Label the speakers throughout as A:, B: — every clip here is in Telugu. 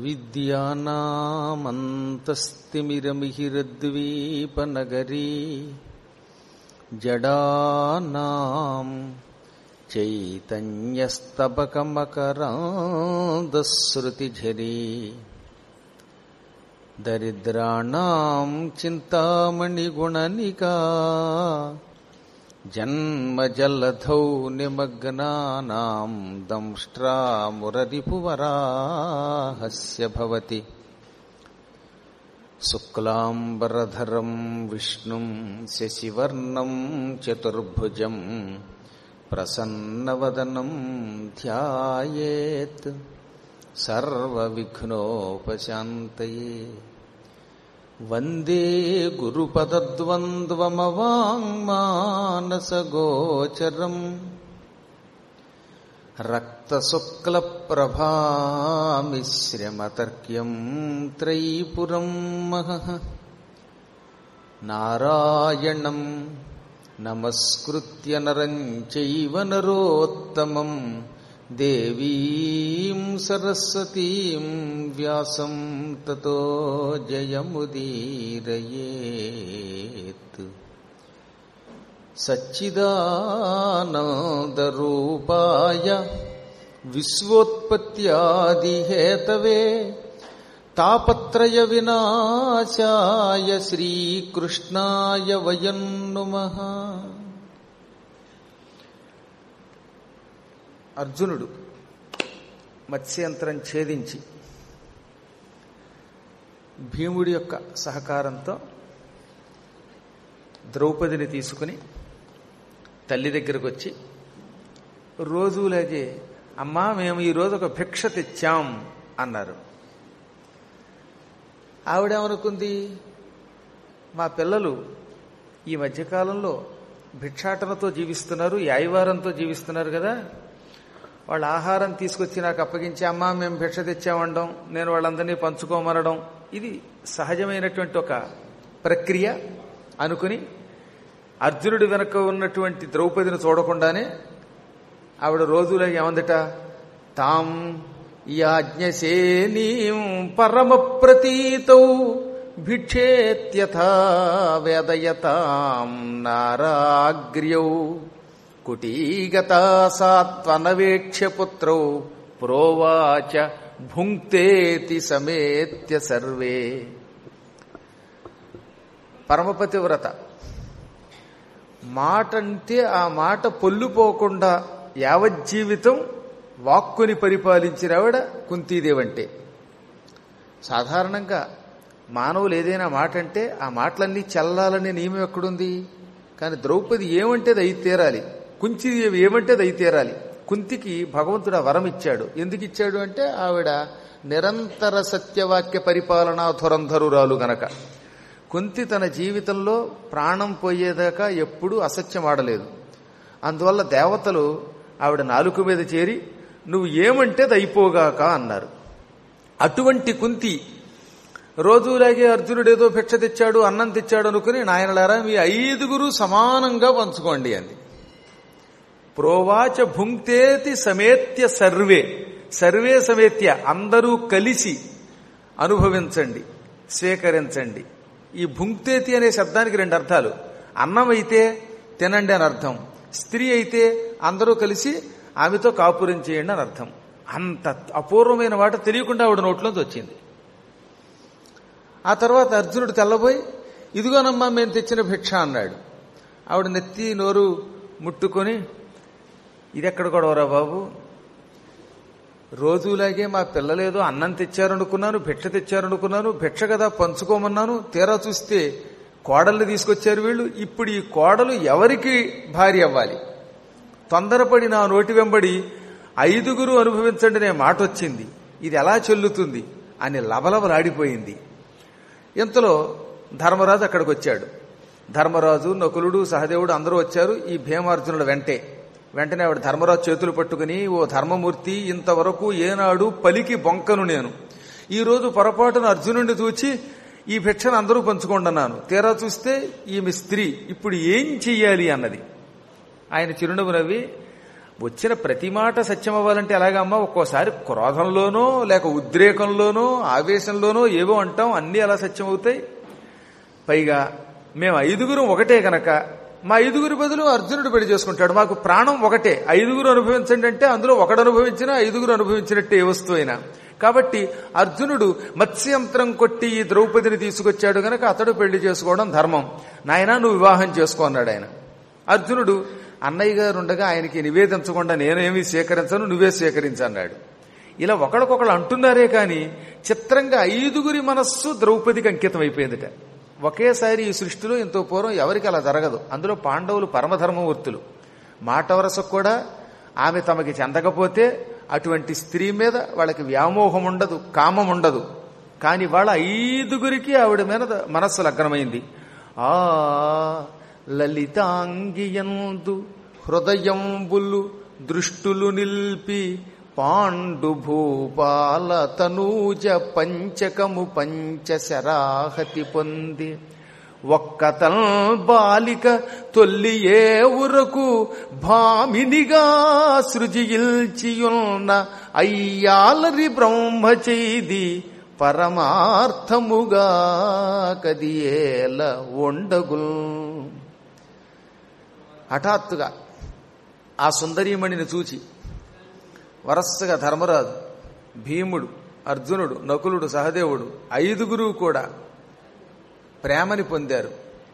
A: విద్యానామంతస్తిమిరమిహిరద్వీపనగరీ జడానాం చైతన్యస్తబకమకరాందశ్రుతిఝరీ దరిద్రాణం చింతామణిగుణనికా జన్మజల్లధౌ నిమగ్నానాం దంష్ట్రామురరిపువరాహస్య భవతి శుక్లాంబరధరం విష్ణుం శశివర్ణం చతుర్భుజం ప్రసన్నవదనం ధ్యాయేత్ సర్వవిఘ్నోపశాంతయే వందే గురుపదద్వంద్వమవాङ्మానసగోచరం రక్తశుక్లప్రభామిశ్రమతర్క్యం త్రైపురం మహః నారాయణం నమస్కృత్య నరం చైవ నరోత్తమం దేవీం సరస్వతీం వ్యాసం తతో జయముదీరయేత్ సచ్చిదానందరూపాయ విశ్వోత్పత్యాదిహేతవే తాపత్రయ వినాశాయ శ్రీకృష్ణాయ వయం నుమః అర్జునుడు మత్స్యంత్రం ఛేదించి భీముడి యొక్క సహకారంతో ద్రౌపదిని తీసుకుని తల్లి దగ్గరకు వచ్చి రోజులాగే అమ్మా మేము ఈరోజు ఒక భిక్ష తెచ్చాం అన్నారు ఆవిడేమనుకుంది మా పిల్లలు ఈ మధ్యకాలంలో భిక్షాటనతో జీవిస్తున్నారు యాయవారంతో జీవిస్తున్నారు కదా వాళ్ళ ఆహారం తీసుకొచ్చి నాకు అప్పగించి అమ్మా మేము భిక్ష తెచ్చామండం నేను వాళ్ళందరినీ పంచుకోమనడం ఇది సహజమైనటువంటి ఒక ప్రక్రియ అనుకుని అర్జునుడి వెనక ఉన్నటువంటి ద్రౌపదిని చూడకుండానే ఆవిడ రోజులో ఏమందట తాం యాజ్ఞసేనీం పరమ ప్రతీతౌ భిక్షేత్యథా వేదయతాం నారాగ్ర్యౌ కుటీగతా సాత్వనవేక్ష్య పుత్రౌ ప్రోవాచ భుంక్తేతి సమేత్య సర్వే పరమపతివ్రత మాట అంటే ఆ మాట పొల్లుపోకుండా యావజ్జీవితం వాక్కుని పరిపాలించిన ఆవిడ కుంతీదేవంటే సాధారణంగా మానవులు ఏదైనా మాట అంటే ఆ మాటలన్నీ చల్లాలనే నియమం ఎక్కడుంది కానీ ద్రౌపది ఏమంటే అది అయి తీరాలి కుంతిదేవి ఏమంటే అది అయి తీరాలి కుంతికి భగవంతుడు ఆ వరం ఇచ్చాడు ఎందుకు ఇచ్చాడు అంటే ఆవిడ నిరంతర సత్యవాక్య పరిపాలనా ధురంధరురాలు గనక కుంతి తన జీవితంలో ప్రాణం పోయేదాకా ఎప్పుడూ అసత్యం ఆడలేదు అందువల్ల దేవతలు ఆవిడ నాలుక మీద చేరి నువ్వు ఏమంటే దయిపోగాక అన్నారు అటువంటి కుంతి రోజులాగే అర్జునుడు ఏదో భిక్ష తెచ్చాడు అన్నం తెచ్చాడు అనుకుని నాయనలారా మీ ఐదుగురు సమానంగా పంచుకోండి అంది ప్రోవాచ భుంక్తేతి సమేత్య సర్వే సర్వే సమేత్య అందరూ కలిసి అనుభవించండి స్వీకరించండి ఈ భుంక్తేతి అనే శబ్దానికి రెండు అర్థాలు అన్నం అయితే తినండి అని అర్థం స్త్రీ అయితే అందరూ కలిసి ఆమెతో కాపురం చేయండి అని అర్థం అంత అపూర్వమైన మాట తెలియకుండా ఆవిడ నోట్లోంచి వచ్చింది ఆ తర్వాత అర్జునుడు తెల్లబోయి ఇదిగోనమ్మా మేము తెచ్చిన భిక్ష అన్నాడు ఆవిడ నెత్తి నోరు ముట్టుకొని ఇదెక్కడ గొడవరా బాబు రోజులాగే మా పిల్లలేదో అన్నం తెచ్చారనుకున్నాను భిక్ష తెచ్చారనుకున్నాను భిక్ష కదా పంచుకోమన్నాను తీరా చూస్తే కోడల్ని తీసుకొచ్చారు వీళ్ళు ఇప్పుడు ఈ కోడలు ఎవరికి భార్య అవ్వాలి తొందరపడి నా నోటి వెంబడి ఐదుగురు అనుభవించండి అనే మాట వచ్చింది ఇది ఎలా చెల్లుతుంది అని లబలబలాడిపోయింది ఇంతలో ధర్మరాజు అక్కడికి వచ్చాడు ధర్మరాజు నకులుడు సహదేవుడు అందరూ వచ్చారు ఈ భీమార్జునుడు వెంటే వెంటనే ఆవిడ ధర్మరాజు చేతులు పట్టుకుని ఓ ధర్మమూర్తి ఇంతవరకు ఏనాడు పలికి బొంకను నేను ఈ రోజు పొరపాటున అర్జునుడిని చూచి ఈ భిక్షను అందరూ పంచుకోండన్నాను తీరా చూస్తే ఈమె స్త్రీ ఇప్పుడు ఏం చెయ్యాలి అన్నది ఆయన చిరునవ్వు నవ్వి వచ్చిన ప్రతి మాట సత్యం అవ్వాలంటే ఎలాగమ్మా ఒక్కోసారి క్రోధంలోనో లేక ఉద్రేకంలోనో ఆవేశంలోనో ఏవో అంటాం అన్నీ అలా సత్యం అవుతాయి పైగా మేము ఐదుగురు ఒకటే గనక మా ఐదుగురి బదులు అర్జునుడు పెళ్లి చేసుకుంటాడు మాకు ప్రాణం ఒకటే ఐదుగురు అనుభవించండి అంటే అందులో ఒకడు అనుభవించినా ఐదుగురు అనుభవించినట్టే ఏ వస్తువు అయినా కాబట్టి అర్జునుడు మత్స్యంత్రం కొట్టి ఈ ద్రౌపదిని తీసుకొచ్చాడు గనక అతడు పెళ్లి చేసుకోవడం ధర్మం నాయన నువ్వు వివాహం చేసుకో అన్నాడు ఆయన అర్జునుడు అన్నయ్య గారు ఉండగా ఆయనకి నివేదించకుండా నేనేమీ స్వీకరించను నువ్వే స్వీకరించన్నాడు ఇలా ఒకళ్ళకొకళ్ళు అంటున్నారే కానీ చిత్రంగా ఐదుగురి మనస్సు ద్రౌపదికి అంకితం అయిపోయిందిట ఒకేసారి ఈ సృష్టిలో ఎంతో పూర్వం ఎవరికి అలా జరగదు అందులో పాండవులు పరమధర్మమూర్తులు మాట వరసకు కూడా ఆమె తమకి చెందకపోతే అటువంటి స్త్రీ మీద వాళ్ళకి వ్యామోహం ఉండదు కామం ఉండదు కానీ వాళ్ళ ఐదుగురికి ఆవిడ మీద మనస్సు లగ్నమైంది ఆ లలితాంగియందు హృదయంబులు దృష్టులు నిల్పి పాండు భూపాల తనూజ పంచకము పంచశరాహతి పొంది ఒక్కతల్ బాలిక తొల్లి ఏ ఉరకు భామినిగా సృజిల్చియున్న అయ్యాలరి బ్రహ్మ చేది పరమార్థముగా కదియేల ఉండగుల్ హఠాత్తుగా ఆ సుందరీమణిని చూచి వరస్సగా ధర్మరాజు భీముడు అర్జునుడు నకులుడు సహదేవుడు ఐదుగురు కూడా ప్రేమని పొందారు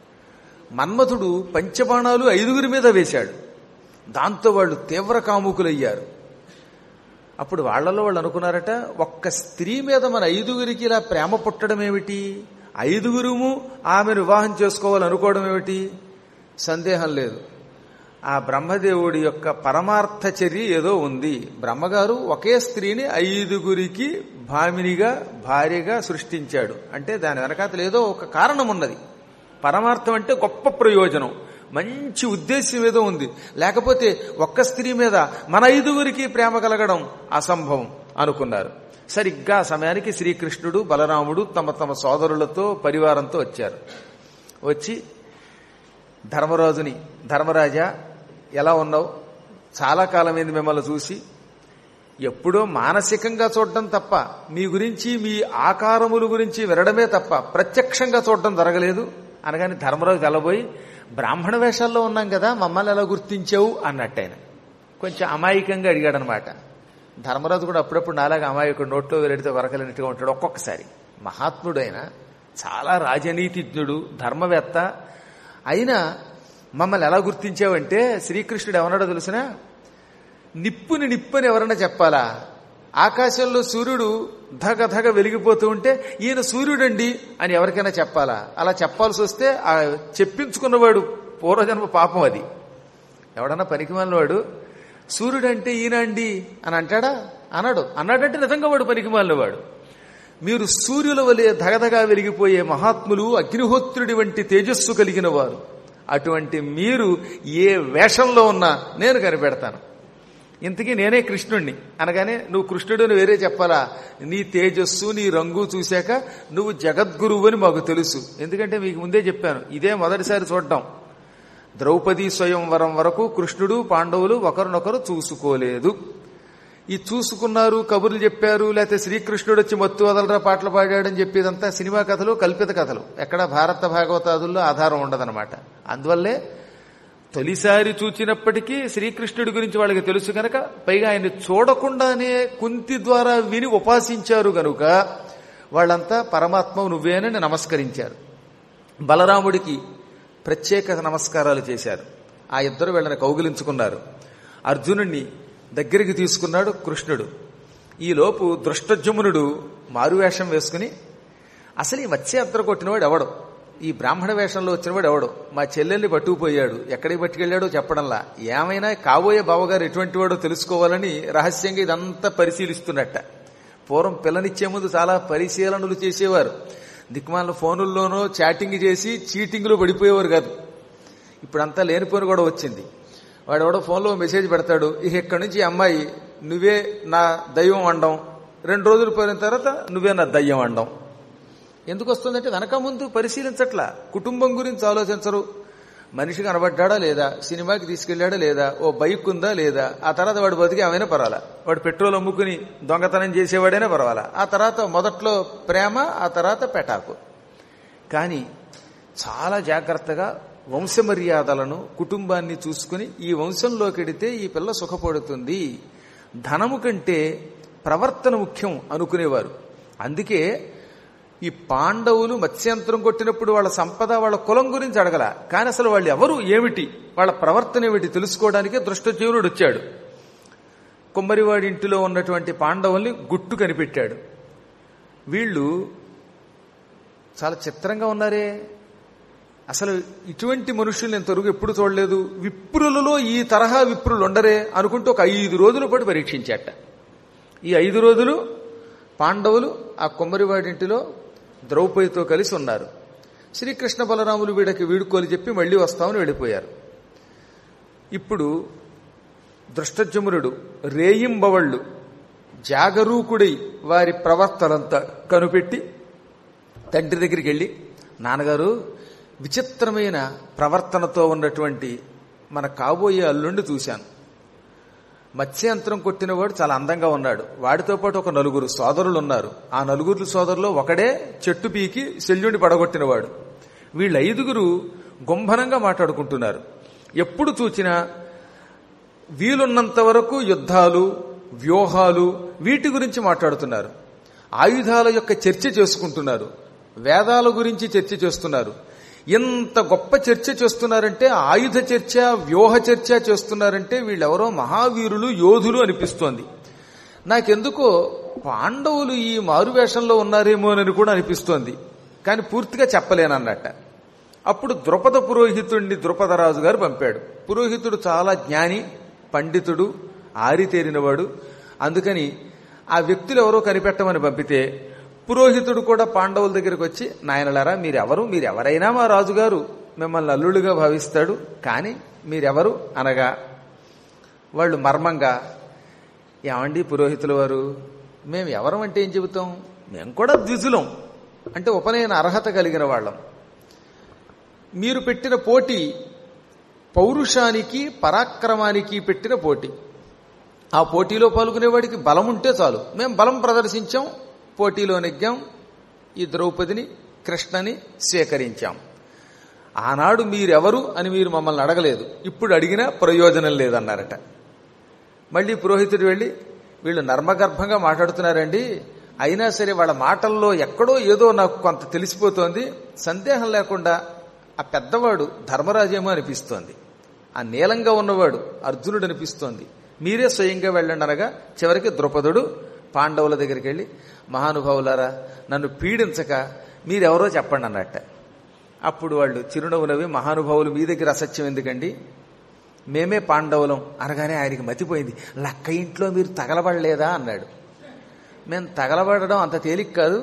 A: మన్మథుడు పంచబాణాలు ఐదుగురి మీద వేశాడు దాంతో వాళ్ళు తీవ్ర కాముకులయ్యారు అప్పుడు వాళ్లలో వాళ్ళు అనుకున్నారట ఒక్క స్త్రీ మీద మన ఐదుగురికి ఇలా ప్రేమ పుట్టడం ఏమిటి ఐదుగురుము ఆమెను వివాహం చేసుకోవాలనుకోవడం ఏమిటి సందేహం లేదు ఆ బ్రహ్మదేవుడి యొక్క పరమార్థ చర్య ఏదో ఉంది బ్రహ్మగారు ఒకే స్త్రీని ఐదుగురికి భామినిగా భార్యగా సృష్టించాడు అంటే దాని వెనకాతలు ఏదో ఒక కారణం ఉన్నది పరమార్థం అంటే గొప్ప ప్రయోజనం మంచి ఉద్దేశ్యం ఏదో ఉంది లేకపోతే ఒక్క స్త్రీ మీద మన ఐదుగురికి ప్రేమ కలగడం అసంభవం అనుకున్నారు సరిగ్గా ఆ సమయానికి శ్రీకృష్ణుడు బలరాముడు తమ తమ సోదరులతో పరివారంతో వచ్చారు వచ్చి ధర్మరాజుని ధర్మరాజా ఎలా ఉన్నావు చాలా కాలమైంది మిమ్మల్ని చూసి ఎప్పుడో మానసికంగా చూడడం తప్ప మీ గురించి మీ ఆకారముల గురించి వినడమే తప్ప ప్రత్యక్షంగా చూడడం జరగలేదు అనగానే ధర్మరాజు కలబోయి బ్రాహ్మణ వేషాల్లో ఉన్నాం కదా మమ్మల్ని ఎలా గుర్తించావు అన్నట్టు ఆయన కొంచెం అమాయకంగా అడిగాడనమాట ధర్మరాజు కూడా అప్పుడప్పుడు నాలాగా అమాయకుడు నోట్లో వెళ్తే వరకలినట్టుగా ఉంటాడు ఒక్కొక్కసారి మహాత్ముడైన చాలా రాజనీతిజ్ఞుడు ధర్మవేత్త అయినా మమ్మల్ని ఎలా గుర్తించావంటే శ్రీకృష్ణుడు ఏమన్నాడో తెలిసిన నిప్పుని నిప్పని ఎవరన్నా చెప్పాలా ఆకాశంలో సూర్యుడు ధగ ధగ వెలిగిపోతూ ఉంటే ఈయన సూర్యుడండి అని ఎవరికైనా చెప్పాలా అలా చెప్పాల్సి వస్తే ఆ చెప్పించుకున్నవాడు పూర్వజన్మ పాపం అది ఎవడన్నా పనికిమాలిన వాడు సూర్యుడంటే ఈయన అండి అని అంటాడా అన్నాడు అన్నాడంటే నిజంగా వాడు పనికిమాలిన వాడు మీరు సూర్యుల వలె ధగధగా వెలిగిపోయే మహాత్ములు అగ్నిహోత్రుడి వంటి తేజస్సు కలిగిన వారు అటువంటి మీరు ఏ వేషంలో ఉన్నా నేను కనిపెడతాను ఇంతకీ నేనే కృష్ణుణ్ణి అనగానే నువ్వు కృష్ణుడిని వేరే చెప్పాలా నీ తేజస్సు నీ రంగు చూశాక నువ్వు జగద్గురువు అని మాకు తెలుసు ఎందుకంటే మీకు ముందే చెప్పాను ఇదే మొదటిసారి చూడడం ద్రౌపదీ స్వయంవరం వరకు కృష్ణుడు పాండవులు ఒకరినొకరు చూసుకోలేదు ఈ చూసుకున్నారు కబుర్లు చెప్పారు లేకపోతే శ్రీకృష్ణుడు వచ్చి మత్తు వదలరా పాటలు పాడాడని చెప్పేదంతా సినిమా కథలు కల్పిత కథలు ఎక్కడ భారత భాగవతాదుల్లో ఆధారం ఉండదన్నమాట అందువల్లే తొలిసారి చూచినప్పటికీ శ్రీకృష్ణుడి గురించి వాళ్ళకి తెలుసు కనుక పైగా ఆయన చూడకుండానే కుంతి ద్వారా విని ఉపాసించారు గనుక వాళ్ళంతా పరమాత్మ నువ్వేనని నమస్కరించారు బలరాముడికి ప్రత్యేక నమస్కారాలు చేశారు ఆ ఇద్దరు వీళ్ళని కౌగిలించుకున్నారు అర్జునుణ్ణి దగ్గరికి తీసుకున్నాడు కృష్ణుడు ఈలోపు దృష్టజమునుడు మారువేషం వేసుకుని అసలు ఈ మత్స్యాత్ర కొట్టినవాడు ఎవడు ఈ బ్రాహ్మణ వేషంలో వచ్చినవాడు ఎవడు మా చెల్లెల్ని పట్టుకుపోయాడు ఎక్కడికి పట్టుకెళ్ళాడో చెప్పడంలా ఏమైనా కాబోయే బావగారు ఎటువంటి వాడో తెలుసుకోవాలని రహస్యంగా ఇదంతా పరిశీలిస్తున్నట్ట పూర్వం పిల్లనిచ్చే ముందు చాలా పరిశీలనలు చేసేవారు దిక్మాల ఫోనుల్లోనో చాటింగ్ చేసి చీటింగ్లో పడిపోయేవారు కాదు ఇప్పుడంతా లేనిపోని కూడా వచ్చింది వాడు ఎవడో ఫోన్లో మెసేజ్ పెడతాడు ఇక ఇక్కడి నుంచి ఈ అమ్మాయి నువ్వే నా దైవం అండం రెండు రోజులు పోయిన తర్వాత నువ్వే నా దయ్యం అండం ఎందుకు వస్తుందంటే వెనక ముందు పరిశీలించట్లా కుటుంబం గురించి ఆలోచించరు మనిషి కనబడ్డాడా లేదా సినిమాకి తీసుకెళ్లాడా లేదా ఓ బైక్ ఉందా లేదా ఆ తర్వాత వాడు బతికి ఏమైనా పర్వాలా వాడు పెట్రోల్ అమ్ముకుని దొంగతనం చేసేవాడైనా పర్వాలా ఆ తర్వాత మొదట్లో ప్రేమ ఆ తర్వాత పెటాకు కానీ చాలా జాగ్రత్తగా వంశమర్యాదలను కుటుంబాన్ని చూసుకుని ఈ వంశంలోకి వెడితే ఈ పిల్ల సుఖపడుతుంది ధనము కంటే ప్రవర్తన ముఖ్యం అనుకునేవారు అందుకే ఈ పాండవులు మత్స్యంతరం కొట్టినప్పుడు వాళ్ళ సంపద వాళ్ళ కులం గురించి అడగల కానీ అసలు వాళ్ళు ఎవరు ఏమిటి వాళ్ళ ప్రవర్తన ఏమిటి తెలుసుకోవడానికే దృష్టజీవునుడు వచ్చాడు కుమ్మరివాడి ఇంటిలో ఉన్నటువంటి పాండవుల్ని గుట్టు కనిపెట్టాడు వీళ్ళు చాలా చిత్రంగా ఉన్నారే అసలు ఇటువంటి మనుషుల్ని ఇంతవరకు ఎప్పుడు చూడలేదు విప్రులలో ఈ తరహా విప్రులు ఉండరే అనుకుంటూ ఒక ఐదు రోజుల పాటు పరీక్షించాట ఈ ఐదు రోజులు పాండవులు ఆ కొమ్మరివాడింటిలో ద్రౌపదితో కలిసి ఉన్నారు శ్రీకృష్ణ బలరాములు వీడకి వీడుకోలు చెప్పి మళ్లీ వస్తామని వెళ్ళిపోయారు ఇప్పుడు దృష్టజమునుడు రేయింబవళ్ళు జాగరూకుడై వారి ప్రవర్తనంతా కనుపెట్టి తండ్రి దగ్గరికి వెళ్ళి నాన్నగారు విచిత్రమైన ప్రవర్తనతో ఉన్నటువంటి మన కాబోయే అల్లుండి చూశాను మత్స్యంత్రం కొట్టినవాడు చాలా అందంగా ఉన్నాడు వాడితో పాటు ఒక నలుగురు సోదరులు ఉన్నారు ఆ నలుగురు సోదరులో ఒకడే చెట్టు పీకి శల్యుని పడగొట్టినవాడు వీళ్ళ ఐదుగురు గుంభనంగా మాట్లాడుకుంటున్నారు ఎప్పుడు చూచినా వీలున్నంత వరకు యుద్ధాలు వ్యూహాలు వీటి గురించి మాట్లాడుతున్నారు ఆయుధాల యొక్క చర్చ చేసుకుంటున్నారు వేదాల గురించి చర్చ చేస్తున్నారు ఎంత గొప్ప చర్చ చేస్తున్నారంటే ఆయుధ చర్చ వ్యూహ చర్చ చేస్తున్నారంటే వీళ్ళెవరో మహావీరులు యోధులు అనిపిస్తోంది నాకెందుకో పాండవులు ఈ మారువేషంలో ఉన్నారేమోనని కూడా అనిపిస్తోంది కానీ పూర్తిగా చెప్పలేనన్నట్ట అప్పుడు ద్రుపద పురోహితుడిని ద్రుపదరాజు గారు పంపాడు పురోహితుడు చాలా జ్ఞాని పండితుడు ఆరితేరినవాడు అందుకని ఆ వ్యక్తులు ఎవరో కనిపెట్టమని పంపితే పురోహితుడు కూడా పాండవుల దగ్గరికి వచ్చి నాయనలారా మీరెవరు మీరెవరైనా మా రాజుగారు మిమ్మల్ని అల్లుడుగా భావిస్తాడు కానీ మీరెవరు అనగా వాళ్ళు మర్మంగా ఏమండి పురోహితుల వారు మేము ఎవరం అంటే ఏం చెబుతాం మేము కూడా ద్విజులం అంటే ఉపనయన అర్హత కలిగిన వాళ్ళం మీరు పెట్టిన పోటీ పౌరుషానికి పరాక్రమానికి పెట్టిన పోటీ ఆ పోటీలో పాల్గొనేవాడికి బలం ఉంటే చాలు మేము బలం ప్రదర్శించాం పోటీలో నెగ్గాం ఈ ద్రౌపదిని కృష్ణని స్వీకరించాం ఆనాడు మీరెవరు అని మీరు మమ్మల్ని అడగలేదు ఇప్పుడు అడిగినా ప్రయోజనం లేదన్నారట మళ్ళీ పురోహితుడు వెళ్ళి వీళ్ళు నర్మగర్భంగా మాట్లాడుతున్నారండి అయినా సరే వాళ్ళ మాటల్లో ఎక్కడో ఏదో నాకు కొంత తెలిసిపోతోంది సందేహం లేకుండా ఆ పెద్దవాడు ధర్మరాజేమో అనిపిస్తోంది ఆ నీలంగా ఉన్నవాడు అర్జునుడు అనిపిస్తోంది మీరే స్వయంగా వెళ్ళండి అనగా చివరికి ద్రుపదుడు పాండవుల దగ్గరికి వెళ్ళి మహానుభావులారా నన్ను పీడించక మీరెవరో చెప్పండి అన్నట్ట అప్పుడు వాళ్ళు చిరునవ్వునవి మహానుభావులు మీ దగ్గర అసత్యం ఎందుకండి మేమే పాండవులం అనగానే ఆయనకి మతిపోయింది లక్క ఇంట్లో మీరు తగలబడలేదా అన్నాడు మేము తగలబడడం అంత తేలిక కాదు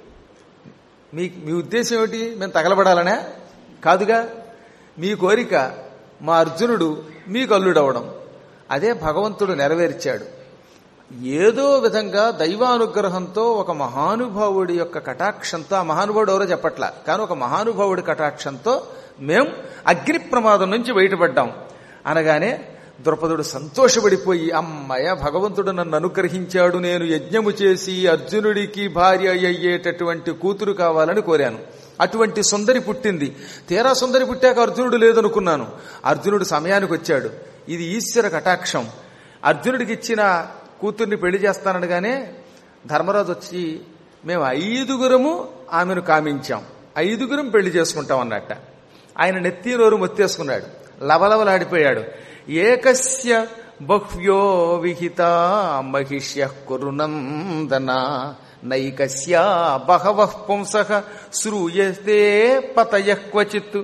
A: మీ మీ ఉద్దేశం ఏమిటి మేము తగలబడాలనే కాదుగా మీ కోరిక మా అర్జునుడు మీకు అల్లుడవడం అదే భగవంతుడు నెరవేర్చాడు ఏదో విధంగా దైవానుగ్రహంతో ఒక మహానుభావుడి యొక్క కటాక్షంతో ఆ మహానుభావుడు ఎవరో చెప్పట్లా కానీ ఒక మహానుభావుడి కటాక్షంతో మేం అగ్ని ప్రమాదం నుంచి బయటపడ్డాం అనగానే ద్రుపదుడు సంతోషపడిపోయి అమ్మయ్య భగవంతుడు నన్ను అనుగ్రహించాడు నేను యజ్ఞము చేసి అర్జునుడికి భార్య అయ్యేటటువంటి కూతురు కావాలని కోరాను అటువంటి సుందరి పుట్టింది తీరా సుందరి పుట్టాక అర్జునుడు లేదనుకున్నాను అర్జునుడు సమయానికి వచ్చాడు ఇది ఈశ్వర కటాక్షం అర్జునుడికి ఇచ్చిన కూతుర్ని పెళ్లి చేస్తాననగానే ధర్మరాజు వచ్చి మేము ఐదుగురము ఆమెను కామించాం ఐదుగురం పెళ్లి చేసుకుంటాం అన్నట్ట ఆయన నెత్తి నోరు మొత్తేసుకున్నాడు లవలవలాడిపోయాడు ఏకస్య బహ్వ్యో విహిత మహిష్య కురునందన నైకస్య బహవ పుంస శ్రూయతే పతయ క్వచిత్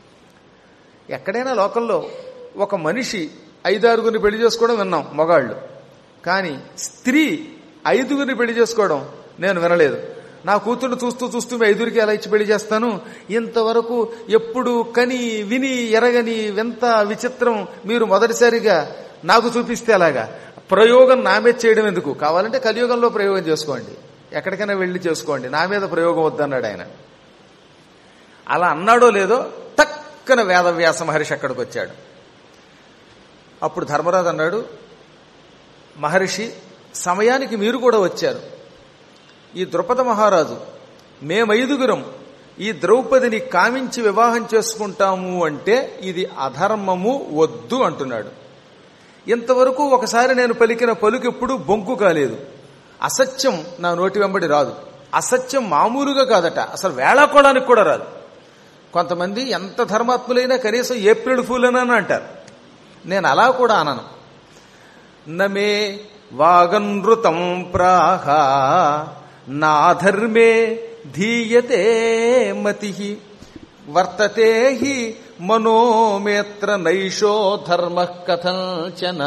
A: ఎక్కడైనా లోకల్లో ఒక మనిషి ఐదారుగురిని పెళ్లి చేసుకోవడం విన్నాం మగాళ్ళు కానీ స్త్రీ ఐదుగురిని పెళ్లి చేసుకోవడం నేను వినలేదు నా కూతురు చూస్తూ చూస్తూ మీ ఐదుగురికి ఎలా ఇచ్చి పెళ్లి చేస్తాను ఇంతవరకు ఎప్పుడు కని విని ఎరగని వింత విచిత్రం మీరు మొదటిసారిగా నాకు చూపిస్తే అలాగా ప్రయోగం నా మీద చేయడం ఎందుకు కావాలంటే కలియుగంలో ప్రయోగం చేసుకోండి ఎక్కడికైనా వెళ్ళి చేసుకోండి నా మీద ప్రయోగం వద్దన్నాడు ఆయన అలా అన్నాడో లేదో టక్ టక్కన వేదవ్యాస మహర్షి అక్కడికి వచ్చాడు అప్పుడు ధర్మరాజు అన్నాడు మహర్షి సమయానికి మీరు కూడా వచ్చారు ఈ ద్రుపద మహారాజు మేమైదుగురం ఈ ద్రౌపదిని కామించి వివాహం చేసుకుంటాము అంటే ఇది అధర్మము వద్దు అంటున్నాడు ఇంతవరకు ఒకసారి నేను పలికిన పలుకు ఎప్పుడు బొంకు కాలేదు అసత్యం నా నోటి వెంబడి రాదు అసత్యం మామూలుగా కాదట అసలు వేళాకోళానికి కూడా రాదు కొంతమంది ఎంత ధర్మాత్ములైనా కనీసం ఏప్రిల్ ఫూల్ అని అంటారు నేను అలా కూడా అనను నమే వాగనృతం ప్రాహ నాధర్మే ధీయతే మతి వర్తతే హి మనోమేత్ర నైషో ధర్మ కథంచన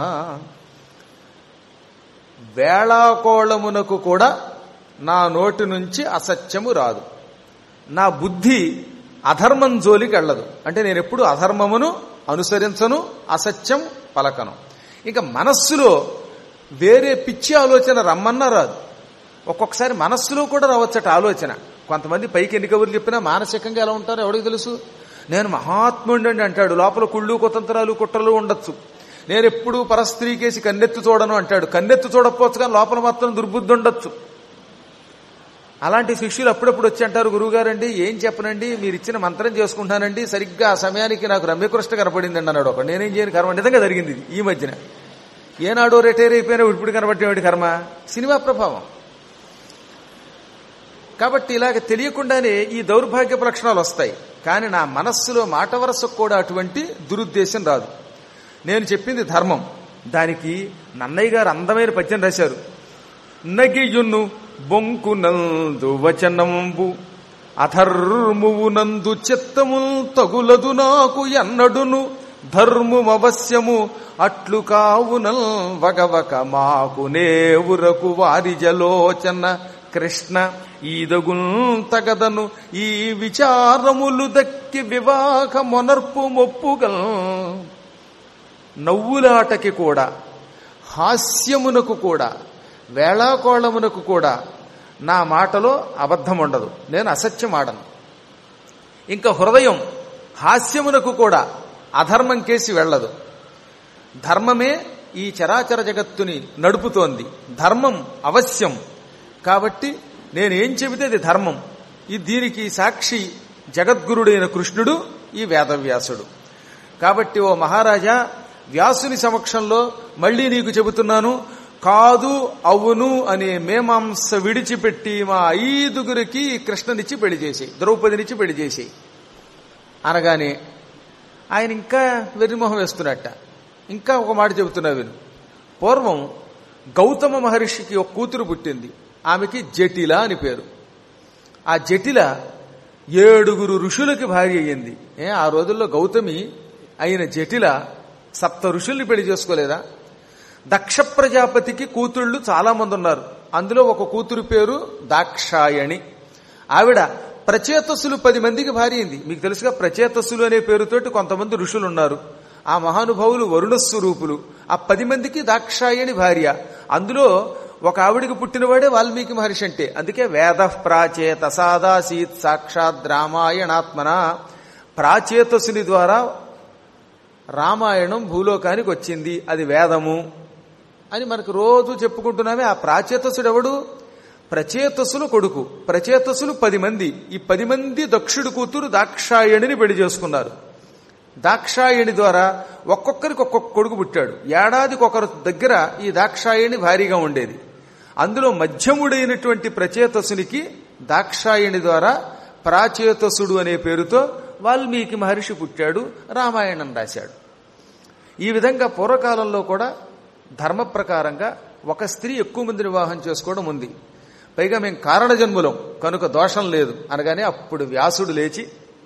A: వేళాకోళమునకు కూడా నా నోటి నుంచి అసత్యము రాదు నా బుద్ధి అధర్మం జోలికి వెళ్ళదు అంటే నేను ఎప్పుడు అధర్మమును అనుసరించను అసత్యం పలకను ఇంకా మనస్సులో వేరే పిచ్చి ఆలోచన రమ్మన్నా రాదు ఒక్కొక్కసారి మనస్సులో కూడా రావచ్చట ఆలోచన కొంతమంది పైకి ఎన్ని కబుర్లు చెప్పినా మానసికంగా ఎలా ఉంటారో ఎవరికి తెలుసు నేను మహాత్ముండండి అంటాడు లోపల కుళ్ళు కుతంత్రాలు కుట్రలు ఉండొచ్చు నేను ఎప్పుడు పరస్త్రీకేసి కన్నెత్తు చూడను అంటాడు కన్నెత్తు చూడకపోవచ్చు కానీ లోపల మాత్రం దుర్బుద్ధి ఉండొచ్చు అలాంటి శిష్యులు అప్పుడప్పుడు వచ్చి అంటారు గురువుగారండి ఏం చెప్పనండి మీరు ఇచ్చిన మంత్రం చేసుకుంటానండి సరిగ్గా ఆ సమయానికి నాకు రమ్యకృష్ణ కనపడిందండి అన్నాడు ఒక నేనేం చేయని కర్మ నిజంగా జరిగింది ఇది ఈ మధ్యన ఏనాడో రిటైర్ అయిపోయినా ఇప్పుడు కనబట్టేవాడి కర్మ సినిమా ప్రభావం కాబట్టి ఇలాగ తెలియకుండానే ఈ దౌర్భాగ్యపు లక్షణాలు వస్తాయి కానీ నా మనస్సులో మాట వరసకు కూడా అటువంటి దురుద్దేశం రాదు నేను చెప్పింది ధర్మం దానికి నన్నయ్య గారు అందమైన పద్యం రాశారు నగియును బొంకునందు వచనంబు అధర్మువునందు చిత్తముల్ తగులదు నాకు ఎన్నడును ధర్మమవశ్యము అట్లు కావునల్ వగవక మాకు నేవురకు వారిజలోచన కృష్ణ ఈదగున్ తగదను ఈ విచారములు దక్కి వివాహ మొనర్పు మొప్పుగల్ నవ్వులాటకి కూడా హాస్యమునకు కూడా వేళాకోళమునకు కూడా నా మాటలో అబద్ధం ఉండదు నేను అసత్యం ఆడను ఇంకా హృదయం హాస్యమునకు కూడా అధర్మం కేసి వెళ్ళదు ధర్మమే ఈ చరాచర జగత్తుని నడుపుతోంది ధర్మం అవశ్యం కాబట్టి నేనేం చెబితే అది ధర్మం ఈ దీనికి సాక్షి జగద్గురుడైన కృష్ణుడు ఈ వేదవ్యాసుడు కాబట్టి ఓ మహారాజా వ్యాసుని సమక్షంలో మళ్ళీ నీకు చెబుతున్నాను కాదు అవును అనే మేమాంస విడిచిపెట్టి మా ఐదుగురికి కృష్ణనిచ్చి పెళ్లి చేసి ద్రౌపదినిచ్చి పెళ్లి చేసి అనగానే ఆయన ఇంకా వెర్రిమొహం వేస్తున్నట్ట ఇంకా ఒక మాట చెబుతున్నా విను పూర్వం గౌతమ మహర్షికి ఒక కూతురు పుట్టింది ఆమెకి జటిల అని పేరు ఆ జటిల ఏడుగురు ఋషులకి భార్య అయ్యింది ఏ ఆ రోజుల్లో గౌతమి అయిన జటిల సప్త ఋషుల్ని పెళ్లి చేసుకోలేదా దక్ష ప్రజాపతికి కూతుళ్ళు చాలా మంది ఉన్నారు అందులో ఒక కూతురు పేరు దాక్షాయణి ఆవిడ ప్రచేతస్సులు పది మందికి భార్య అయింది మీకు తెలుసుగా ప్రచేతస్సులు అనే పేరుతోటి కొంతమంది ఋషులు ఉన్నారు ఆ మహానుభావులు వరుణ స్వరూపులు ఆ పది మందికి దాక్షాయణి భార్య అందులో ఒక ఆవిడికి పుట్టినవాడే వాల్మీకి మహర్షి అంటే అందుకే వేద ప్రాచేత సాదాసీత్ సాక్షాత్ రామాయణాత్మన ప్రాచేతసుని ద్వారా రామాయణం భూలోకానికి వచ్చింది అది వేదము అని మనకు రోజు చెప్పుకుంటున్నామే ఆ ప్రాచేతసుడు ఎవడు ప్రచేతసులు కొడుకు ప్రచేతసులు పది మంది ఈ పది మంది దక్షుడు కూతురు దాక్షాయణిని పెళ్లి చేసుకున్నారు దాక్షాయణి ద్వారా ఒక్కొక్కరికి ఒక్కొక్క కొడుకు పుట్టాడు ఏడాదికి ఒకరు దగ్గర ఈ దాక్షాయణి భారీగా ఉండేది అందులో మధ్యముడైనటువంటి ప్రచేతసునికి దాక్షాయణి ద్వారా ప్రాచేతసుడు అనే పేరుతో వాల్మీకి మహర్షి పుట్టాడు రామాయణం రాశాడు ఈ విధంగా పూర్వకాలంలో కూడా ధర్మ ప్రకారంగా ఒక స్త్రీ ఎక్కువ మంది వివాహం చేసుకోవడం ఉంది పైగా మేము కారణజన్ములం కనుక దోషం లేదు అనగానే అప్పుడు వ్యాసుడు లేచి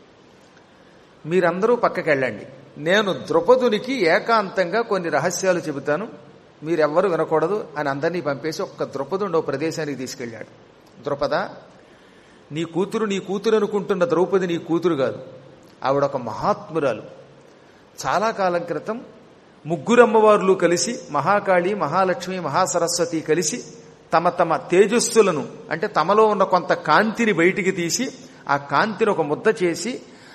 A: మీరందరూ పక్కకెళ్ళండి నేను ద్రుపదునికి ఏకాంతంగా కొన్ని రహస్యాలు చెబుతాను మీరెవ్వరూ వినకూడదు అని అందరినీ పంపేసి ఒక్క ద్రుపదుండో ప్రదేశానికి తీసుకెళ్ళాడు ద్రుపద నీ కూతురు నీ కూతురు అనుకుంటున్న ద్రౌపది నీ కూతురు కాదు ఆవిడ ఒక మహాత్మురాలు చాలా కాలం క్రితం ముగ్గురు అమ్మవార్లు కలిసి మహాకాళి మహాలక్ష్మి మహాసరస్వతి కలిసి తమ తమ తేజస్సులను అంటే తమలో ఉన్న కొంత కాంతిని బయటికి తీసి ఆ కాంతిని ఒక ముద్ద చేసి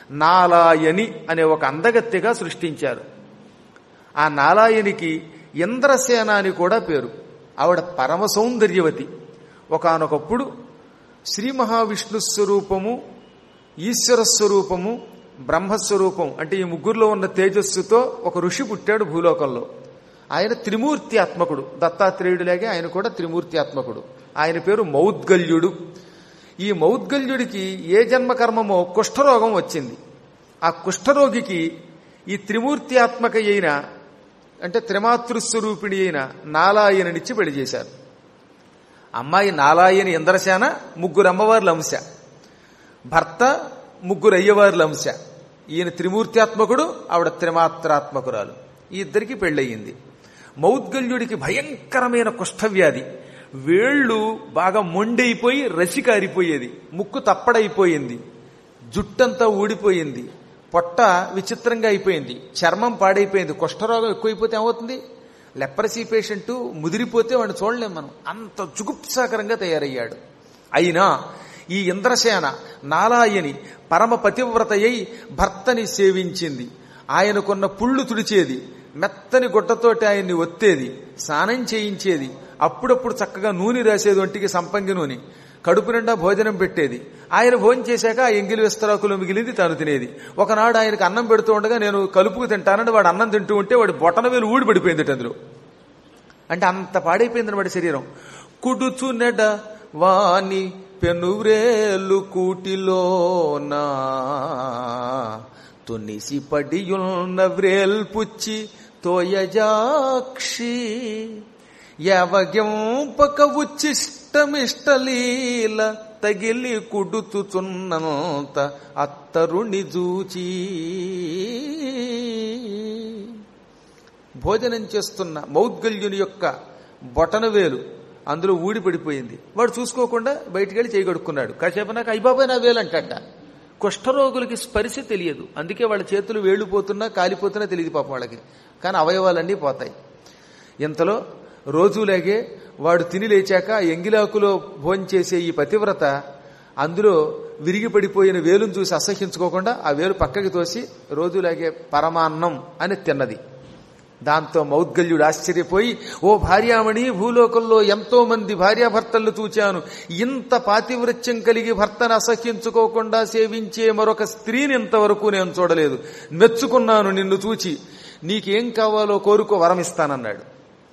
A: నాలాయని అనే ఒక అందగత్తెగా సృష్టించారు ఆ నాలాయనికి ఇంద్రసేన అని కూడా పేరు ఆవిడ పరమ సౌందర్యవతి ఒకనొకప్పుడు శ్రీ మహావిష్ణు స్వరూపము ఈశ్వర స్వరూపము బ్రహ్మస్వరూపం అంటే ఈ ముగ్గురులో ఉన్న తేజస్సుతో ఒక ఋషి పుట్టాడు భూలోకంలో ఆయన త్రిమూర్తి ఆత్మకుడు దత్తాత్రేయుడిలాగే ఆయన కూడా త్రిమూర్తి ఆత్మకుడు ఆయన పేరు మౌద్గల్యుడు ఈ మౌద్గల్యుడికి ఏ జన్మకర్మమో కుష్ఠరోగం వచ్చింది ఆ కుష్ఠరోగికి ఈ త్రిమూర్తి ఆత్మక అయిన అంటే త్రిమాతృస్వరూపిణి అయిన నాలాయనిచ్చి పెళ్లి చేశారు అమ్మాయి నాలాయని ఇంద్రసేన ముగ్గురు అమ్మవార్ల అంశ భర్త ముగ్గురు అయ్యవార్ల అంశ ఈయన త్రిమూర్త్యాత్మకుడు ఆవిడ త్రిమాత్రాత్మకురాలు ఈ ఇద్దరికి పెళ్ళయింది మౌద్గల్యుడికి భయంకరమైన కుష్ఠవ్యాధి వేళ్ళు బాగా మొండైపోయి రసి కారిపోయేది ముక్కు తప్పడైపోయింది జుట్టంతా ఊడిపోయింది పొట్ట విచిత్రంగా అయిపోయింది చర్మం పాడైపోయింది కుష్ఠరోగం ఎక్కువైపోతే ఏమవుతుంది లెప్రసీ పేషెంట్ ముదిరిపోతే వాడిని చూడలేం మనం అంత జుగుప్సాకరంగా తయారయ్యాడు అయినా ఈ ఇంద్రసేన నాలాయని పరమ పతివ్రతయ్యి భర్తని సేవించింది ఆయనకున్న పుళ్ళు తుడిచేది మెత్తని గుడ్డతోటి ఆయన్ని ఒత్తేది స్నానం చేయించేది అప్పుడప్పుడు చక్కగా నూనె రాసేది ఒంటికి సంపంగి నూనె కడుపు నిండా భోజనం పెట్టేది ఆయన భోజనం చేశాక ఆ ఎంగిలి విస్తరాకులు మిగిలింది తాను తినేది ఒకనాడు ఆయనకు అన్నం పెడుతూ ఉండగా నేను కలుపుకు తింటానని వాడు అన్నం తింటూ ఉంటే వాడి బొటన వేలు ఊడి పడిపోయింది అందులో అంటే అంత పాడైపోయింది వాడి శరీరం కుడుచు నెడ వాని పెనువ్రేలు కూటిలోనా తునిసి పడియున్న వ్రేల్పుచ్చి తోయజాక్షి యవగింపక ఉచ్చిష్టమిష్టలీల తగిలి కుడుతుచున్నంత అత్తరుణి జూచి భోజనం చేస్తున్న మౌద్గల్యుని యొక్క బొటనవేలు అందులో ఊడి పడిపోయింది వాడు చూసుకోకుండా బయటికి వెళ్ళి చేయగడుక్కున్నాడు కాసేపు నాకు అయిబాబాయ్ నా వేలు అంటట కుష్ఠరోగులకి స్పర్శ తెలియదు అందుకే వాళ్ళ చేతులు వేళ్ళిపోతున్నా కాలిపోతున్నా తెలియదు పాపం వాళ్ళకి కానీ అవయవాలన్నీ పోతాయి ఇంతలో రోజులాగే వాడు తిని లేచాక ఎంగిలాకులో భోంచేసే ఈ పతివ్రత అందులో విరిగి పడిపోయిన వేలును చూసి అసహ్యించుకోకుండా ఆ వేలు పక్కకి తోసి రోజులాగే పరమాన్నం అని తిన్నది దాంతో మౌద్గల్యుడు ఆశ్చర్యపోయి ఓ భార్యామణి భూలోకంలో ఎంతో మంది భార్యాభర్తలను చూచాను ఇంత పాతివృత్యం కలిగి భర్తను అసహ్యించుకోకుండా సేవించే మరొక స్త్రీని ఇంతవరకు నేను చూడలేదు మెచ్చుకున్నాను నిన్ను చూచి నీకేం కావాలో కోరుకో వరమిస్తానన్నాడు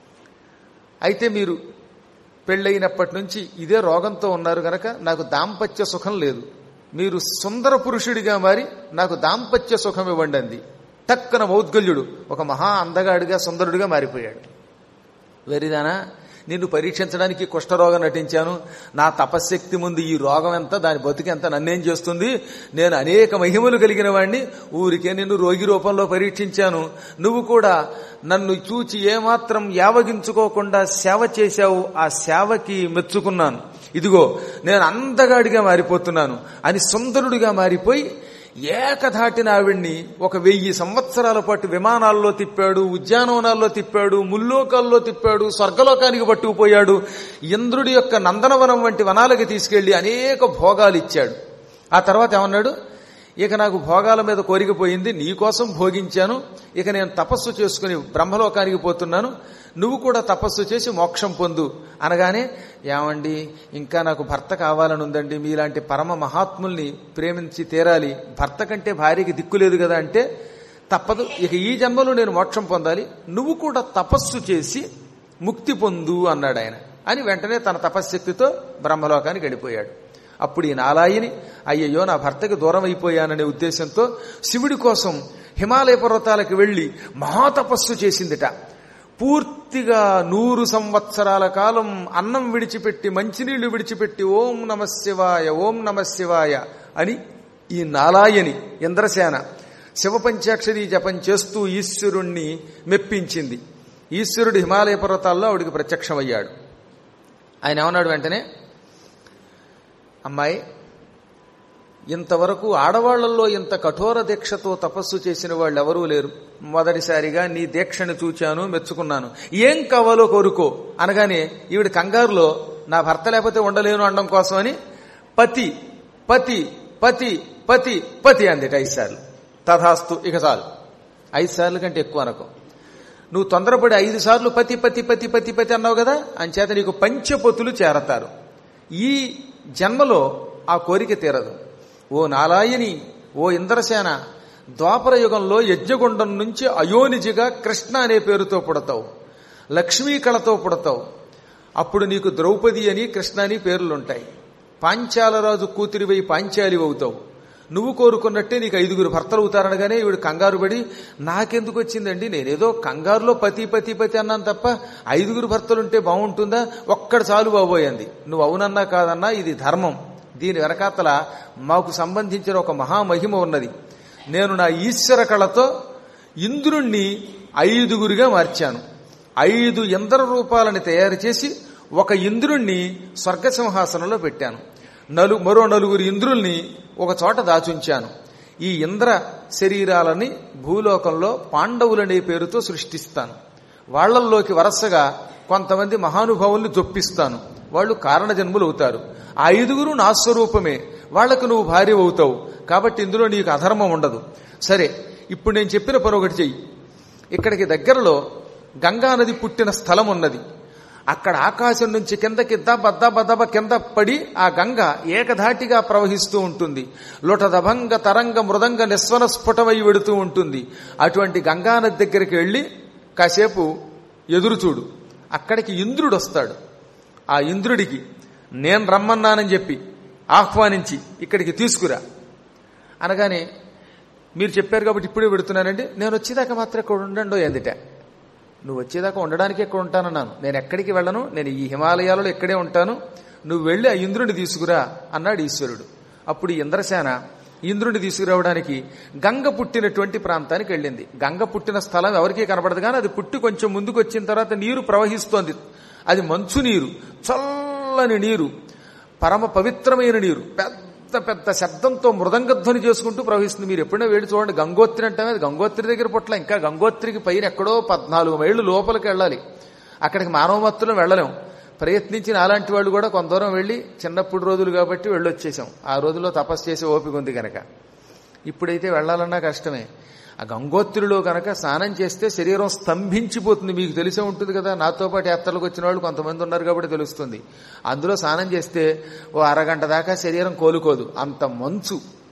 A: అయితే మీరు పెళ్ళైనప్పటి నుంచి ఇదే రోగంతో ఉన్నారు గనక నాకు దాంపత్య సుఖం లేదు మీరు సుందర పురుషుడిగా మారి నాకు దాంపత్య సుఖం ఇవ్వండి అంది టక్కన మౌద్గల్యుడు ఒక మహా అందగాడిగా సుందరుడిగా మారిపోయాడు వెరిదానా నిన్ను పరీక్షించడానికి కుష్ఠరోగం నటించాను నా తపశ్శక్తి ముందు ఈ రోగం ఎంత దాని బతుకు ఎంత నన్నేం చేస్తుంది నేను అనేక మహిమలు కలిగిన వాడిని ఊరికే నిన్ను రోగి రూపంలో పరీక్షించాను నువ్వు కూడా నన్ను చూచి ఏమాత్రం యావగించుకోకుండా సేవ చేశావు ఆ సేవకి మెచ్చుకున్నాను ఇదిగో నేను అందగాడిగా మారిపోతున్నాను అని సుందరుడిగా మారిపోయి ఏకధాటిన ఆవిడ్ని ఒక వెయ్యి సంవత్సరాల పాటు విమానాల్లో తిప్పాడు ఉద్యానవనాల్లో తిప్పాడు ముల్లోకాల్లో తిప్పాడు స్వర్గలోకానికి పట్టుకుపోయాడు ఇంద్రుడి యొక్క నందనవనం వంటి వనాలకి తీసుకెళ్లి అనేక భోగాలు ఇచ్చాడు ఆ తర్వాత ఏమన్నాడు ఇక నాకు భోగాల మీద కోరికపోయింది నీకోసం భోగించాను ఇక నేను తపస్సు చేసుకుని బ్రహ్మలోకానికి పోతున్నాను నువ్వు కూడా తపస్సు చేసి మోక్షం పొందు అనగానే ఏమండి ఇంకా నాకు భర్త కావాలని ఉందండి మీలాంటి పరమ మహాత్ముల్ని ప్రేమించి తీరాలి భర్త కంటే భార్యకి దిక్కు లేదు కదా అంటే తప్పదు ఇక ఈ జన్మలో నేను మోక్షం పొందాలి నువ్వు కూడా తపస్సు చేసి ముక్తి పొందు అన్నాడు ఆయన అని వెంటనే తన తపశ్శక్తితో బ్రహ్మలోకానికి వెళ్ళిపోయాడు అప్పుడు ఈ నాలాయిని అయ్యయ్యో నా భర్తకి దూరం అయిపోయాననే ఉద్దేశంతో శివుడి కోసం హిమాలయ పర్వతాలకు వెళ్లి మహాతపస్సు చేసిందిట పూర్తిగా నూరు సంవత్సరాల కాలం అన్నం విడిచిపెట్టి మంచినీళ్లు విడిచిపెట్టి ఓం నమ శివాయ ఓం నమ శివాయ అని ఈ నాలాయని ఇంద్రసేన శివపంచాక్షరి జపం చేస్తూ ఈశ్వరుణ్ణి మెప్పించింది ఈశ్వరుడు హిమాలయ పర్వతాల్లో ఆవిడికి ప్రత్యక్షమయ్యాడు ఆయన ఏమన్నాడు వెంటనే అమ్మాయి ఇంతవరకు ఆడవాళ్లలో ఇంత కఠోర దీక్షతో తపస్సు చేసిన వాళ్ళు ఎవరూ లేరు మొదటిసారిగా నీ దీక్షను చూచాను మెచ్చుకున్నాను ఏం కావాలో కోరుకో అనగానే ఈవిడ కంగారులో నా భర్త లేకపోతే ఉండలేను అనడం కోసమని పతి పతి పతి పతి పతి అందిట ఐదు సార్లు తథాస్తు ఇక చాలు ఐదు సార్లు కంటే ఎక్కువ అనకు నువ్వు తొందరపడి ఐదు సార్లు పతి పతి పతి పతి పతి అన్నావు కదా అంచేత నీకు పంచపతులు చేరతారు ఈ జన్మలో ఆ కోరిక తీరదు ఓ నారాయణి ఓ ఇంద్రసేన ద్వాపర యుగంలో యజ్ఞగుండం నుంచి అయోనిజిగా కృష్ణ అనే పేరుతో పుడతావు లక్ష్మీ కళతో పుడతావు అప్పుడు నీకు ద్రౌపది అని కృష్ణ అని పేర్లుంటాయి పాంచాలరాజు కూతురివై పాంచాలి అవుతావు నువ్వు కోరుకున్నట్టే నీకు ఐదుగురు భర్తలు అవుతారనగానే ఈవిడ కంగారు పడి నాకెందుకు వచ్చిందండి నేనేదో కంగారులో పతి పతి పతి అన్నాను తప్ప ఐదుగురు భర్తలుంటే బాగుంటుందా ఒక్కడ చాలు బాబోయంది నువ్వు అవునన్నా కాదన్నా ఇది ధర్మం దీని వెనకాతల మాకు సంబంధించిన ఒక మహామహిమ ఉన్నది నేను నా ఈశ్వర కళతో ఇంద్రుణ్ణి ఐదుగురిగా మార్చాను ఐదు ఇంద్ర రూపాలని తయారు చేసి ఒక ఇంద్రుణ్ణి స్వర్గసింహాసనంలో పెట్టాను నలు మరో నలుగురు ఇంద్రుల్ని ఒక చోట దాచుంచాను ఈ ఇంద్ర శరీరాలని భూలోకంలో పాండవులనే పేరుతో సృష్టిస్తాను వాళ్లల్లోకి వరసగా కొంతమంది మహానుభావుల్ని జొప్పిస్తాను వాళ్ళు కారణ జన్ములు అవుతారు ఆ ఐదుగురు నా స్వరూపమే వాళ్లకు నువ్వు భార్య అవుతావు కాబట్టి ఇందులో నీకు అధర్మం ఉండదు సరే ఇప్పుడు నేను చెప్పిన పని ఒకటి చెయ్యి ఇక్కడికి దగ్గరలో గంగానది పుట్టిన స్థలం ఉన్నది అక్కడ ఆకాశం నుంచి కిందకి దబ దబ దబ కింద పడి ఆ గంగ ఏకధాటిగా ప్రవహిస్తూ ఉంటుంది లుటదభంగ తరంగ మృదంగ నిస్వన స్ఫుటమై వెడుతూ ఉంటుంది అటువంటి గంగానది దగ్గరికి వెళ్ళి కాసేపు ఎదురు చూడు అక్కడికి ఇంద్రుడు వస్తాడు ఆ ఇంద్రుడికి నేను రమ్మన్నానని చెప్పి ఆహ్వానించి ఇక్కడికి తీసుకురా అనగానే మీరు చెప్పారు కాబట్టి ఇప్పుడే పెడుతున్నానండి నేను వచ్చేదాకా మాత్రం ఇక్కడ ఉండండో ఎందుట నువ్వు వచ్చేదాకా ఉండడానికి ఎక్కడ ఉంటానన్నాను నేను ఎక్కడికి వెళ్ళను నేను ఈ హిమాలయాలలో ఇక్కడే ఉంటాను నువ్వు వెళ్ళి ఆ ఇంద్రుడిని తీసుకురా అన్నాడు ఈశ్వరుడు అప్పుడు ఈ ఇంద్రసేన ఇంద్రుడిని తీసుకురావడానికి గంగ పుట్టినటువంటి ప్రాంతానికి వెళ్ళింది గంగ పుట్టిన స్థలం ఎవరికీ కనపడదు కానీ అది పుట్టి కొంచెం ముందుకు వచ్చిన తర్వాత నీరు ప్రవహిస్తోంది అది మంచు నీరు చల్లని నీరు పరమ పవిత్రమైన నీరు పెద్ద పెద్ద శబ్దంతో మృదంగధ్వని చేసుకుంటూ ప్రవహిస్తుంది మీరు ఎప్పుడైనా వేడి చూడండి గంగోత్రి అంటే అది గంగోత్రి దగ్గర పుట్ల ఇంకా గంగోత్రికి పైన ఎక్కడో పద్నాలుగు మైళ్ళు లోపలికి వెళ్ళాలి అక్కడికి మానవ మత్తులో వెళ్ళలేం ప్రయత్నించిన అలాంటి వాళ్ళు కూడా కొంత దూరం వెళ్ళి చిన్నప్పుడు రోజులు కాబట్టి వెళ్ళొచ్చేసాం ఆ రోజుల్లో తపస్సు చేసే ఓపిక ఉంది కనుక ఇప్పుడైతే వెళ్ళాలన్నా కష్టమే ఆ గంగోత్రిలో కనుక స్నానం చేస్తే శరీరం స్తంభించిపోతుంది మీకు తెలిసే ఉంటుంది కదా నాతో పాటు యాత్రలకు వచ్చిన వాళ్ళు కొంతమంది ఉన్నారు కాబట్టి తెలుస్తుంది అందులో స్నానం చేస్తే ఓ అరగంట దాకా శరీరం కోలుకోదు అంత మంచు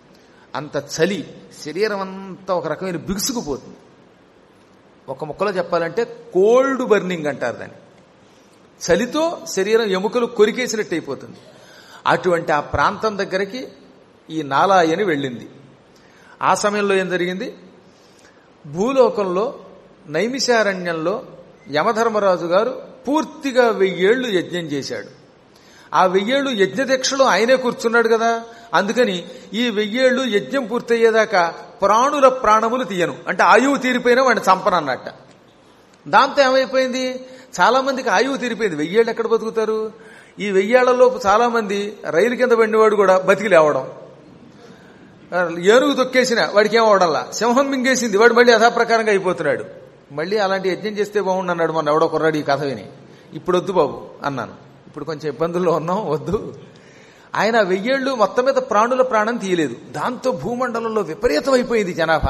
A: అంత చలి శరీరం అంతా ఒక రకమైన బిగుసుకుపోతుంది ఒక ముక్కలో చెప్పాలంటే కోల్డ్ బర్నింగ్ అంటారు దాన్ని చలితో శరీరం ఎముకలు కొరికేసినట్టు అయిపోతుంది అటువంటి ఆ ప్రాంతం దగ్గరికి ఈ నాలాయని వెళ్ళింది ఆ సమయంలో ఏం జరిగింది భూలోకంలో నైమిషారణ్యంలో యమధర్మరాజు గారు పూర్తిగా వెయ్యేళ్లు యజ్ఞం చేశాడు ఆ వెయ్యేళ్లు యజ్ఞదీక్షలో ఆయనే కూర్చున్నాడు కదా అందుకని ఈ వెయ్యేళ్లు యజ్ఞం పూర్తయ్యేదాకా ప్రాణుల ప్రాణములు తీయను అంటే ఆయువు తీరిపోయినా వాడిని చంపనన్నట్ట దాంతో ఏమైపోయింది చాలా మందికి ఆయువు తీరిపోయింది వెయ్యేళ్ళు ఎక్కడ బతుకుతారు ఈ వెయ్యేళ్లలోపు చాలా మంది రైలు కింద పడినవాడు కూడా బతికి లేవడం ఏనుగు తొక్కేసిన వాడికి ఏం అవడంలా సింహం మింగేసింది వాడు మళ్ళీ యథాప్రకారంగా అయిపోతున్నాడు మళ్ళీ అలాంటి యజ్ఞం చేస్తే బాగుండన్నాడు మొన్న ఎవడో కుర్రాడు ఈ కథ విని ఇప్పుడు వద్దు బాబు అన్నాను ఇప్పుడు కొంచెం ఇబ్బందుల్లో ఉన్నాం వద్దు ఆయన వెయ్యేళ్ళు మొత్తం మీద ప్రాణుల ప్రాణం తీయలేదు దాంతో భూమండలంలో విపరీతం అయిపోయింది జనాభా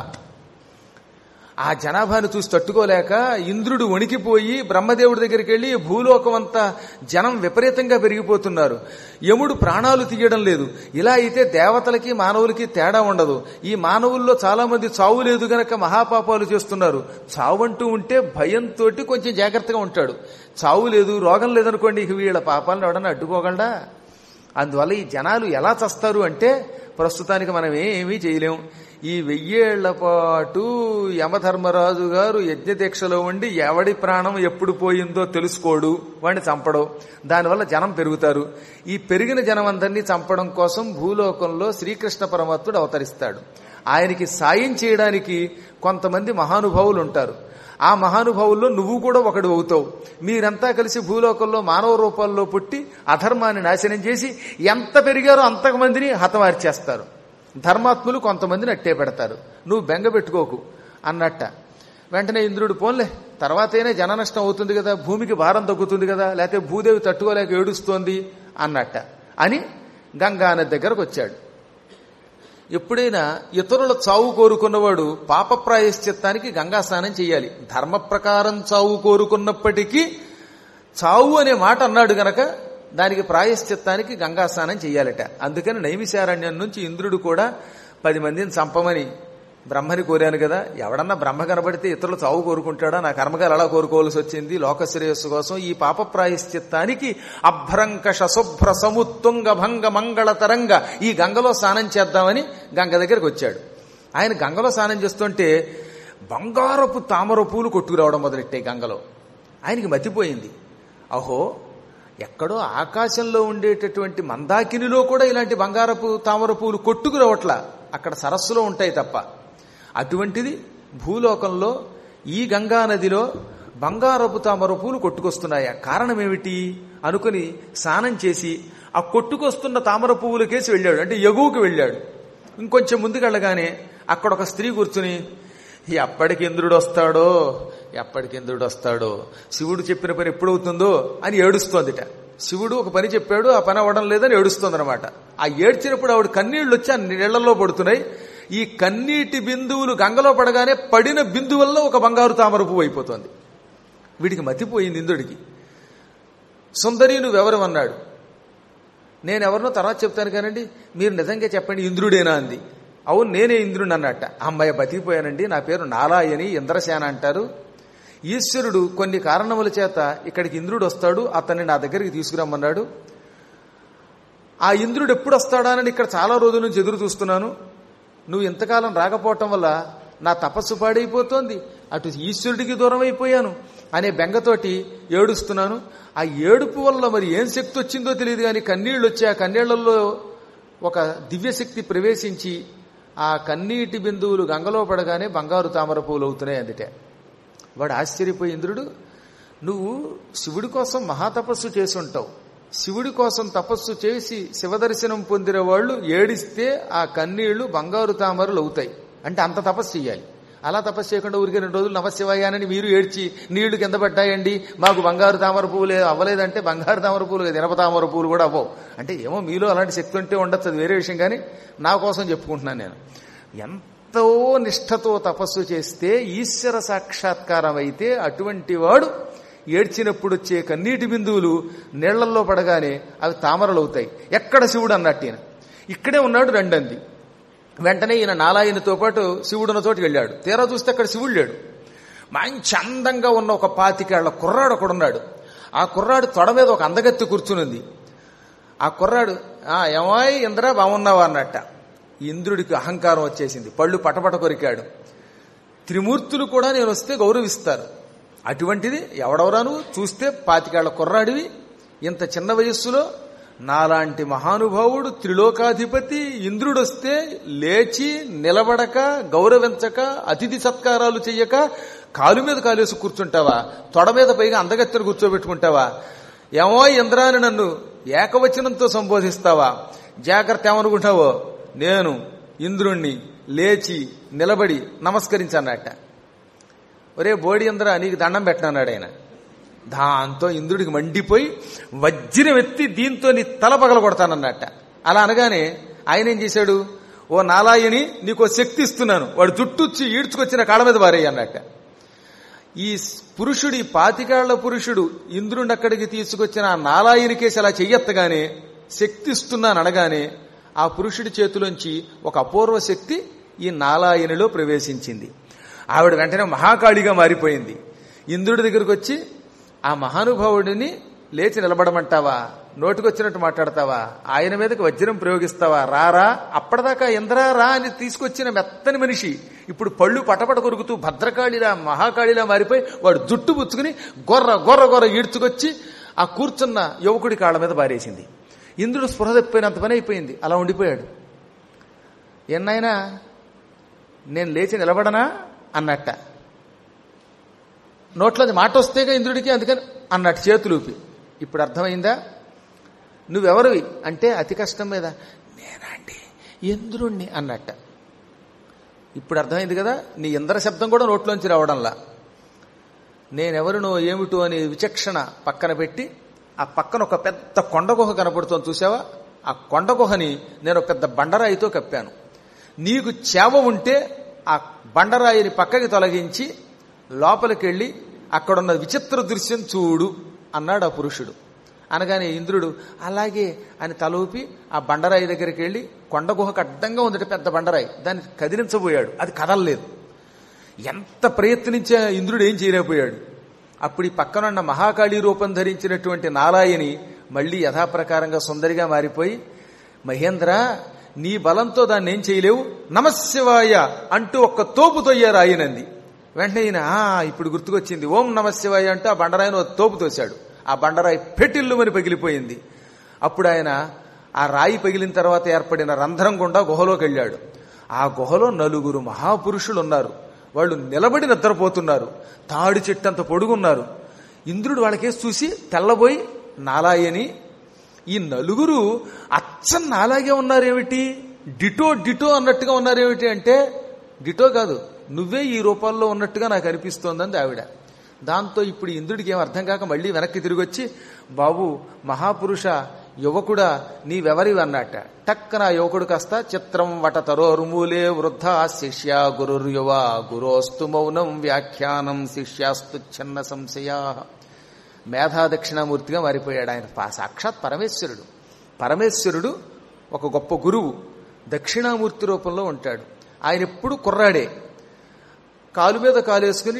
A: ఆ జనాభాను చూసి తట్టుకోలేక ఇంద్రుడు వణికిపోయి బ్రహ్మదేవుడి దగ్గరికి వెళ్ళి భూలోకం అంతా జనం విపరీతంగా పెరిగిపోతున్నారు యముడు ప్రాణాలు తీయడం లేదు ఇలా అయితే దేవతలకి మానవులకి తేడా ఉండదు ఈ మానవుల్లో చాలా మంది చావు లేదు గనక మహాపాపాలు చేస్తున్నారు చావు అంటూ ఉంటే భయంతో కొంచెం జాగ్రత్తగా ఉంటాడు చావు లేదు రోగం లేదనుకోండి ఇక వీళ్ళ పాపాలను ఎవడన్నా అడ్డుకోగలడా అందువల్ల ఈ జనాలు ఎలా చస్తారు అంటే ప్రస్తుతానికి మనం ఏమీ చేయలేం ఈ వెయ్యేళ్ల పాటు యమధర్మరాజు గారు యజ్ఞదీక్షలో ఉండి ఎవడి ప్రాణం ఎప్పుడు పోయిందో తెలుసుకోడు వాడిని చంపడం దానివల్ల జనం పెరుగుతారు ఈ పెరిగిన జనం అందరినీ చంపడం కోసం భూలోకంలో శ్రీకృష్ణ పరమాత్ముడు అవతరిస్తాడు ఆయనకి సాయం చేయడానికి కొంతమంది మహానుభావులు ఉంటారు ఆ మహానుభావుల్లో నువ్వు కూడా ఒకడు అవుతావు మీరంతా కలిసి భూలోకంలో మానవ రూపాల్లో పుట్టి అధర్మాన్ని నాశనం చేసి ఎంత పెరిగారో అంతమందిని హతమార్చేస్తారు ధర్మాత్ములు కొంతమందిని అట్టే పెడతారు నువ్వు బెంగ పెట్టుకోకు అన్నట్ట వెంటనే ఇంద్రుడు పోన్లే తర్వాతైనా జన నష్టం అవుతుంది కదా భూమికి భారం తగ్గుతుంది కదా లేకపోతే భూదేవి తట్టుకోలేక ఏడుస్తోంది అన్నట్ట అని గంగానది దగ్గరకు వచ్చాడు ఎప్పుడైనా ఇతరుల చావు కోరుకున్నవాడు పాప ప్రాయశ్చిత్తానికి గంగా స్నానం చేయాలి ధర్మ ప్రకారం చావు కోరుకున్నప్పటికీ చావు అనే మాట అన్నాడు గనక దానికి ప్రాయశ్చిత్తానికి గంగా స్నానం చెయ్యాలట అందుకని నైమిశారణ్యం నుంచి ఇంద్రుడు కూడా పది మందిని చంపమని బ్రహ్మని కోరాను కదా ఎవడన్నా బ్రహ్మ కనబడితే ఇతరులు చావు కోరుకుంటాడా నా కర్మగారు అలా కోరుకోవాల్సి వచ్చింది లోక శ్రేయస్సు కోసం ఈ పాప ప్రాయశ్చిత్తానికి అభ్రంకష శుభ్ర సముత్తుంగ భంగ మంగళ తరంగ ఈ గంగలో స్నానం చేద్దామని గంగ దగ్గరికి వచ్చాడు ఆయన గంగలో స్నానం చేస్తుంటే బంగారపు తామర పూలు కొట్టుకురావడం మొదలెట్టాయి గంగలో ఆయనకి మతిపోయింది అహో ఎక్కడో ఆకాశంలో ఉండేటటువంటి మందాకినిలో కూడా ఇలాంటి బంగారపు తామర పూలు కొట్టుకురావట్లా అక్కడ సరస్సులో ఉంటాయి తప్ప అటువంటిది భూలోకంలో ఈ గంగా నదిలో బంగారపు తామర పూలు కొట్టుకొస్తున్నాయా కారణం ఏమిటి అనుకుని స్నానం చేసి ఆ కొట్టుకొస్తున్న తామర పువ్వులకేసి వెళ్ళాడు అంటే ఎగువకు వెళ్ళాడు ఇంకొంచెం ముందుకెళ్ళగానే అక్కడ ఒక స్త్రీ కూర్చుని ఎప్పటికి ఇంద్రుడు వస్తాడో ఎప్పటికి ఇంద్రుడు వస్తాడో శివుడు చెప్పిన పని ఎప్పుడవుతుందో అని ఏడుస్తోందిట శివుడు ఒక పని చెప్పాడు ఆ పని అవ్వడం లేదని ఏడుస్తోందనమాట ఆ ఏడ్చినప్పుడు ఆవిడ కన్నీళ్లు వచ్చి ఆ నీళ్లలో పడుతున్నాయి ఈ కన్నీటి బిందువులు గంగలో పడగానే పడిన బిందువుల్లో ఒక బంగారు తామర పువ్వు అయిపోతుంది వీడికి మతిపోయింది ఇంద్రుడికి సుందరి నువ్వెవరు అన్నాడు నేను ఎవరినో తర్వాత చెప్తాను కానండి మీరు నిజంగా చెప్పండి ఇంద్రుడేనా అంది అవును నేనే ఇంద్రుడు అన్నట్ట అమ్మాయి బతికిపోయానండి నా పేరు నాలాయని ఇంద్రసేన అంటారు ఈశ్వరుడు కొన్ని కారణముల చేత ఇక్కడికి ఇంద్రుడు వస్తాడు అతన్ని నా దగ్గరికి తీసుకురమ్మన్నాడు ఆ ఇంద్రుడు ఎప్పుడు వస్తాడా అని ఇక్కడ చాలా రోజుల నుంచి ఎదురు చూస్తున్నాను నువ్వు ఇంతకాలం రాకపోవటం వల్ల నా తపస్సు పాడైపోతోంది అటు ఈశ్వరుడికి దూరం అయిపోయాను అనే బెంగతోటి ఏడుస్తున్నాను ఆ ఏడుపు వల్ల మరి ఏం శక్తి వచ్చిందో తెలియదు కానీ కన్నీళ్ళు వచ్చి ఆ కన్నీళ్లలో ఒక దివ్యశక్తి ప్రవేశించి ఆ కన్నీటి బిందువులు గంగలో పడగానే బంగారు తామర పూలు అవుతున్నాయి అందుటే వాడు ఆశ్చర్యపోయి ఇంద్రుడు నువ్వు శివుడి కోసం మహాతపస్సు చేసుంటావు శివుడి కోసం తపస్సు చేసి శివదర్శనం పొందిన వాళ్ళు ఏడిస్తే ఆ కన్నీళ్లు బంగారు తామరలు అవుతాయి అంటే అంత తపస్సు చేయాలి అలా తపస్సు చేయకుండా ఊరికే రెండు రోజులు నమశివాయానని మీరు ఏడ్చి నీళ్లు కింద పడ్డాయండి మాకు బంగారు తామర పువ్వులే అవ్వలేదంటే బంగారు తామర పువ్వులు దినప తామర పువ్వులు కూడా అవ్వవు అంటే ఏమో మీలో అలాంటి శక్తి ఉంటే ఉండొచ్చు అది వేరే విషయం కానీ నా కోసం చెప్పుకుంటున్నాను నేను ఎంతో నిష్ఠతో తపస్సు చేస్తే ఈశ్వర సాక్షాత్కారం అయితే అటువంటి వాడు ఏడ్చినప్పుడు వచ్చే కన్నీటి బిందువులు నీళ్లల్లో పడగానే అవి తామరలు అవుతాయి ఎక్కడ శివుడు అన్నట్టు ఈయన ఇక్కడే ఉన్నాడు రెండంది వెంటనే ఈయన నాలాయనతో పాటు శివుడున్న చోటుకి వెళ్ళాడు తీరా చూస్తే అక్కడ శివుడు లేడు మంచి అందంగా ఉన్న ఒక పాతికేళ్ల కుర్రాడు ఒకడున్నాడు ఆ కుర్రాడు తొడ మీద ఒక అందగత్తి కూర్చునుంది ఆ కుర్రాడు ఆ ఏమాయ్ ఇంద్ర బాగున్నావా అన్నట్ట ఇంద్రుడికి అహంకారం వచ్చేసింది పళ్ళు పటపట కొరికాడు త్రిమూర్తులు కూడా నేను వస్తే గౌరవిస్తారు అటువంటిది ఎవడెవరాను చూస్తే పాతికేళ్ల కుర్రాడివి ఇంత చిన్న వయస్సులో నాలాంటి మహానుభావుడు త్రిలోకాధిపతి ఇంద్రుడొస్తే లేచి నిలబడక గౌరవించక అతిథి సత్కారాలు చెయ్యక కాలు మీద కాలేసి కూర్చుంటావా తొడ మీద పైగా అందగత్తెను కూర్చోబెట్టుకుంటావా ఏమో ఇంద్రాని నన్ను ఏకవచనంతో సంబోధిస్తావా జాగ్రత్త ఏమనుకుంటావో నేను ఇంద్రుణ్ణి లేచి నిలబడి నమస్కరించన్నట్ట ఒరే బోడి ఇంద్ర నీకు దండం పెట్టనన్నాడు ఆయన దాంతో ఇంద్రుడికి మండిపోయి వజ్రం ఎత్తి దీంతో నీ తల పగల కొడతానన్నట్ట అలా అనగానే ఆయన ఏం చేశాడు ఓ నాలాయని నీకో శక్తి ఇస్తున్నాను వాడు జుట్టుచ్చి ఈడ్చుకొచ్చిన కాళ్ళ మీద పారేయి అన్నట్ట ఈ పురుషుడి పాతికాళ్ల పురుషుడు ఇంద్రుడిని అక్కడికి తీసుకొచ్చిన ఆ నాలాయనికేసి అలా చెయ్యెత్తగానే శక్తి ఇస్తున్నాను అనగానే ఆ పురుషుడి చేతిలోంచి ఒక అపూర్వ శక్తి ఈ నాలాయనిలో ప్రవేశించింది ఆవిడ వెంటనే మహాకాళిగా మారిపోయింది ఇంద్రుడి దగ్గరికి వచ్చి ఆ మహానుభావుడిని లేచి నిలబడమంటావా నోటికొచ్చినట్టు మాట్లాడతావా ఆయన మీదకి వజ్రం ప్రయోగిస్తావా రారా అప్పటిదాకా ఇంద్రా రా అని తీసుకొచ్చిన మెత్తని మనిషి ఇప్పుడు పళ్ళు పటపట కొరుకుతూ భద్రకాళిలా మహాకాళిలా మారిపోయి వాడు జుట్టు పుచ్చుకుని గొర్ర గొర్ర గొర్ర ఈడ్చుకొచ్చి ఆ కూర్చున్న యువకుడి కాళ్ళ మీద బారేసింది ఇంద్రుడు స్పృహ తప్పిపోయినంత పని అయిపోయింది అలా ఉండిపోయాడు ఎన్నైనా నేను లేచి నిలబడనా అన్నట్ట నోట్లోది మాట వస్తేగా ఇంద్రుడికి అందుకని అన్నట్టు చేతులూపి ఇప్పుడు అర్థమైందా నువ్వెవరివి అంటే అతి కష్టం మీద నేనండి ఇంద్రుణ్ణి అన్నట్ట ఇప్పుడు అర్థమైంది కదా నీ ఇంద్ర శబ్దం కూడా నోట్లోంచి రావడంలా నేనెవరినో ఏమిటో అనే విచక్షణ పక్కన పెట్టి ఆ పక్కన ఒక పెద్ద కొండ గుహ కనపడుతోంది చూసావా ఆ కొండ గుహని నేను ఒక పెద్ద బండరాయితో కప్పాను నీకు చేవ ఉంటే ఆ బండరాయిని పక్కకి తొలగించి లోపలికెళ్ళి అక్కడున్న విచిత్ర దృశ్యం చూడు అన్నాడు ఆ పురుషుడు అనగానే ఇంద్రుడు అలాగే అని తల ఊపి ఆ బండరాయి దగ్గరికి వెళ్ళి కొండ గుహకు అడ్డంగా ఉందట పెద్ద బండరాయి దాన్ని కదిలించబోయాడు అది కదలలేదు ఎంత ప్రయత్నించా ఇంద్రుడు ఏం చేయలేకపోయాడు అప్పుడు ఈ పక్కనున్న మహాకాళీ రూపం ధరించినటువంటి నారాయణి మళ్ళీ యథాప్రకారంగా సుందరిగా మారిపోయి మహేంద్ర నీ బలంతో దాన్ని ఏం చేయలేవు నమశివాయ అంటూ ఒక్క తోపు తొయ్యారు ఆయనంది వెంటనే ఈయన "ఆ, ఇప్పుడు గుర్తుకొచ్చింది ఓం నమశివాయ అంటూ ఆ బండరాయిని ఒక తోపు తోశాడు ఆ బండరాయి పెటిల్లుమని పగిలిపోయింది అప్పుడు ఆయన ఆ రాయి పగిలిన తర్వాత ఏర్పడిన రంధ్రం గుండా గుహలోకి వెళ్ళాడు ఆ గుహలో నలుగురు మహాపురుషులు ఉన్నారు వాళ్ళు నిలబడి నిద్రపోతున్నారు తాడి చెట్టంత పొడుగున్నారు ఇంద్రుడు వాళ్ళకేసి చూసి తెల్లబోయి నాలాయని ఈ నలుగురు అచ్చం నాలాగే ఉన్నారేమిటి డిటో డిటో అన్నట్టుగా ఉన్నారేమిటి అంటే డిటో కాదు నువ్వే ఈ రూపాల్లో ఉన్నట్టుగా నాకు అనిపిస్తోందంది ఆవిడ దాంతో ఇప్పుడు ఇంద్రుడికి ఏం అర్థం కాక మళ్ళీ వెనక్కి తిరిగి వచ్చి బాబు మహాపురుష యువకుడా నీవెవరివి అన్నట్ట టక్కన ఆ యువకుడు కాస్త చిత్రం వట తరోరుమూలే వృద్ధ శిష్య గురుర్యువ గురోస్తు మౌనం వ్యాఖ్యానం శిష్యాస్తు చిన్న సంశయా మేధా దక్షిణామూర్తిగా మారిపోయాడు ఆయన పా- సాక్షాత్ పరమేశ్వరుడు పరమేశ్వరుడు ఒక గొప్ప గురువు దక్షిణామూర్తి రూపంలో ఉంటాడు ఆయన ఎప్పుడు కుర్రాడే కాలు మీద కాలేసుకుని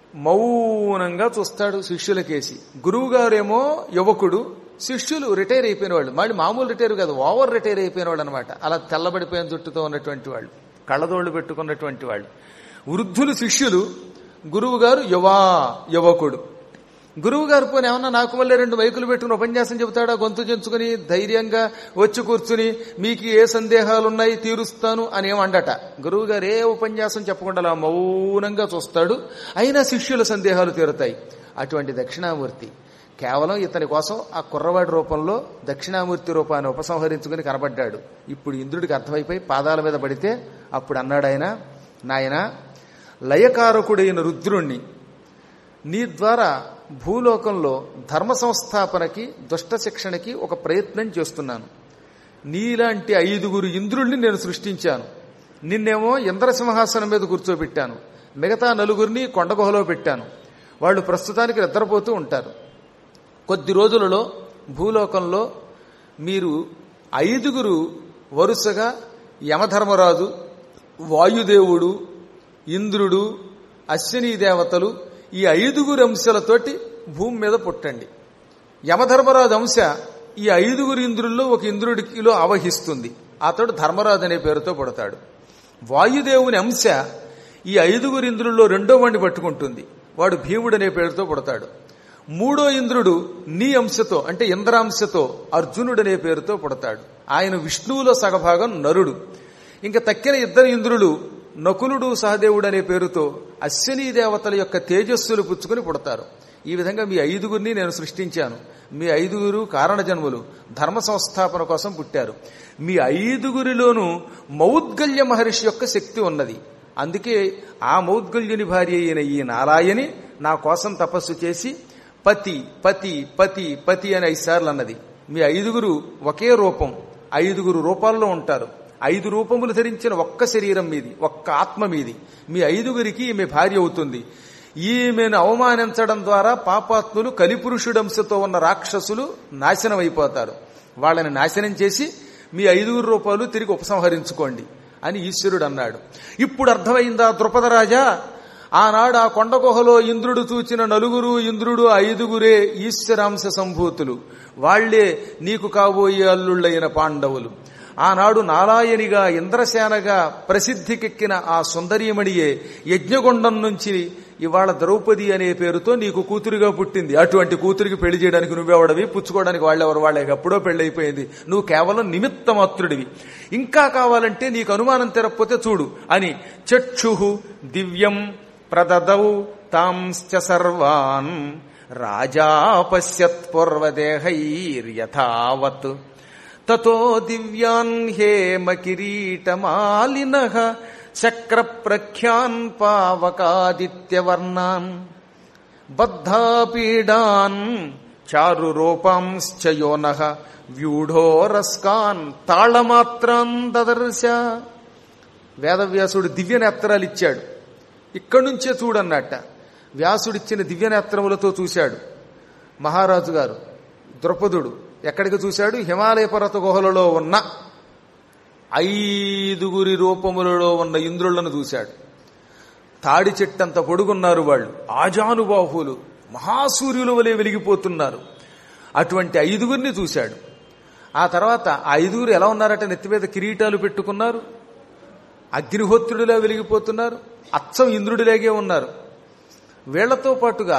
A: మౌనంగా చూస్తాడు శిష్యులకేసి గురువు గారేమో యువకుడు శిష్యులు రిటైర్ అయిపోయిన వాళ్ళు మళ్ళీ మామూలు రిటైర్ కాదు ఓవర్ రిటైర్ అయిపోయిన వాళ్ళు అనమాట అలా తెల్లబడిపోయిన జుట్టుతో ఉన్నటువంటి వాళ్ళు కళ్ళదోళ్లు పెట్టుకున్నటువంటి వాళ్ళు వృద్ధులు శిష్యులు గురువు గారు యువా యువకుడు గురువు గారు పోనీ ఏమన్నా నాకు మళ్ళీ రెండు మైకులు పెట్టుకుని ఉపన్యాసం చెబుతాడా గొంతు చెంచుకుని ధైర్యంగా వచ్చి కూర్చుని మీకు ఏ సందేహాలు ఉన్నాయి తీరుస్తాను అని ఏమండట గురువు గారు ఏ ఉపన్యాసం చెప్పకుండా అలా మౌనంగా చూస్తాడు అయినా శిష్యుల సందేహాలు తీరుతాయి అటువంటి దక్షిణామూర్తి కేవలం ఇతని కోసం ఆ కుర్రవాడి రూపంలో దక్షిణామూర్తి రూపాన్ని ఉపసంహరించుకుని కనబడ్డాడు ఇప్పుడు ఇంద్రుడికి అర్థమైపోయి పాదాల మీద పడితే అప్పుడు అన్నాడు ఆయన నాయన లయకారకుడైన రుద్రుణ్ణి నీ ద్వారా భూలోకంలో ధర్మ సంస్థాపనకి దుష్ట శిక్షణకి ఒక ప్రయత్నం చేస్తున్నాను నీలాంటి ఐదుగురు ఇంద్రుల్ని నేను సృష్టించాను నిన్నేమో ఇంద్రసింహాసనం మీద కూర్చోబెట్టాను మిగతా నలుగురిని కొండగుహలో పెట్టాను వాళ్ళు ప్రస్తుతానికి నిద్రపోతూ ఉంటారు కొద్ది రోజులలో భూలోకంలో మీరు ఐదుగురు వరుసగా యమధర్మరాజు వాయుదేవుడు ఇంద్రుడు అశ్విని దేవతలు ఈ ఐదుగురు అంశాలతోటి భూమి మీద పుట్టండి యమధర్మరాజు అంశ ఈ ఐదుగురు ఇంద్రుల్లో ఒక ఇంద్రుడికిలో ఆవహిస్తుంది అతడు ధర్మరాజు అనే పేరుతో పుడతాడు వాయుదేవుని అంశ ఈ ఐదుగురు ఇంద్రుల్లో రెండో వాడిని పట్టుకుంటుంది వాడు భీముడు అనే పేరుతో పుడతాడు మూడో ఇంద్రుడు నీ అంశతో అంటే ఇంద్రాంశతో అర్జునుడనే పేరుతో పుడతాడు ఆయన విష్ణువులో సగభాగం నరుడు ఇంకా తక్కిన ఇద్దరు ఇంద్రులు నకులుడు సహదేవుడు అనే పేరుతో అశ్విని దేవతల యొక్క తేజస్సులు పుచ్చుకుని పుడతారు ఈ విధంగా మీ ఐదుగురిని నేను సృష్టించాను మీ ఐదుగురు కారణ జన్ములు ధర్మ సంస్థాపన కోసం పుట్టారు మీ ఐదుగురిలోనూ మౌద్గల్య మహర్షి యొక్క శక్తి ఉన్నది అందుకే ఆ మౌద్గల్యుని భార్య అయిన ఈ నారాయణి నా కోసం తపస్సు చేసి పతి పతి పతి పతి అని ఐదుసార్లు అన్నది మీ ఐదుగురు ఒకే రూపం ఐదుగురు రూపాల్లో ఉంటారు ఐదు రూపములు ధరించిన ఒక్క శరీరం మీది ఒక్క ఆత్మ మీది మీ ఐదుగురికి ఈమె భార్య అవుతుంది ఈమెను అవమానించడం ద్వారా పాపాత్ములు కలిపురుషుడంశతో ఉన్న రాక్షసులు నాశనం అయిపోతారు వాళ్ళని నాశనం చేసి మీ ఐదుగురు రూపాయలు తిరిగి ఉపసంహరించుకోండి అని ఈశ్వరుడు అన్నాడు ఇప్పుడు అర్థమైందా ద్రుపదరాజా ఆనాడు ఆ కొండ గుహలో ఇంద్రుడు చూచిన నలుగురు ఇంద్రుడు ఐదుగురే ఈశ్వరాంశ సంభూతులు వాళ్లే నీకు కాబోయే అల్లుళ్ళైన పాండవులు ఆనాడు నారాయణిగా ఇంద్రసేనగా ప్రసిద్ధికెక్కిన ఆ సుందరీమణియే యజ్ఞగుండం నుంచి ఇవాళ ద్రౌపది అనే పేరుతో నీకు కూతురుగా పుట్టింది అటువంటి కూతురికి పెళ్లి చేయడానికి నువ్వెవడవి పుచ్చుకోవడానికి వాళ్ళెవరు వాళ్ళకి ఎప్పుడో పెళ్ళైపోయింది నువ్వు కేవలం నిమిత్త మాత్రుడివి ఇంకా కావాలంటే నీకు అనుమానం తెరకపోతే చూడు అని చక్షు దివ్యం ప్రదదౌ తాంశ్చ సర్వాన్ రాజా పశ్యత్ పూర్వదేహైర్యథావత్ తతో దివ్యాన్ హేమ కిరీటమాలిన చక్ర ప్రఖ్యాన్ పావకాదిత్యవర్ణాన్ బద్ధాపీడాన్ చారు రూపాంశ్చ యోన వ్యూఢోరస్కాన్ తాళమాత్రాన్ దదర్శ వేదవ్యాసుడు దివ్య నేత్రాలు ఇచ్చాడు ఇక్కడి నుంచే చూడన్నట్ట వ్యాసుడిచ్చిన దివ్య నేత్రములతో చూశాడు మహారాజు గారు ద్రౌపదుడు ఎక్కడికి చూశాడు హిమాలయ పర్వత గుహలలో ఉన్న ఐదుగురి రూపములలో ఉన్న ఇంద్రులను చూశాడు తాడి చెట్టంత పొడుగున్నారు వాళ్ళు ఆజానుబాహులు మహాసూర్యుల వలె వెలిగిపోతున్నారు అటువంటి ఐదుగురిని చూశాడు ఆ తర్వాత ఆ ఐదుగురు ఎలా ఉన్నారట నెత్తి మీద కిరీటాలు పెట్టుకున్నారు అగ్నిహోత్రుడిలా వెలిగిపోతున్నారు అచ్చం ఇంద్రుడిలాగే ఉన్నారు వీళ్లతో పాటుగా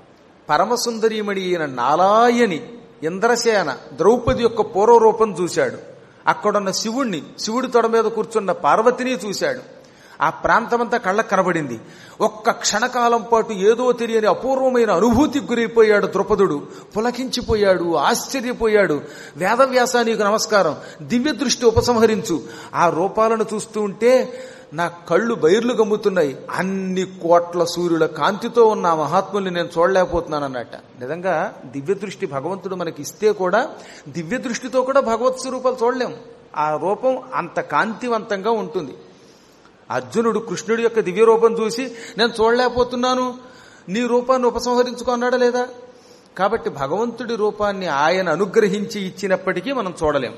A: పరమసుందరీమణి అయిన నాలాయని ఇంద్రసేన ద్రౌపది యొక్క పూర్వరూపం చూశాడు అక్కడున్న శివుణ్ణి శివుడి తొడ మీద కూర్చున్న పార్వతిని చూశాడు ఆ ప్రాంతమంతా కళ్ళకు కనబడింది ఒక్క క్షణకాలం పాటు ఏదో తెలియని అపూర్వమైన అనుభూతికి గురైపోయాడు ద్రుపదుడు పులకించిపోయాడు ఆశ్చర్యపోయాడు వేదవ్యాస నీకు నమస్కారం దివ్య దృష్టి ఉపసంహరించు ఆ రూపాలను చూస్తూ ఉంటే నా కళ్ళు బైర్లు గమ్ముతున్నాయి అన్ని కోట్ల సూర్యుల కాంతితో ఉన్న ఆ మహాత్ముల్ని నేను చూడలేకపోతున్నాను అన్నట్ట నిజంగా దివ్య దృష్టి భగవంతుడు మనకి ఇస్తే కూడా దివ్య దృష్టితో కూడా భగవత్ స్వరూపాలు చూడలేం ఆ రూపం అంత కాంతివంతంగా ఉంటుంది అర్జునుడు కృష్ణుడి యొక్క దివ్య రూపం చూసి నేను చూడలేకపోతున్నాను నీ రూపాన్ని ఉపసంహరించుకున్నాడా లేదా కాబట్టి భగవంతుడి రూపాన్ని ఆయన అనుగ్రహించి ఇచ్చినప్పటికీ మనం చూడలేం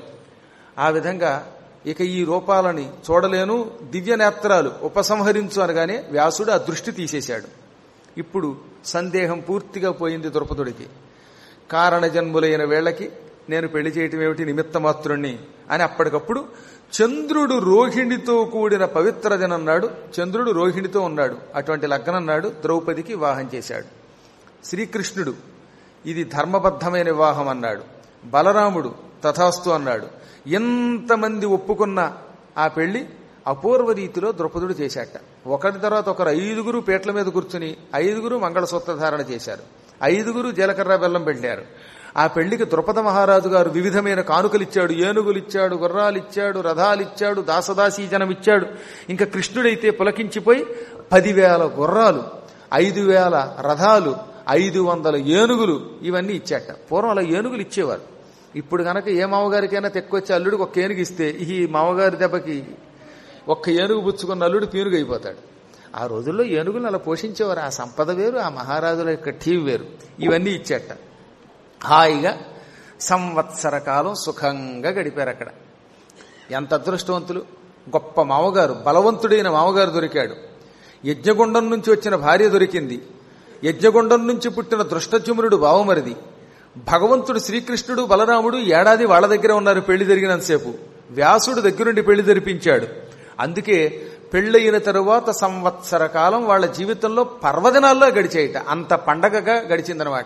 A: ఆ విధంగా ఇక ఈ రూపాలని చూడలేను దివ్య నేత్రాలు ఉపసంహరించు అనగానే వ్యాసుడు ఆ దృష్టి తీసేశాడు ఇప్పుడు సందేహం పూర్తిగా పోయింది ద్రౌపదుడికి కారణ జన్ములైన వేళకి నేను పెళ్లి చేయటం ఏమిటి నిమిత్తమాత్రుణ్ణి అని అప్పటికప్పుడు చంద్రుడు రోహిణితో కూడిన పవిత్ర దినన్నాడు చంద్రుడు రోహిణితో ఉన్నాడు అటువంటి లగ్నన్నాడు ద్రౌపదికి వివాహం చేశాడు శ్రీకృష్ణుడు ఇది ధర్మబద్ధమైన వివాహం అన్నాడు బలరాముడు తథాస్తు అన్నాడు ఎంతమంది ఒప్పుకున్న ఆ పెళ్లి అపూర్వ రీతిలో ద్రౌపదుడు చేశాట ఒకరి తర్వాత ఒకరు ఐదుగురు పీటల మీద కూర్చుని ఐదుగురు మంగళసూత్ర ధారణ చేశారు ఐదుగురు జీలకర్ర బెల్లం పెట్టారు ఆ పెళ్లికి ద్రుపద మహారాజు గారు వివిధమైన కానుకలిచ్చాడు ఏనుగులిచ్చాడు గుర్రాలిచ్చాడు రథాలిచ్చాడు దాసదాసీ జనం ఇచ్చాడు ఇంకా కృష్ణుడైతే పులకించిపోయి పదివేల గుర్రాలు ఐదు వేల రథాలు ఐదు వందల ఏనుగులు ఇవన్నీ ఇచ్చాట పూర్వం అలా ఏనుగులు ఇచ్చేవారు ఇప్పుడు గనక ఏ మామగారికైనా తెక్కొచ్చి అల్లుడికి ఒక్క ఏనుగు ఇస్తే ఈ మామగారి దెబ్బకి ఒక్క ఏనుగు పుచ్చుకున్న అల్లుడు పీనుగు అయిపోతాడు ఆ రోజుల్లో ఏనుగులు అలా పోషించేవారు ఆ సంపద వేరు ఆ మహారాజుల యొక్క టీవీ వేరు ఇవన్నీ ఇచ్చేట హాయిగా సంవత్సర కాలం సుఖంగా గడిపారు అక్కడ ఎంత అదృష్టవంతులు గొప్ప మామగారు బలవంతుడైన మామగారు దొరికాడు యజ్ఞగుండం నుంచి వచ్చిన భార్య దొరికింది యజ్ఞగుండం నుంచి పుట్టిన దృష్టచుమునుడు బావమరిది భగవంతుడు శ్రీకృష్ణుడు బలరాముడు ఏడాది వాళ్ళ దగ్గర ఉన్నారు పెళ్లి జరిగినంతసేపు వ్యాసుడు దగ్గరుండి పెళ్లి జరిపించాడు అందుకే పెళ్ళయిన తరువాత సంవత్సర కాలం వాళ్ళ జీవితంలో పర్వదినాల్లో గడిచేయట అంత పండగగా గడిచిందనమాట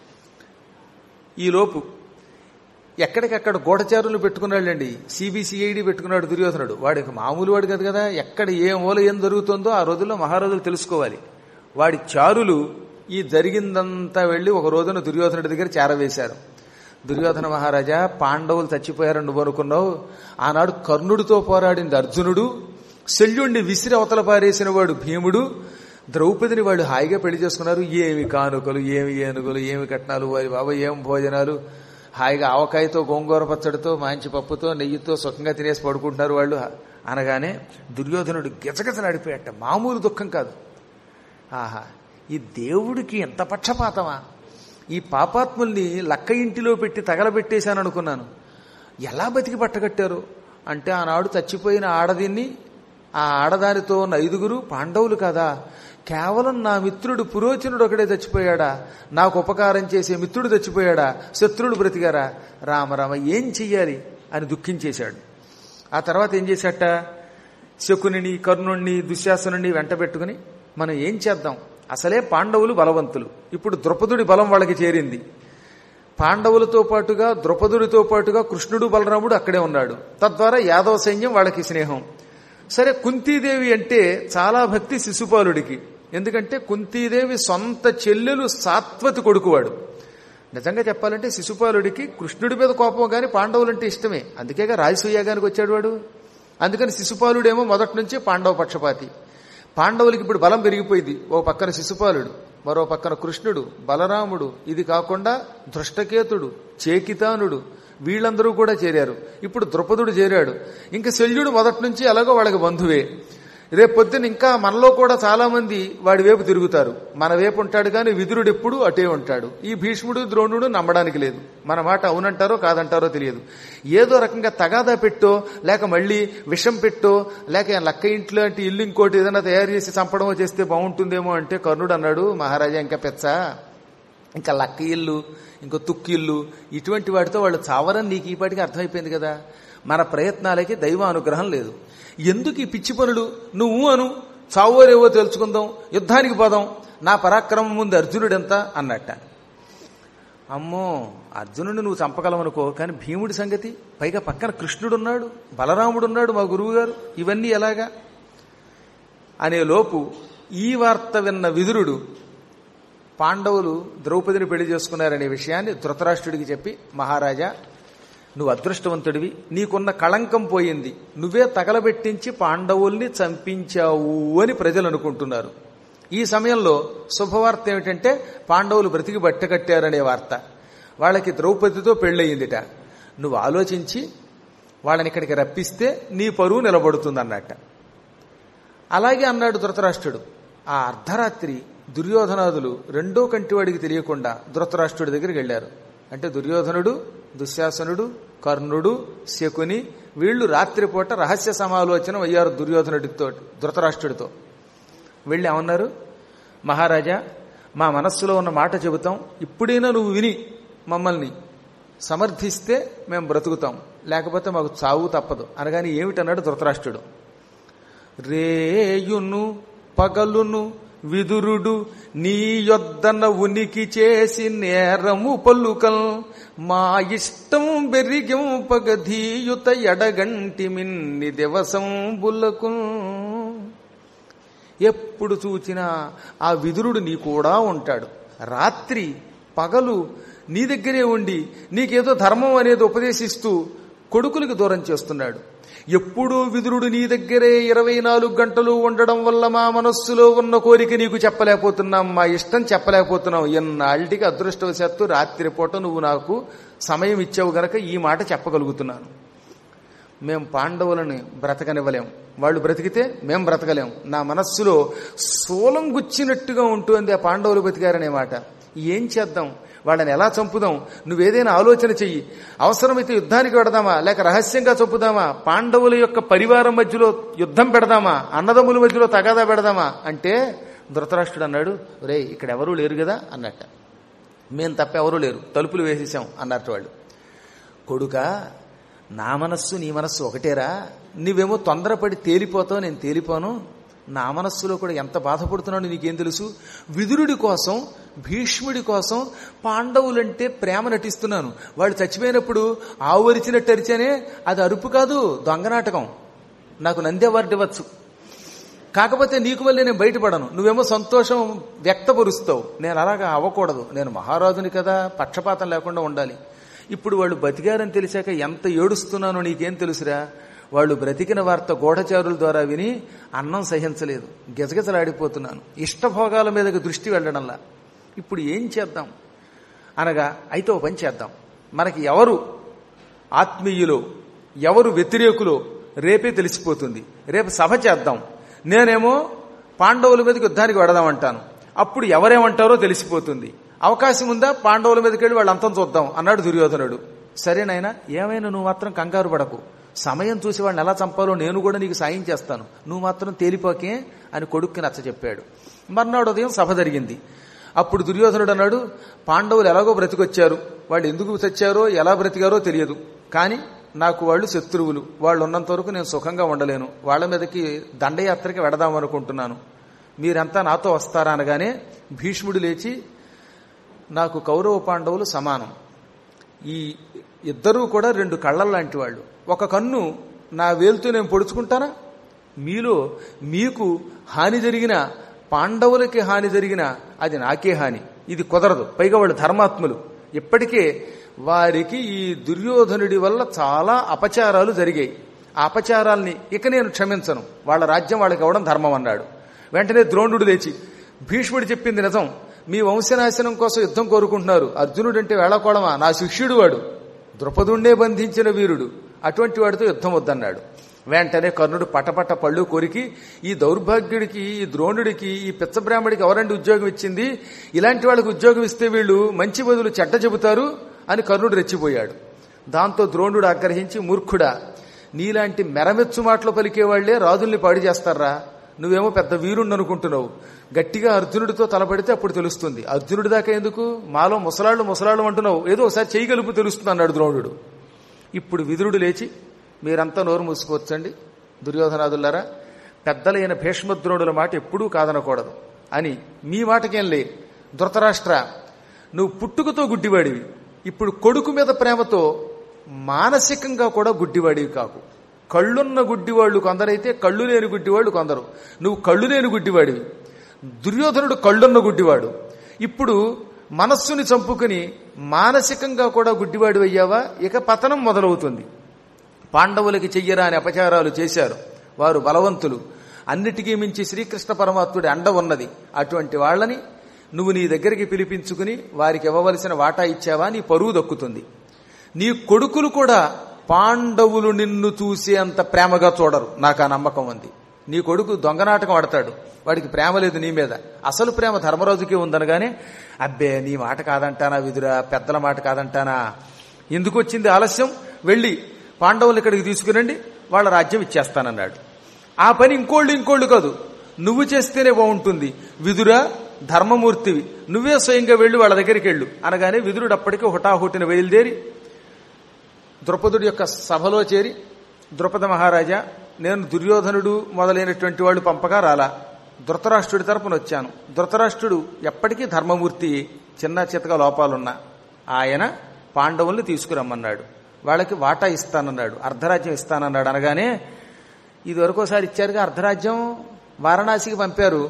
A: ఈలోపు ఎక్కడికక్కడ గూఢచారులు పెట్టుకున్నాళ్ళండి సిబిసిఐడి పెట్టుకున్నాడు దుర్యోధనుడు వాడికి మామూలు వాడు కదా కదా ఎక్కడ ఏ మూల ఏం జరుగుతుందో ఆ రోజుల్లో మహారాజులు తెలుసుకోవాలి వాడి చారులు ఈ జరిగిందంతా వెళ్లి ఒక రోజున దుర్యోధనుడి దగ్గర చేరవేశారు దుర్యోధన మహారాజా పాండవులు చచ్చిపోయారని నువ్వు అనుకున్నావు ఆనాడు కర్ణుడితో పోరాడింది అర్జునుడు శల్యుణ్ణి విసిరి అవతల పారేసిన వాడు భీముడు ద్రౌపదిని వాళ్ళు హాయిగా పెళ్లి చేసుకున్నారు ఏమి కానుకలు ఏమి ఏనుగులు ఏమి కట్నాలు వారి బాబా ఏం భోజనాలు హాయిగా ఆవకాయతో గోంగూర పచ్చడితో మంచి పప్పుతో నెయ్యితో సుఖంగా తినేసి పడుకుంటున్నారు వాళ్ళు అనగానే దుర్యోధనుడు గిజగిజలాడిపోయాట మామూలు దుఃఖం కాదు ఆహా ఈ దేవుడికి ఎంత పక్షపాతమా ఈ పాపాత్ముల్ని లక్క ఇంటిలో పెట్టి తగలబెట్టేశాను అనుకున్నాను ఎలా బతికి పట్టగట్టారు అంటే ఆనాడు చచ్చిపోయిన ఆడదిన్ని ఆ ఆడదానితో ఉన్న ఐదుగురు పాండవులు కదా కేవలం నా మిత్రుడు పురోచనుడు ఒకడే చచ్చిపోయాడా నాకు ఉపకారం చేసే మిత్రుడు చచ్చిపోయాడా శత్రుడు బ్రతిగారా రామరామ ఏం చెయ్యాలి అని దుఃఖించేశాడు ఆ తర్వాత ఏం చేశాట శకునిని కర్ణుణ్ణి దుశ్శాసనుణ్ణి వెంట పెట్టుకుని మనం ఏం చేద్దాం అసలే పాండవులు బలవంతులు ఇప్పుడు ద్రుపదుడి బలం వాళ్ళకి చేరింది పాండవులతో పాటుగా ద్రుపదుడితో పాటుగా కృష్ణుడు బలరాముడు అక్కడే ఉన్నాడు తద్వారా యాదవ సైన్యం వాళ్ళకి స్నేహం సరే కుంతీదేవి అంటే చాలా భక్తి శిశుపాలుడికి ఎందుకంటే కుంతీదేవి సొంత చెల్లెలు సాత్వతి కొడుకువాడు నిజంగా చెప్పాలంటే శిశుపాలుడికి కృష్ణుడి మీద కోపం గాని పాండవులంటే ఇష్టమే అందుకేగా రాజసూయాగానికి వచ్చాడు వాడు అందుకని శిశుపాలుడేమో మొదటి నుంచి పాండవ పక్షపాతి పాండవులకి ఇప్పుడు బలం పెరిగిపోయింది ఓ పక్కన శిశుపాలుడు మరో పక్కన కృష్ణుడు బలరాముడు ఇది కాకుండా దృష్టకేతుడు చేకితానుడు వీళ్ళందరూ కూడా చేరారు ఇప్పుడు ద్రుపదుడు చేరాడు ఇంకా శల్యుడు మొదటి నుంచి ఎలాగో వాళ్ళకి బంధువే రేపు పొద్దున ఇంకా మనలో కూడా చాలా మంది వాడి వైపు తిరుగుతారు మన వైపు ఉంటాడు కానీ విదురుడు ఎప్పుడు అటే ఉంటాడు ఈ భీష్ముడు ద్రోణుడు నమ్మడానికి లేదు మన మాట అవునంటారో కాదంటారో తెలియదు ఏదో రకంగా తగాదా పెట్టో లేక మళ్ళీ విషం పెట్టో లేక లక్క ఇంట్లో అంటే ఇల్లు ఇంకోటి ఏదైనా తయారు చేసి చంపడమో చేస్తే బాగుంటుందేమో అంటే కర్ణుడు అన్నాడు మహారాజా ఇంకా పెచ్చ ఇంకా లక్క ఇల్లు ఇంకో తుక్కి ఇల్లు ఇటువంటి వాటితో వాళ్ళు చావరని నీకు ఈ పాటికి అర్థమైపోయింది కదా మన ప్రయత్నాలకి దైవ అనుగ్రహం లేదు ఎందుకు ఈ పిచ్చి పనులు నువ్వు అను చావోరేవో తెలుసుకుందాం యుద్ధానికి పోదాం నా పరాక్రమం ముందు అర్జునుడెంత అన్నట్ట అమ్మో అర్జునుడిని నువ్వు చంపగలవనుకో కానీ భీముడి సంగతి పైగా పక్కన కృష్ణుడున్నాడు బలరాముడున్నాడు మా గురువు గారు ఇవన్నీ ఎలాగా అనే లోపు ఈ వార్త విన్న విదురుడు పాండవులు ద్రౌపదిని పెళ్లి చేసుకున్నారనే విషయాన్ని ధృతరాష్ట్రుడికి చెప్పి మహారాజా నువ్వు అదృష్టవంతుడివి నీకున్న కళంకం పోయింది నువ్వే తగలబెట్టించి పాండవుల్ని చంపించావు అని ప్రజలు అనుకుంటున్నారు ఈ సమయంలో శుభవార్త ఏమిటంటే పాండవులు బ్రతికి బట్టకట్టారనే వార్త వాళ్ళకి ద్రౌపదితో పెళ్ళయిందిట నువ్వు ఆలోచించి వాళ్ళని ఇక్కడికి రప్పిస్తే నీ పరువు నిలబడుతుందన్నట్ట అలాగే అన్నాడు ధృతరాష్ట్రుడు ఆ అర్ధరాత్రి దుర్యోధనాదులు రెండో కంటివాడికి తెలియకుండా ధృతరాష్ట్రుడి దగ్గరికి వెళ్ళారు అంటే దుర్యోధనుడు దుశ్శాసనుడు కర్ణుడు శకుని వీళ్ళు రాత్రిపూట రహస్య సమాలోచన అయ్యారు దుర్యోధనుడితో ధృతరాష్ట్రుడితో వెళ్ళి ఏమన్నారు మహారాజా మా మనస్సులో ఉన్న మాట చెబుతాం ఇప్పుడైనా నువ్వు విని మమ్మల్ని సమర్థిస్తే మేము బ్రతుకుతాం లేకపోతే మాకు చావు తప్పదు అనగాని ఏమిటన్నాడు ధృతరాష్ట్రుడు రేయును పగలును విదురుడు నీ యొద్దన ఉనికి చేసి నేరము పలుకల్ మా ఇష్టం బెరిగింపగ ధీయుత ఎడగంటి మిన్ని దివసంబులకు ఎప్పుడు చూచినా ఆ విదురుడు నీ కూడా ఉంటాడు రాత్రి పగలు నీ దగ్గరే ఉండి నీకేదో ధర్మం అనేది ఉపదేశిస్తూ కొడుకులకు దూరం చేస్తున్నాడు ఎప్పుడూ విదురుడు నీ దగ్గరే ఇరవై నాలుగు గంటలు ఉండడం వల్ల మా మనస్సులో ఉన్న కోరిక నీకు చెప్పలేకపోతున్నాం మా ఇష్టం చెప్పలేకపోతున్నాం ఎన్నాళ్ళకి అదృష్టవశాత్తు రాత్రిపూట నువ్వు నాకు సమయం ఇచ్చావు గనక ఈ మాట చెప్పగలుగుతున్నాను మేం పాండవులని బ్రతకనివ్వలేం వాళ్ళు బ్రతికితే మేం బ్రతకలేం నా మనస్సులో సోలం గుచ్చినట్టుగా ఉంటుంది ఆ పాండవులు బతికారనే మాట ఏం చేద్దాం వాళ్ళని ఎలా చంపుదాం నువ్వేదైనా ఆలోచన చెయ్యి అవసరమైతే యుద్ధానికి పెడదామా లేక రహస్యంగా చంపుదామా పాండవుల యొక్క పరివారం మధ్యలో యుద్ధం పెడదామా అన్నదమ్ముల మధ్యలో తగాదా పెడదామా అంటే ధృతరాష్ట్రుడు అన్నాడు రే ఇక్కడ ఎవరూ లేరు కదా అన్నట్ట మేం తప్ప ఎవరూ లేరు తలుపులు వేసేసాం అన్నట్టు వాళ్ళు కొడుక నా మనస్సు నీ మనస్సు ఒకటేరా నువ్వేమో తొందరపడి తేలిపోతావు నేను తేలిపోను నా మనస్సులో కూడా ఎంత బాధపడుతున్నాడో నీకేం తెలుసు విదురుడి కోసం భీష్ముడి కోసం పాండవులంటే ప్రేమ నటిస్తున్నాను వాళ్ళు చచ్చిపోయినప్పుడు ఆవు అరిచినట్టు అరిచానే అది అరుపు కాదు దొంగనాటకం నాకు నంది అవార్డు ఇవ్వచ్చు కాకపోతే నీకు వల్లే నేను బయటపడను నువ్వేమో సంతోషం వ్యక్తపరుస్తావు నేను అలాగా అవ్వకూడదు నేను మహారాజుని కదా పక్షపాతం లేకుండా ఉండాలి ఇప్పుడు వాళ్ళు బతికారని తెలిసాక ఎంత ఏడుస్తున్నానో నీకేం తెలుసురా వాళ్ళు బ్రతికిన వార్త గూఢచారుల ద్వారా విని అన్నం సహించలేదు గిజగిజలాడిపోతున్నాను ఇష్టభోగాల మీదకి దృష్టి వెళ్ళడంలా ఇప్పుడు ఏం చేద్దాం అనగా అయితే ఓ పని చేద్దాం మనకి ఎవరు ఆత్మీయులో ఎవరు వ్యతిరేకులో రేపే తెలిసిపోతుంది రేపు సభ చేద్దాం నేనేమో పాండవుల మీదకి యుద్ధానికి వెడదామంటాను అప్పుడు ఎవరేమంటారో తెలిసిపోతుంది అవకాశం ఉందా పాండవుల మీదకి వెళ్ళి వాళ్ళు అంతం చూద్దాం అన్నాడు దుర్యోధనుడు సరేనైనా ఏమైనా నువ్వు మాత్రం కంగారు పడకు సమయం చూసి వాళ్ళని ఎలా చంపాలో నేను కూడా నీకు సాయం చేస్తాను నువ్వు మాత్రం తేలిపోకే అని కొడుక్కి నచ్చ చెప్పాడు మర్నాడు ఉదయం సభ జరిగింది అప్పుడు దుర్యోధనుడు అన్నాడు పాండవులు ఎలాగో బ్రతికొచ్చారు వాళ్ళు ఎందుకు చచ్చారో ఎలా బ్రతికారో తెలియదు కానీ నాకు వాళ్ళు శత్రువులు వాళ్ళు ఉన్నంత వరకు నేను సుఖంగా ఉండలేను వాళ్ళ మీదకి దండయాత్రకి వెడదామనుకుంటున్నాను మీరంతా నాతో వస్తారా అనగానే భీష్ముడు లేచి నాకు కౌరవ పాండవులు సమానం ఈ ఇద్దరూ కూడా రెండు కళ్ళ లాంటి వాళ్ళు ఒక కన్ను నా వేలుతో నేను పొడుచుకుంటానా మీలో మీకు హాని జరిగిన పాండవులకి హాని జరిగిన అది నాకే హాని ఇది కుదరదు పైగా వాళ్ళు ధర్మాత్ములు ఇప్పటికే వారికి ఈ దుర్యోధనుడి వల్ల చాలా అపచారాలు జరిగాయి ఆ అపచారాల్ని ఇక నేను క్షమించను వాళ్ళ రాజ్యం వాళ్ళకి ఇవ్వడం ధర్మం అన్నాడు వెంటనే ద్రోణుడు లేచి భీష్ముడు చెప్పింది నిజం మీ వంశనాశనం కోసం యుద్ధం కోరుకుంటున్నారు అర్జునుడు అంటే వేళకోళమా నా శిష్యుడు వాడు ద్రుపదుండే బంధించిన వీరుడు అటువంటి వాడితో యుద్ధం వద్దన్నాడు వెంటనే కర్ణుడు పటపట పళ్ళు కొరికి ఈ దౌర్భాగ్యుడికి ఈ ద్రోణుడికి ఈ పిచ్చబ్రాహ్మడికి ఎవరండి ఉద్యోగం ఇచ్చింది ఇలాంటి వాళ్ళకి ఉద్యోగం ఇస్తే వీళ్ళు మంచి బదులు చెడ్డ చెబుతారు అని కర్ణుడు రెచ్చిపోయాడు దాంతో ద్రోణుడు ఆగ్రహించి మూర్ఖుడా నీలాంటి మెరమెచ్చు మాటలు పలికేవాళ్లే రాజుల్ని పాడి చేస్తారా నువ్వేమో పెద్ద వీరుణ్ణి అనుకుంటున్నావు గట్టిగా అర్జునుడితో తలపడితే అప్పుడు తెలుస్తుంది అర్జునుడి దాకా ఎందుకు మాలో ముసలాళ్ళు ముసలాళ్ళు అంటున్నావు ఏదో ఒకసారి చేయగలుపు తెలుస్తుంది అన్నాడు ద్రోణుడు ఇప్పుడు విదురుడు లేచి మీరంతా నోరు మూసుకోవచ్చండి దుర్యోధనాదులారా పెద్దలైన భీష్మద్రోణుల మాట ఎప్పుడూ కాదనకూడదు అని మీ మాటకేం లే ధృతరాష్ట్ర నువ్వు పుట్టుకతో గుడ్డివాడివి ఇప్పుడు కొడుకు మీద ప్రేమతో మానసికంగా కూడా గుడ్డివాడివి కాకు కళ్ళున్న గుడ్డివాళ్ళు కొందరైతే కళ్ళు లేని గుడ్డివాళ్ళు కొందరు నువ్వు కళ్ళు లేని గుడ్డివాడివి దుర్యోధనుడు కళ్ళున్న గుడ్డివాడు ఇప్పుడు మనస్సుని చంపుకుని మానసికంగా కూడా గుడ్డివాడు అయ్యావా ఇక పతనం మొదలవుతుంది పాండవులకి చెయ్యరాని అపచారాలు చేశారు వారు బలవంతులు అన్నిటికీ మించి శ్రీకృష్ణ పరమాత్ముడి అండ ఉన్నది అటువంటి వాళ్ళని నువ్వు నీ దగ్గరికి పిలిపించుకుని వారికి ఇవ్వవలసిన వాటా ఇచ్చావా నీ పరువు దక్కుతుంది నీ కొడుకులు కూడా పాండవులు నిన్ను చూసే అంత ప్రేమగా చూడరు నాకు ఆ నమ్మకం ఉంది నీ కొడుకు దొంగనాటకం ఆడతాడు వాడికి ప్రేమ లేదు నీ మీద అసలు ప్రేమ ధర్మరాజుకే ఉందనగానే అబ్బే నీ మాట కాదంటానా విదురా పెద్దల మాట కాదంటానా ఎందుకు వచ్చింది ఆలస్యం వెళ్ళి పాండవులు ఇక్కడికి తీసుకురండి వాళ్ళ రాజ్యం ఇచ్చేస్తానన్నాడు ఆ పని ఇంకోళ్ళు ఇంకోళ్ళు కాదు నువ్వు చేస్తేనే బాగుంటుంది విదురా ధర్మమూర్తివి నువ్వే స్వయంగా వెళ్ళి వాళ్ళ దగ్గరికి వెళ్ళు అనగానే విదురుడు అప్పటికి హుటాహుటిన బయలుదేరి ద్రుపదుడి యొక్క సభలో చేరి ద్రుపద మహారాజా నేను దుర్యోధనుడు మొదలైనటువంటి వాళ్ళు పంపగా రాలా ధృతరాష్ట్రుడి తరపున వచ్చాను ధృతరాష్ట్రుడు ఎప్పటికీ ధర్మమూర్తి చిన్న చితక లోపాలున్నా ఆయన పాండవుల్ని తీసుకురమ్మన్నాడు వాళ్ళకి వాటా ఇస్తానన్నాడు అర్ధరాజ్యం ఇస్తానన్నాడు అనగానే ఇది వరకోసారి ఇచ్చారుగా అర్ధరాజ్యం వారణాసికి పంపారు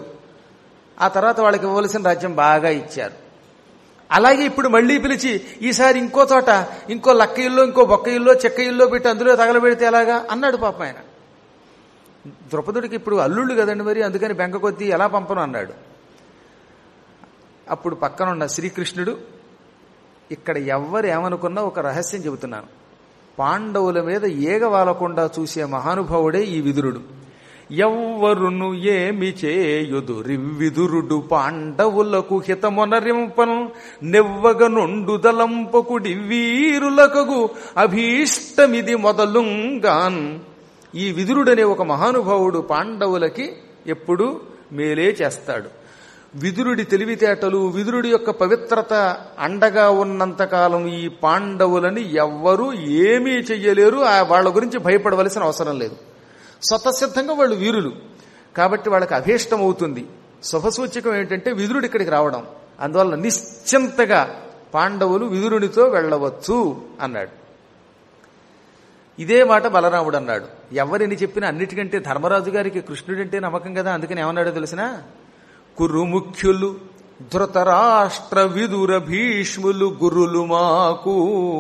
A: ఆ తర్వాత వాళ్ళకి ఇవ్వవలసిన రాజ్యం బాగా ఇచ్చారు అలాగే ఇప్పుడు మళ్లీ పిలిచి ఈసారి ఇంకో చోట ఇంకో లక్క ఇల్లు ఇంకో బొక్క ఇల్లు చెక్క ఇల్లు పెట్టి అందులో తగలబెడితే ఎలాగా అన్నాడు పాపం ఆయన ద్రౌపదుడికి ఇప్పుడు అల్లుళ్ళు కదండి మరి అందుకని బెంక కొద్దీ ఎలా పంపను అన్నాడు అప్పుడు పక్కనున్న శ్రీకృష్ణుడు ఇక్కడ ఎవ్వరు ఏమనుకున్నా ఒక రహస్యం చెబుతున్నాను పాండవుల మీద ఏగ వాలకుండా చూసే మహానుభావుడే ఈ విదురుడు ఎవ్వరును ఏమి చేయుదు రివ్విదురుడు పాండవులకు హితమొనరింపను నెవ్వగ నుండు దలంపకుడి వీరులకగు అభీష్టమిది మొదలుంగాన్ ఈ విదురుడనే ఒక మహానుభావుడు పాండవులకి ఎప్పుడు మేలే చేస్తాడు విదురుడి తెలివితేటలు విదురుడి యొక్క పవిత్రత అండగా ఉన్నంతకాలం ఈ పాండవులని ఎవ్వరూ ఏమీ చెయ్యలేరు ఆ వాళ్ళ గురించి భయపడవలసిన అవసరం లేదు స్వతసిద్ధంగా వాళ్ళు వీరులు కాబట్టి వాళ్ళకి అభీష్టం అవుతుంది శుభసూచకం ఏంటంటే విదురుడు ఇక్కడికి రావడం అందువల్ల నిశ్చింతగా పాండవులు విదురునితో వెళ్ళవచ్చు అన్నాడు ఇదే మాట బలరాముడు అన్నాడు ఎవరిని చెప్పినా అన్నిటికంటే ధర్మరాజు గారికి కృష్ణుడంటే నమ్మకం కదా అందుకని ఏమన్నాడో తెలిసినా కురుముఖ్యులు ధృతరాష్ట్ర విదుర భీష్ములు గురులు మాకు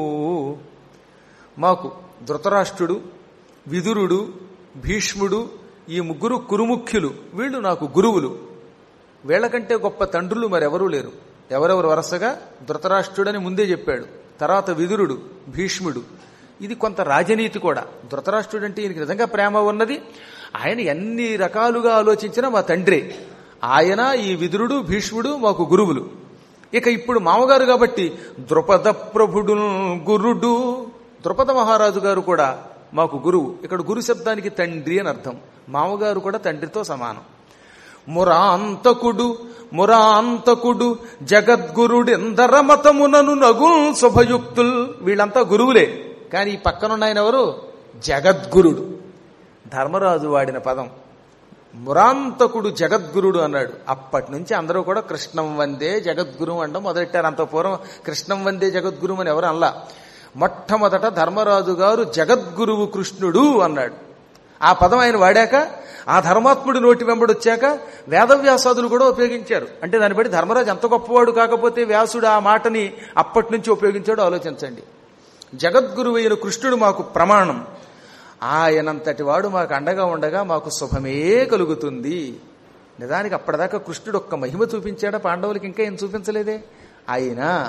A: మాకు ధృతరాష్ట్రుడు విదురుడు భీష్ముడు ఈ ముగ్గురు కురుముఖ్యులు వీళ్ళు నాకు గురువులు వీళ్ళకంటే గొప్ప తండ్రులు మరెవరూ లేరు ఎవరెవరు వరుసగా ధృతరాష్ట్రుడని ముందే చెప్పాడు తర్వాత విదురుడు భీష్ముడు ఇది కొంత రాజనీతి కూడా ధృతరాష్ట్రుడు అంటే ఈయనకి నిజంగా ప్రేమ ఉన్నది ఆయన ఎన్ని రకాలుగా ఆలోచించినా మా తండ్రే ఆయన ఈ విదురుడు భీష్ముడు మాకు గురువులు ఇక ఇప్పుడు మామగారు కాబట్టి ద్రుపద ప్రభుడు గురుడు ద్రుపద మహారాజు గారు కూడా మాకు గురువు ఇక్కడ గురు శబ్దానికి తండ్రి అని అర్థం మామగారు కూడా తండ్రితో సమానం మురాంతకుడు మురాంతకుడు జగద్గురుడెందర మతమునను నగు శుభయుక్తుల్ వీళ్ళంతా గురువులే కానీ ఈ పక్కనున్న ఆయన ఎవరు జగద్గురుడు ధర్మరాజు వాడిన పదం మురాంతకుడు జగద్గురుడు అన్నాడు అప్పటి నుంచి అందరూ కూడా కృష్ణం వందే జగద్గురు అనడం మొదలెట్టారు అంత పూర్వం కృష్ణం వందే జగద్గురు అని ఎవరు అనలా మొట్టమొదట ధర్మరాజు గారు జగద్గురువు కృష్ణుడు అన్నాడు ఆ పదం ఆయన వాడాక ఆ ధర్మాత్ముడి నోటి వెంబడొచ్చాక వేదవ్యాసాదులు కూడా ఉపయోగించారు అంటే దాన్ని బట్టి ధర్మరాజు ఎంత గొప్పవాడు కాకపోతే వ్యాసుడు ఆ మాటని అప్పటి నుంచి ఉపయోగించాడో ఆలోచించండి జగద్గురువైన కృష్ణుడు మాకు ప్రమాణం ఆయనంతటి వాడు మాకు అండగా ఉండగా మాకు శుభమే కలుగుతుంది నిజానికి అప్పటిదాకా కృష్ణుడు ఒక్క మహిమ చూపించాడా పాండవులకి ఇంకా ఏం చూపించలేదే అయినా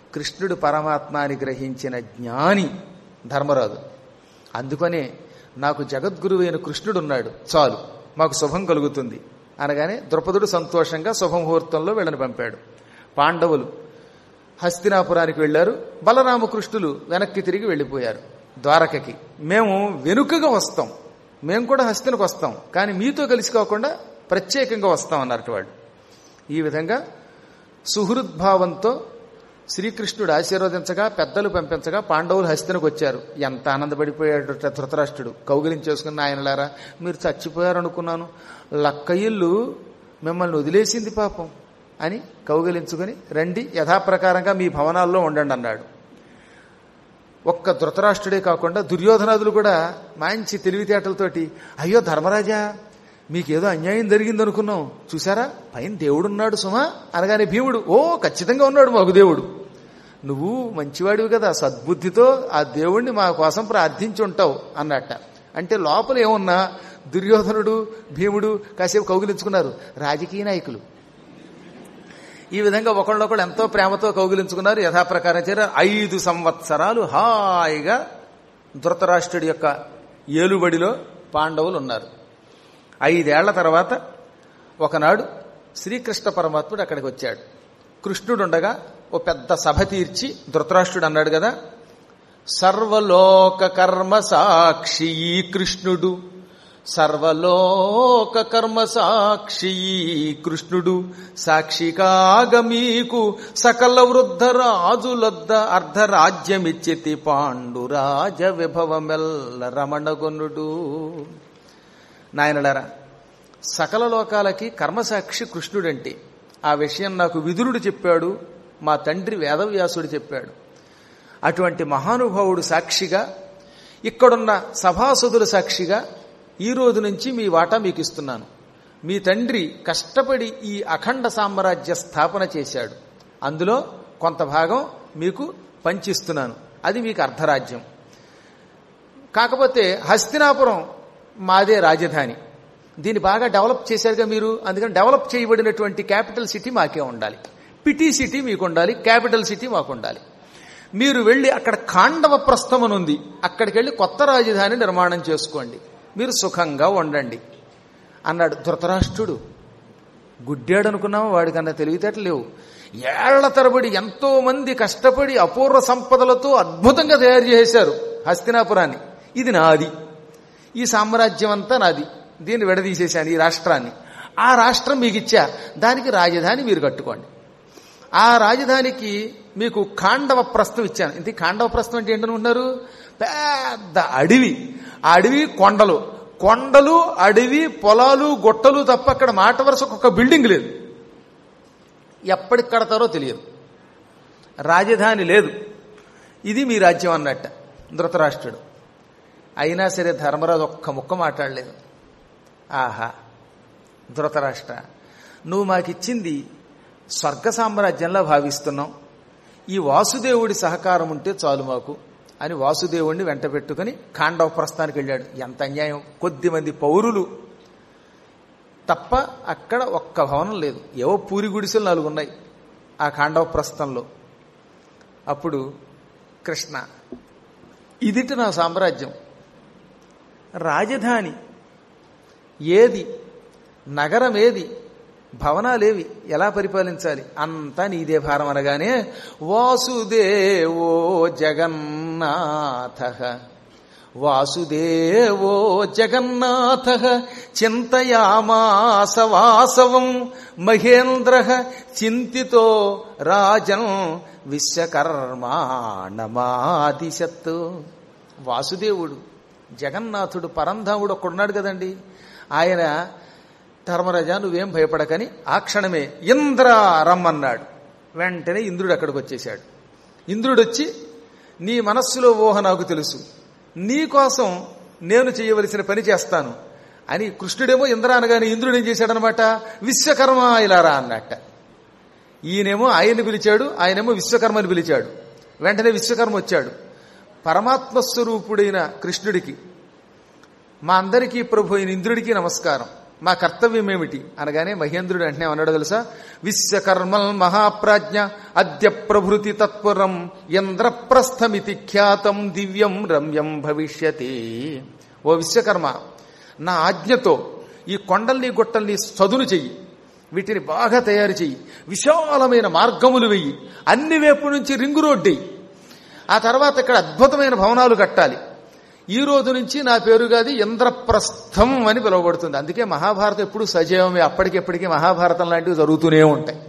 A: కృష్ణుడు పరమాత్మ అని గ్రహించిన జ్ఞాని ధర్మరాజు అందుకనే నాకు జగద్గురువైన కృష్ణుడు ఉన్నాడు చాలు మాకు శుభం కలుగుతుంది అనగానే ద్రౌపదుడు సంతోషంగా శుభముహూర్తంలో వీళ్ళని పంపాడు పాండవులు హస్తినాపురానికి వెళ్లారు బలరామకృష్ణులు వెనక్కి తిరిగి వెళ్ళిపోయారు ద్వారకకి మేము వెనుకగా వస్తాం మేము కూడా హస్తినకు వస్తాం కానీ మీతో కలిసి కాకుండా ప్రత్యేకంగా వస్తాం అన్నట్టు వాళ్ళు ఈ విధంగా సుహృద్భావంతో శ్రీకృష్ణుడు ఆశీర్వదించగా పెద్దలు పంపించగా పాండవులు హస్తినకు వచ్చారు ఎంత ఆనందపడిపోయాడు ధృతరాష్ట్రుడు కౌగిలించేసుకున్న ఆయనలారా మీరు చచ్చిపోయారు అనుకున్నాను లక్క ఇల్లు మిమ్మల్ని వదిలేసింది పాపం అని కౌగిలించుకుని రండి యథాప్రకారంగా మీ భవనాల్లో ఉండండి అన్నాడు ఒక్క ధృతరాష్ట్రుడే కాకుండా దుర్యోధనాదులు కూడా మంచి తెలివితేటలతోటి అయ్యో ధర్మరాజా మీకేదో అన్యాయం జరిగింది అనుకున్నాం చూసారా పైన దేవుడున్నాడు సుమా అనగానే భీముడు ఓ ఖచ్చితంగా ఉన్నాడు మాకు దేవుడు నువ్వు మంచివాడివి కదా సద్బుద్ధితో ఆ దేవుణ్ణి మా కోసం ప్రార్థించి ఉంటావు అన్నట్ట అంటే లోపల ఏమున్నా దుర్యోధనుడు భీముడు కాసేపు కౌగిలించుకున్నారు రాజకీయ నాయకులు ఈ విధంగా ఒకళ్ళొకళ్ళు ఎంతో ప్రేమతో కౌగిలించుకున్నారు యథాప్రకారం చేరారు ఐదు సంవత్సరాలు హాయిగా ధృతరాష్ట్రుడి యొక్క ఏలుబడిలో పాండవులు ఉన్నారు ఐదేళ్ల తర్వాత ఒకనాడు శ్రీకృష్ణ పరమాత్ముడు అక్కడికి వచ్చాడు కృష్ణుడు ఉండగా ఓ పెద్ద సభ తీర్చి ధృతరాష్ట్రుడు అన్నాడు కదా సర్వలోక కర్మ సాక్షి ఈ కృష్ణుడు సర్వలోక కర్మ సాక్షి ఈ కృష్ణుడు సాక్షికాగ మీకు సకల వృద్ధ రాజులొద్ద అర్ధరాజ్యమిచ్చితి పాండురాజ విభవమెల్ల రమణగొనుడు నాయనలారా సకల లోకాలకి కర్మసాక్షి కృష్ణుడంటే ఆ విషయం నాకు విదురుడు చెప్పాడు మా తండ్రి వేదవ్యాసుడు చెప్పాడు అటువంటి మహానుభావుడు సాక్షిగా ఇక్కడున్న సభాసదుల సాక్షిగా ఈ రోజు నుంచి మీ వాటా మీకు ఇస్తున్నాను మీ తండ్రి కష్టపడి ఈ అఖండ సామ్రాజ్య స్థాపన చేశాడు అందులో కొంత భాగం మీకు పంచిస్తున్నాను అది మీకు అర్ధరాజ్యం కాకపోతే హస్తినాపురం మాదే రాజధాని దీన్ని బాగా డెవలప్ చేశారుగా మీరు అందుకని డెవలప్ చేయబడినటువంటి క్యాపిటల్ సిటీ మాకే ఉండాలి పిటి సిటీ మీకు ఉండాలి క్యాపిటల్ సిటీ మాకు ఉండాలి మీరు వెళ్ళి అక్కడ కాండవ ప్రస్థం అని ఉంది అక్కడికి వెళ్ళి కొత్త రాజధాని నిర్మాణం చేసుకోండి మీరు సుఖంగా ఉండండి అన్నాడు ధృతరాష్ట్రుడు గుడ్డాడు అనుకున్నామా వాడికన్నా తెలివితేటలు లేవు ఏళ్ల తరబడి ఎంతో మంది కష్టపడి అపూర్వ సంపదలతో అద్భుతంగా తయారు చేశారు హస్తినాపురాన్ని ఇది నాది ఈ సామ్రాజ్యం అంతా నాది దీన్ని విడదీసేశాను ఈ రాష్ట్రాన్ని ఆ రాష్ట్రం మీకు ఇచ్చా దానికి రాజధాని మీరు కట్టుకోండి ఆ రాజధానికి మీకు ఖాండవ ప్రస్థం ఇచ్చాను ఇంత ఖాండవ ప్రస్థం అంటే ఏంటనుకుంటున్నారు పెద్ద అడవి ఆ అడవి కొండలు కొండలు అడవి పొలాలు గొట్టలు తప్ప అక్కడ మాట వరుసకు ఒక బిల్డింగ్ లేదు ఎప్పటికి కడతారో తెలియదు రాజధాని లేదు ఇది మీ రాజ్యం అన్నట్ట ధృతరాష్ట్రుడు అయినా సరే ధర్మరాజు ఒక్క ముక్క మాట్లాడలేదు ఆహా ధృతరాష్ట్ర నువ్వు మాకిచ్చింది స్వర్గ సామ్రాజ్యంలో భావిస్తున్నాం ఈ వాసుదేవుడి సహకారం ఉంటే చాలు మాకు అని వాసుదేవుడిని వెంట పెట్టుకుని ఖాండవ ప్రస్థానికి వెళ్ళాడు ఎంత అన్యాయం కొద్ది మంది పౌరులు తప్ప అక్కడ ఒక్క భవనం లేదు ఏవో పూరి గుడిసెలు నాలుగు ఉన్నాయి ఆ ఖాండవ ప్రస్థంలో అప్పుడు కృష్ణ ఇదిటి నా సామ్రాజ్యం రాజధాని ఏది నగరం ఏది భవనాలేవి ఎలా పరిపాలించాలి అంతా నీదే భారం అనగానే వాసుదేవో జగన్నాథ వాసుదేవో జగన్నాథ చింతయామాస వాసవం మహేంద్ర చింతితో రాజన్ విశ్వకర్మాణమాదిశత్ వాసుదేవుడు జగన్నాథుడు పరంధాముడు ఒక్కడున్నాడు కదండి ఆయన ధర్మరాజా నువ్వేం భయపడకని ఆ క్షణమే ఇంద్ర రమ్మన్నాడు వెంటనే ఇంద్రుడు అక్కడికి వచ్చేశాడు ఇంద్రుడు వచ్చి నీ మనస్సులో ఊహ నాకు తెలుసు నీ కోసం నేను చేయవలసిన పని చేస్తాను అని కృష్ణుడేమో ఇంద్ర అనగానే ఇంద్రుడు ఏం చేశాడనమాట విశ్వకర్మ ఇలారా అన్నట్ట ఈయనేమో ఆయన్ని పిలిచాడు ఆయనేమో విశ్వకర్మని పిలిచాడు వెంటనే విశ్వకర్మ వచ్చాడు పరమాత్మ స్వరూపుడైన కృష్ణుడికి మా అందరికీ ప్రభు అయిన ఇంద్రుడికి నమస్కారం మా కర్తవ్యం ఏమిటి అనగానే మహేంద్రుడు వెంటనే అన్నాడు తెలుసా విశ్వకర్మల్ మహాప్రాజ్ఞ అద్య ప్రభృతి తత్పురం ఇంద్రప్రస్థమితి ఖ్యాతం దివ్యం రమ్యం భవిష్యతి ఓ విశ్వకర్మ నా ఆజ్ఞతో ఈ కొండల్ని గుట్టల్ని సదును చెయ్యి వీటిని బాగా తయారు చెయ్యి విశాలమైన మార్గములు వెయ్యి అన్ని వైపు నుంచి రింగు రోడ్డెయ్యి ఆ తర్వాత ఇక్కడ అద్భుతమైన భవనాలు కట్టాలి ఈ రోజు నుంచి నా పేరుగాది ఇంద్రప్రస్థం అని పిలువబడుతుంది అందుకే మహాభారతం ఎప్పుడు సజీవమే అప్పటికెప్పటికీ మహాభారతం లాంటివి జరుగుతూనే ఉంటాయి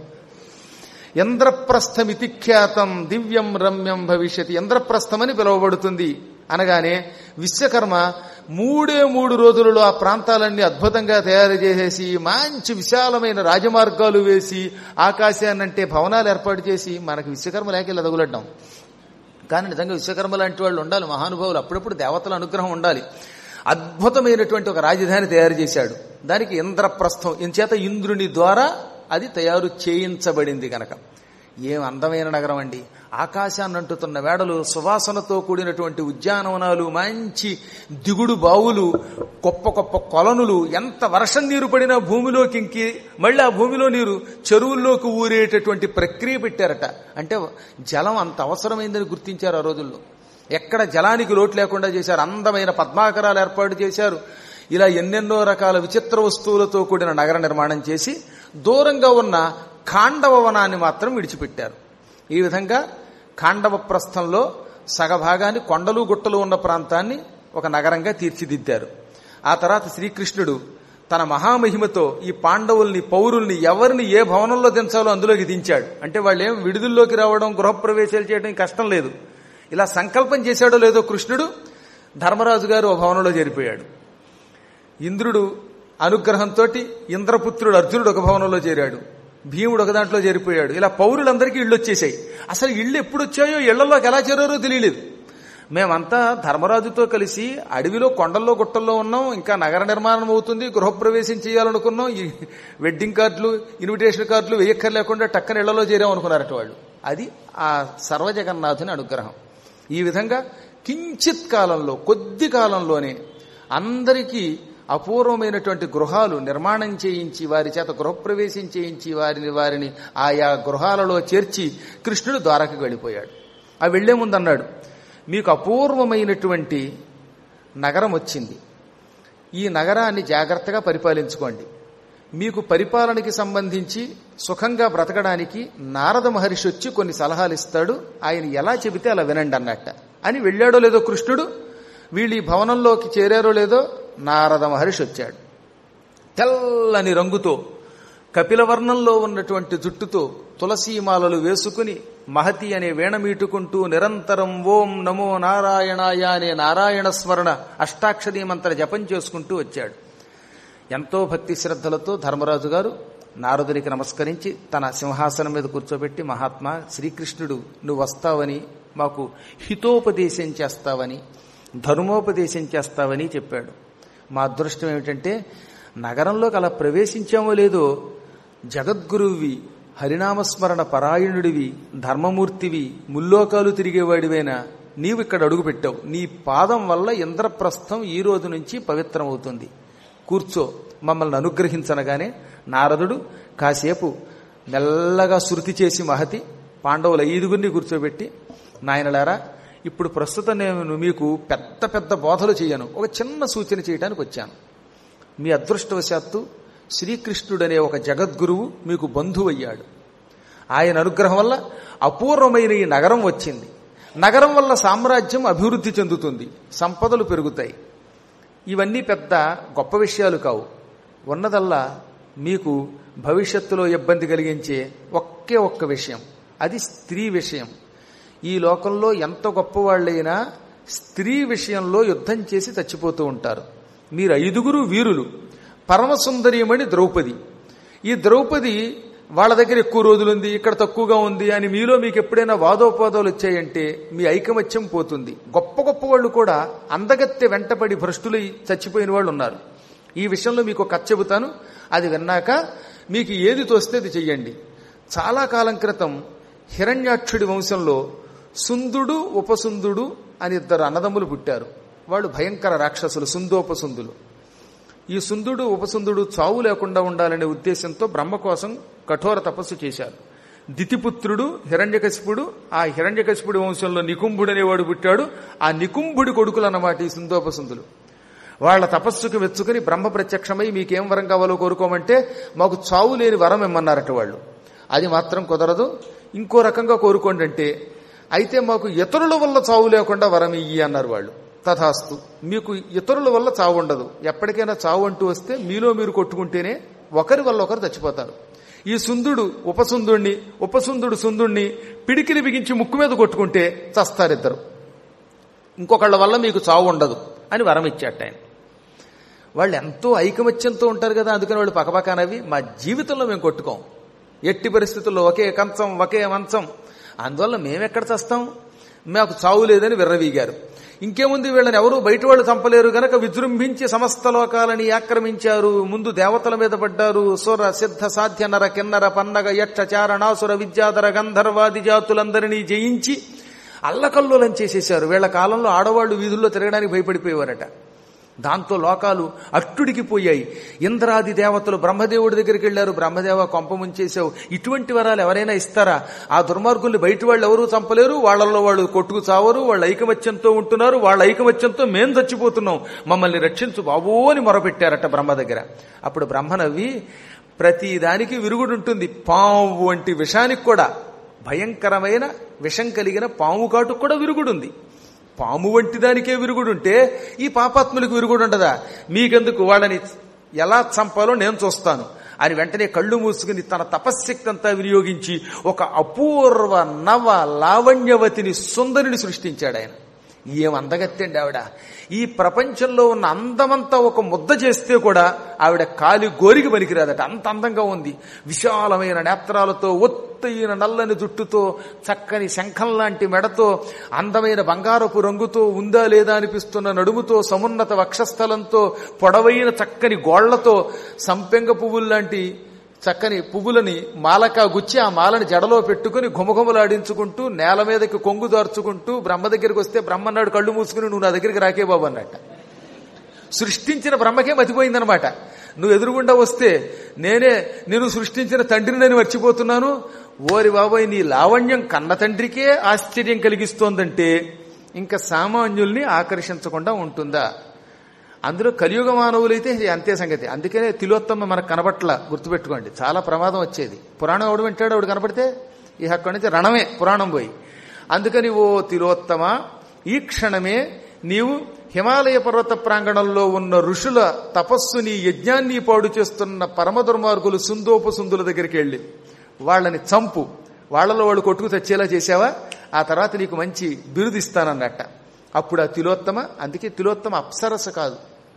A: ఇంద్రప్రస్థమితి ఖ్యాతం దివ్యం రమ్యం భవిష్యత్ ఇంద్రప్రస్థం అని పిలువబడుతుంది అనగానే విశ్వకర్మ మూడే మూడు రోజులలో ఆ ప్రాంతాలన్నీ అద్భుతంగా తయారు చేసేసి మంచి విశాలమైన రాజమార్గాలు వేసి ఆకాశాన్నంటే భవనాలు ఏర్పాటు చేసి మనకు విశ్వకర్మ లేక ఇలా తగులడ్డాం కానీ నిజంగా విశ్వకర్మ లాంటి వాళ్ళు ఉండాలి మహానుభావులు అప్పుడప్పుడు దేవతల అనుగ్రహం ఉండాలి అద్భుతమైనటువంటి ఒక రాజధాని తయారు చేశాడు దానికి ఇంద్రప్రస్థం ఇంచేత ఇంద్రుని ద్వారా అది తయారు చేయించబడింది గనక ఏం అందమైన నగరం అండి ఆకాశాన్ని అంటుతున్న వేడలు సువాసనతో కూడినటువంటి ఉద్యానవనాలు మంచి దిగుడు బావులు గొప్ప గొప్ప కొలనులు ఎంత వర్షం నీరు పడినా భూమిలోకి ఇంకి మళ్ళీ ఆ భూమిలో నీరు చెరువుల్లోకి ఊరేటటువంటి ప్రక్రియ పెట్టారట అంటే జలం అంత అవసరమైందని గుర్తించారు ఆ రోజుల్లో ఎక్కడ జలానికి లోటు లేకుండా చేశారు అందమైన పద్మాకరాలు ఏర్పాటు చేశారు ఇలా ఎన్నెన్నో రకాల విచిత్ర వస్తువులతో కూడిన నగర నిర్మాణం చేసి దూరంగా ఉన్న ఖాండవ వనాన్ని మాత్రం విడిచిపెట్టారు ఈ విధంగా ఖాండవ ప్రస్థంలో సగభాగాన్ని కొండలు గుట్టలు ఉన్న ప్రాంతాన్ని ఒక నగరంగా తీర్చిదిద్దారు ఆ తర్వాత శ్రీకృష్ణుడు తన మహామహిమతో ఈ పాండవుల్ని పౌరుల్ని ఎవరిని ఏ భవనంలో దించాలో అందులోకి దించాడు అంటే వాళ్ళు ఏం విడుదల్లోకి రావడం గృహప్రవేశాలు చేయడం కష్టం లేదు ఇలా సంకల్పం చేశాడో లేదో కృష్ణుడు ధర్మరాజు గారు ఓ భవనంలో చేరిపోయాడు ఇంద్రుడు అనుగ్రహంతో ఇంద్రపుత్రుడు అర్జునుడు ఒక భవనంలో చేరాడు భీముడు ఒక దాంట్లో చేరిపోయాడు ఇలా పౌరులందరికీ ఇళ్ళు వచ్చేసాయి అసలు ఇళ్ళు ఎప్పుడు వచ్చాయో ఇళ్లలోకి ఎలా చేరారో తెలియలేదు మేమంతా ధర్మరాజుతో కలిసి అడవిలో కొండల్లో గుట్టల్లో ఉన్నాం ఇంకా నగర నిర్మాణం అవుతుంది గృహప్రవేశం చేయాలనుకున్నాం ఈ వెడ్డింగ్ కార్డులు ఇన్విటేషన్ కార్డులు వేయక్కర్లేకుండా టక్కన ఇళ్లలో చేరాం అనుకున్నారట వాళ్ళు అది ఆ సర్వజగన్నాథుని అనుగ్రహం ఈ విధంగా కించిత్ కాలంలో కొద్ది కాలంలోనే అందరికీ అపూర్వమైనటువంటి గృహాలు నిర్మాణం చేయించి వారి చేత గృహప్రవేశం చేయించి వారిని వారిని ఆయా గృహాలలో చేర్చి కృష్ణుడు ద్వారకకు వెళ్ళిపోయాడు ఆ వెళ్లే ముందు అన్నాడు మీకు అపూర్వమైనటువంటి నగరం వచ్చింది ఈ నగరాన్ని జాగ్రత్తగా పరిపాలించుకోండి మీకు పరిపాలనకి సంబంధించి సుఖంగా బ్రతకడానికి నారద మహర్షి వచ్చి కొన్ని సలహాలు ఇస్తాడు ఆయన ఎలా చెబితే అలా వినండి అన్నట్ట అని వెళ్ళాడో లేదో కృష్ణుడు వీళ్ళు ఈ భవనంలోకి చేరారో లేదో నారద మహర్షి వచ్చాడు తెల్లని రంగుతో కపిలవర్ణంలో ఉన్నటువంటి జుట్టుతో తులసీమాలలు వేసుకుని మహతి అనే వీణమీటుకుంటూ నిరంతరం ఓం నమో నారాయణాయ అనే నారాయణ స్మరణ అష్టాక్షరీ మంత్ర జపం చేసుకుంటూ వచ్చాడు ఎంతో భక్తి శ్రద్ధలతో ధర్మరాజు గారు నారదునికి నమస్కరించి తన సింహాసనం మీద కూర్చోబెట్టి మహాత్మా శ్రీకృష్ణుడు నువ్వు వస్తావని మాకు హితోపదేశం చేస్తావని ధర్మోపదేశం చేస్తావని చెప్పాడు మా అదృష్టం ఏమిటంటే నగరంలోకి అలా ప్రవేశించామో లేదో జగద్గురువి హరినామస్మరణ పరాయణుడివి ధర్మమూర్తివి ముల్లోకాలు తిరిగేవాడివైనా నీవు ఇక్కడ అడుగు పెట్టావు నీ పాదం వల్ల ఇంద్రప్రస్థం ఈ రోజు నుంచి పవిత్రమవుతుంది కూర్చో మమ్మల్ని అనుగ్రహించనగానే నారదుడు కాసేపు మెల్లగా శృతి చేసి మహతి పాండవుల ఐదుగురిని కూర్చోబెట్టి నాయనలారా ఇప్పుడు ప్రస్తుతం నేను మీకు పెద్ద పెద్ద బోధలు చేయను ఒక చిన్న సూచన చేయడానికి వచ్చాను మీ అదృష్టవశాత్తు శ్రీకృష్ణుడనే ఒక జగద్గురువు మీకు బంధువయ్యాడు ఆయన అనుగ్రహం వల్ల అపూర్వమైన ఈ నగరం వచ్చింది నగరం వల్ల సామ్రాజ్యం అభివృద్ధి చెందుతుంది సంపదలు పెరుగుతాయి ఇవన్నీ పెద్ద గొప్ప విషయాలు కావు ఉన్నదల్లా మీకు భవిష్యత్తులో ఇబ్బంది కలిగించే ఒకే ఒక్క విషయం అది స్త్రీ విషయం ఈ లోకంలో ఎంత గొప్పవాళ్ళైనా స్త్రీ విషయంలో యుద్ధం చేసి చచ్చిపోతూ ఉంటారు మీరు ఐదుగురు వీరులు పరమసుందరియమణి ద్రౌపది ఈ ద్రౌపది వాళ్ళ దగ్గర ఎక్కువ రోజులుంది ఇక్కడ తక్కువగా ఉంది అని మీలో మీకు ఎప్పుడైనా వాదోపాదాలు వచ్చాయంటే మీ ఐకమత్యం పోతుంది గొప్ప గొప్ప వాళ్ళు కూడా అందగత్తె వెంటపడి భ్రష్టులై చచ్చిపోయిన వాళ్ళు ఉన్నారు ఈ విషయంలో మీకు ఒక కథ చెబుతాను అది విన్నాక మీకు ఏది తోస్తే అది చెయ్యండి చాలా కాలం క్రితం హిరణ్యాక్షుడి వంశంలో సుందుడు ఉపసుందుడు అని ఇద్దరు అన్నదమ్ములు పుట్టారు వాళ్ళు భయంకర రాక్షసులు సుందోపసుందులు ఈ సుందుడు ఉపసుందుడు చావు లేకుండా ఉండాలనే ఉద్దేశంతో బ్రహ్మ కోసం కఠోర తపస్సు చేశారు దితిపుత్రుడు హిరణ్యకశిపుడు ఆ హిరణ్యకశిపుడి వంశంలో నికుంభుడు అనేవాడు పుట్టాడు ఆ నికుంభుడి కొడుకులు అన్నమాట ఈ సుందోపసుందులు వాళ్ళ తపస్సుకు మెచ్చుకుని బ్రహ్మ ప్రత్యక్షమై మీకేం వరం కావాలో కోరుకోమంటే మాకు చావు లేని వరం ఇమ్మన్నారట వాళ్ళు అది మాత్రం కుదరదు ఇంకో రకంగా కోరుకోండి అంటే అయితే మాకు ఇతరుల వల్ల చావు లేకుండా వరం ఇయ్యి అన్నారు వాళ్ళు తథాస్తు మీకు ఇతరుల వల్ల చావు ఉండదు ఎప్పటికైనా చావు అంటూ వస్తే మీలో మీరు కొట్టుకుంటేనే ఒకరి వల్ల ఒకరు చచ్చిపోతారు ఈ సుందుడు ఉపసుందుణ్ణి ఉపసుందుడు సుందుణ్ణి పిడికిలి బిగించి ముక్కు మీద కొట్టుకుంటే చస్తారిద్దరు ఇంకొకళ్ళ వల్ల మీకు చావు ఉండదు అని వరం ఇచ్చాట ఆయన వాళ్ళు ఎంతో ఐకమత్యంతో ఉంటారు కదా అందుకని వాళ్ళు పక్కపక్కనవి మా జీవితంలో మేము కొట్టుకోం ఎట్టి పరిస్థితుల్లో ఒకే కంచం ఒకే మంచం అందువల్ల మేమెక్కడ చస్తాం మాకు చావు లేదని విర్రవీగారు ఇంకేముంది వీళ్ళని ఎవరు బయట వాళ్ళు చంపలేరు గనక విజృంభించి సమస్త లోకాలని ఆక్రమించారు ముందు దేవతల మీద పడ్డారు సుర సిద్ధ సాధ్య నర కిన్నర పన్నగ యక్ష చారణాసుర విద్యాధర గంధర్వాది జాతులందరినీ జయించి అల్లకల్లోలం చేసేశారు వీళ్ళ కాలంలో ఆడవాళ్లు వీధుల్లో తిరగడానికి భయపడిపోయేవారట దాంతో లోకాలు అట్టుడికి పోయాయి ఇంద్రాది దేవతలు బ్రహ్మదేవుడి దగ్గరికి వెళ్లారు బ్రహ్మదేవ కొంప ముంచేశావు ఇటువంటి వరాలు ఎవరైనా ఇస్తారా ఆ దుర్మార్గుల్ని బయట వాళ్ళు ఎవరూ చంపలేరు వాళ్ళల్లో వాళ్ళు కొట్టుకు చావరు వాళ్ళ ఐకమత్యంతో ఉంటున్నారు వాళ్ళ ఐకమత్యంతో మేం చచ్చిపోతున్నాం మమ్మల్ని రక్షించు బాబో అని మొరపెట్టారట బ్రహ్మ దగ్గర అప్పుడు బ్రహ్మ నవ్వి ప్రతి దానికి విరుగుడుంటుంది పాము వంటి విషానికి కూడా భయంకరమైన విషం కలిగిన పాము కాటుకు కూడా విరుగుడుంది పాము వంటి దానికే విరుగుడుంటే ఈ పాపాత్ములకు విరుగుడు ఉండదా మీకెందుకు వాళ్ళని ఎలా చంపాలో నేను చూస్తాను అని వెంటనే కళ్ళు మూసుకుని తన తపశ్శక్తి అంతా వినియోగించి ఒక అపూర్వ నవ లావణ్యవతిని సుందరిని సృష్టించాడు ఆయన ఏం అందగత్తండి ఆవిడ ఈ ప్రపంచంలో ఉన్న అందమంతా ఒక ముద్ద చేస్తే కూడా ఆవిడ కాలి గోరికి పనికిరాదట అంత అందంగా ఉంది విశాలమైన నేత్రాలతో ఒత్తైన నల్లని జుట్టుతో చక్కని శంఖం లాంటి మెడతో అందమైన బంగారపు రంగుతో ఉందా లేదా అనిపిస్తున్న నడుముతో సమున్నత వక్షస్థలంతో పొడవైన చక్కని గోళ్లతో సంపెంగ పువ్వుల్లాంటి చక్కని పువ్వులని మాలక గుచ్చి ఆ మాలని జడలో పెట్టుకుని ఘుమఘుమలాడించుకుంటూ నేల మీదకి కొంగు దార్చుకుంటూ బ్రహ్మ దగ్గరికి వస్తే బ్రహ్మన్నాడు కళ్ళు మూసుకుని నువ్వు నా దగ్గరికి రాకే బాబు అన్నట్ట సృష్టించిన బ్రహ్మకే మతిపోయిందనమాట నువ్వు ఎదురుగుండా వస్తే నేనే నేను సృష్టించిన తండ్రిని నేను మర్చిపోతున్నాను ఓరి బాబాయ్ నీ లావణ్యం కన్న తండ్రికే ఆశ్చర్యం కలిగిస్తోందంటే ఇంకా సామాన్యుల్ని ఆకర్షించకుండా ఉంటుందా అందులో కలియుగ మానవులైతే ఇది అంతే సంగతి అందుకనే తిలోత్తమ మనకు కనబట్ల గుర్తుపెట్టుకోండి చాలా ప్రమాదం వచ్చేది పురాణం ఎవడు వింటాడు ఆవిడ కనపడితే ఈ అక్కడి నుంచి రణమే పురాణం పోయి అందుకని ఓ తిలోత్తమ ఈ క్షణమే నీవు హిమాలయ పర్వత ప్రాంగణంలో ఉన్న ఋషుల తపస్సుని యజ్ఞాన్ని పాడు చేస్తున్న పరమ దుర్మార్గులు సుందోపసుందుల దగ్గరికి వెళ్ళి వాళ్ళని చంపు వాళ్ళలో వాళ్ళు కొట్టుకు తెచ్చేలా చేసావా ఆ తర్వాత నీకు మంచి బిరుదు ఇస్తానన్నట్ట అప్పుడు ఆ తిలోత్తమ అందుకే తిలోత్తమ అప్సరస కాదు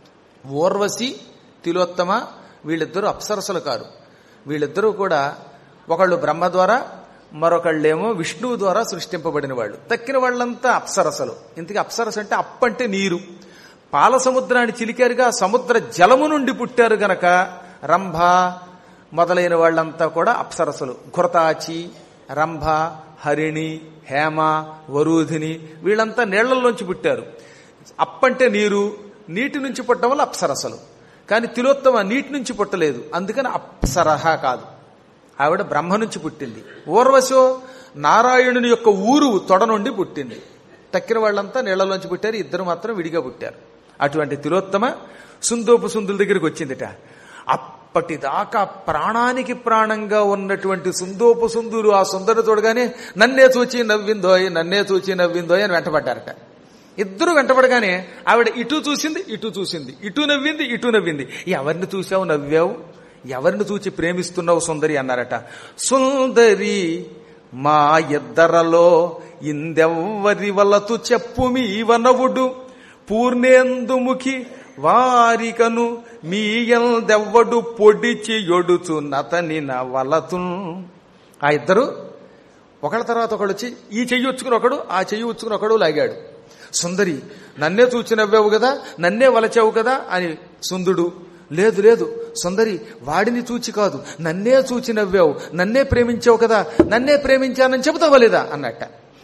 A: ఓర్వశి తిలోత్తమ వీళ్ళిద్దరూ అప్సరసలు కారు వీళ్ళిద్దరూ కూడా ఒకళ్ళు బ్రహ్మ ద్వారా మరొకళ్ళేమో విష్ణువు ద్వారా సృష్టింపబడిన వాళ్ళు తక్కిన వాళ్ళంతా అప్సరసలు ఇంతకీ అప్సరస అంటే అప్పంటే నీరు పాల సముద్రాన్ని చిలికారుగా సముద్ర జలము నుండి పుట్టారు గనక రంభ మొదలైన వాళ్ళంతా కూడా అప్సరసలు ఘృతాచి రంభ హరిణి హేమ వరూధిని వీళ్ళంతా నీళ్లలోంచి పుట్టారు అప్పంటే నీరు నీటి నుంచి పుట్టడం వల్ల అప్సరసలు కానీ తిలోత్తమ నీటి నుంచి పుట్టలేదు అందుకని అప్సరహ కాదు ఆవిడ బ్రహ్మ నుంచి పుట్టింది ఊర్వశో నారాయణుని యొక్క ఊరు తొడ నుండి పుట్టింది తక్కిన వాళ్ళంతా నీళ్లలోంచి పుట్టారు ఇద్దరు మాత్రం విడిగా పుట్టారు అటువంటి తిలోత్తమ సుందోపు సుందుల దగ్గరికి వచ్చిందిట అప్పటిదాకా ప్రాణానికి ప్రాణంగా ఉన్నటువంటి సుందోపు సుందులు ఆ సుందరు చూడగానే నన్నే చూచి నవ్విందోయ్ నన్నే చూచి నవ్విందోయ్ అని వెంటబడ్డారట ఇద్దరు వెంటబడగానే ఆవిడ ఇటు చూసింది ఇటు చూసింది ఇటు నవ్వింది ఇటు నవ్వింది ఎవరిని చూసావు నవ్వావు ఎవరిని చూచి ప్రేమిస్తున్నావు సుందరి అన్నారట సుందరి మా ఇద్దరలో ఇందెవ్వరి వలతు చెప్పు మీవనవుడు పూర్ణేందుముఖి వారికను మీయందెవ్వడు పొడిచి యొడుచు నతని వలతు ఆ ఇద్దరు ఒకళ్ళ తర్వాత ఒకడు వచ్చి ఈ చెయ్యి వచ్చుకుని ఒకడు ఆ చెయ్యి వచ్చుకుని ఒకడు లాగాడు సుందరి నన్నే చూచి నవ్వావు కదా నన్నే వలచావు కదా అని సుందుడు లేదు లేదు సుందరి వాడిని చూచి కాదు నన్నే చూచి నవ్వావు నన్నే ప్రేమించావు కదా నన్నే ప్రేమించానని చెబుతావా లేదా అన్నట్ట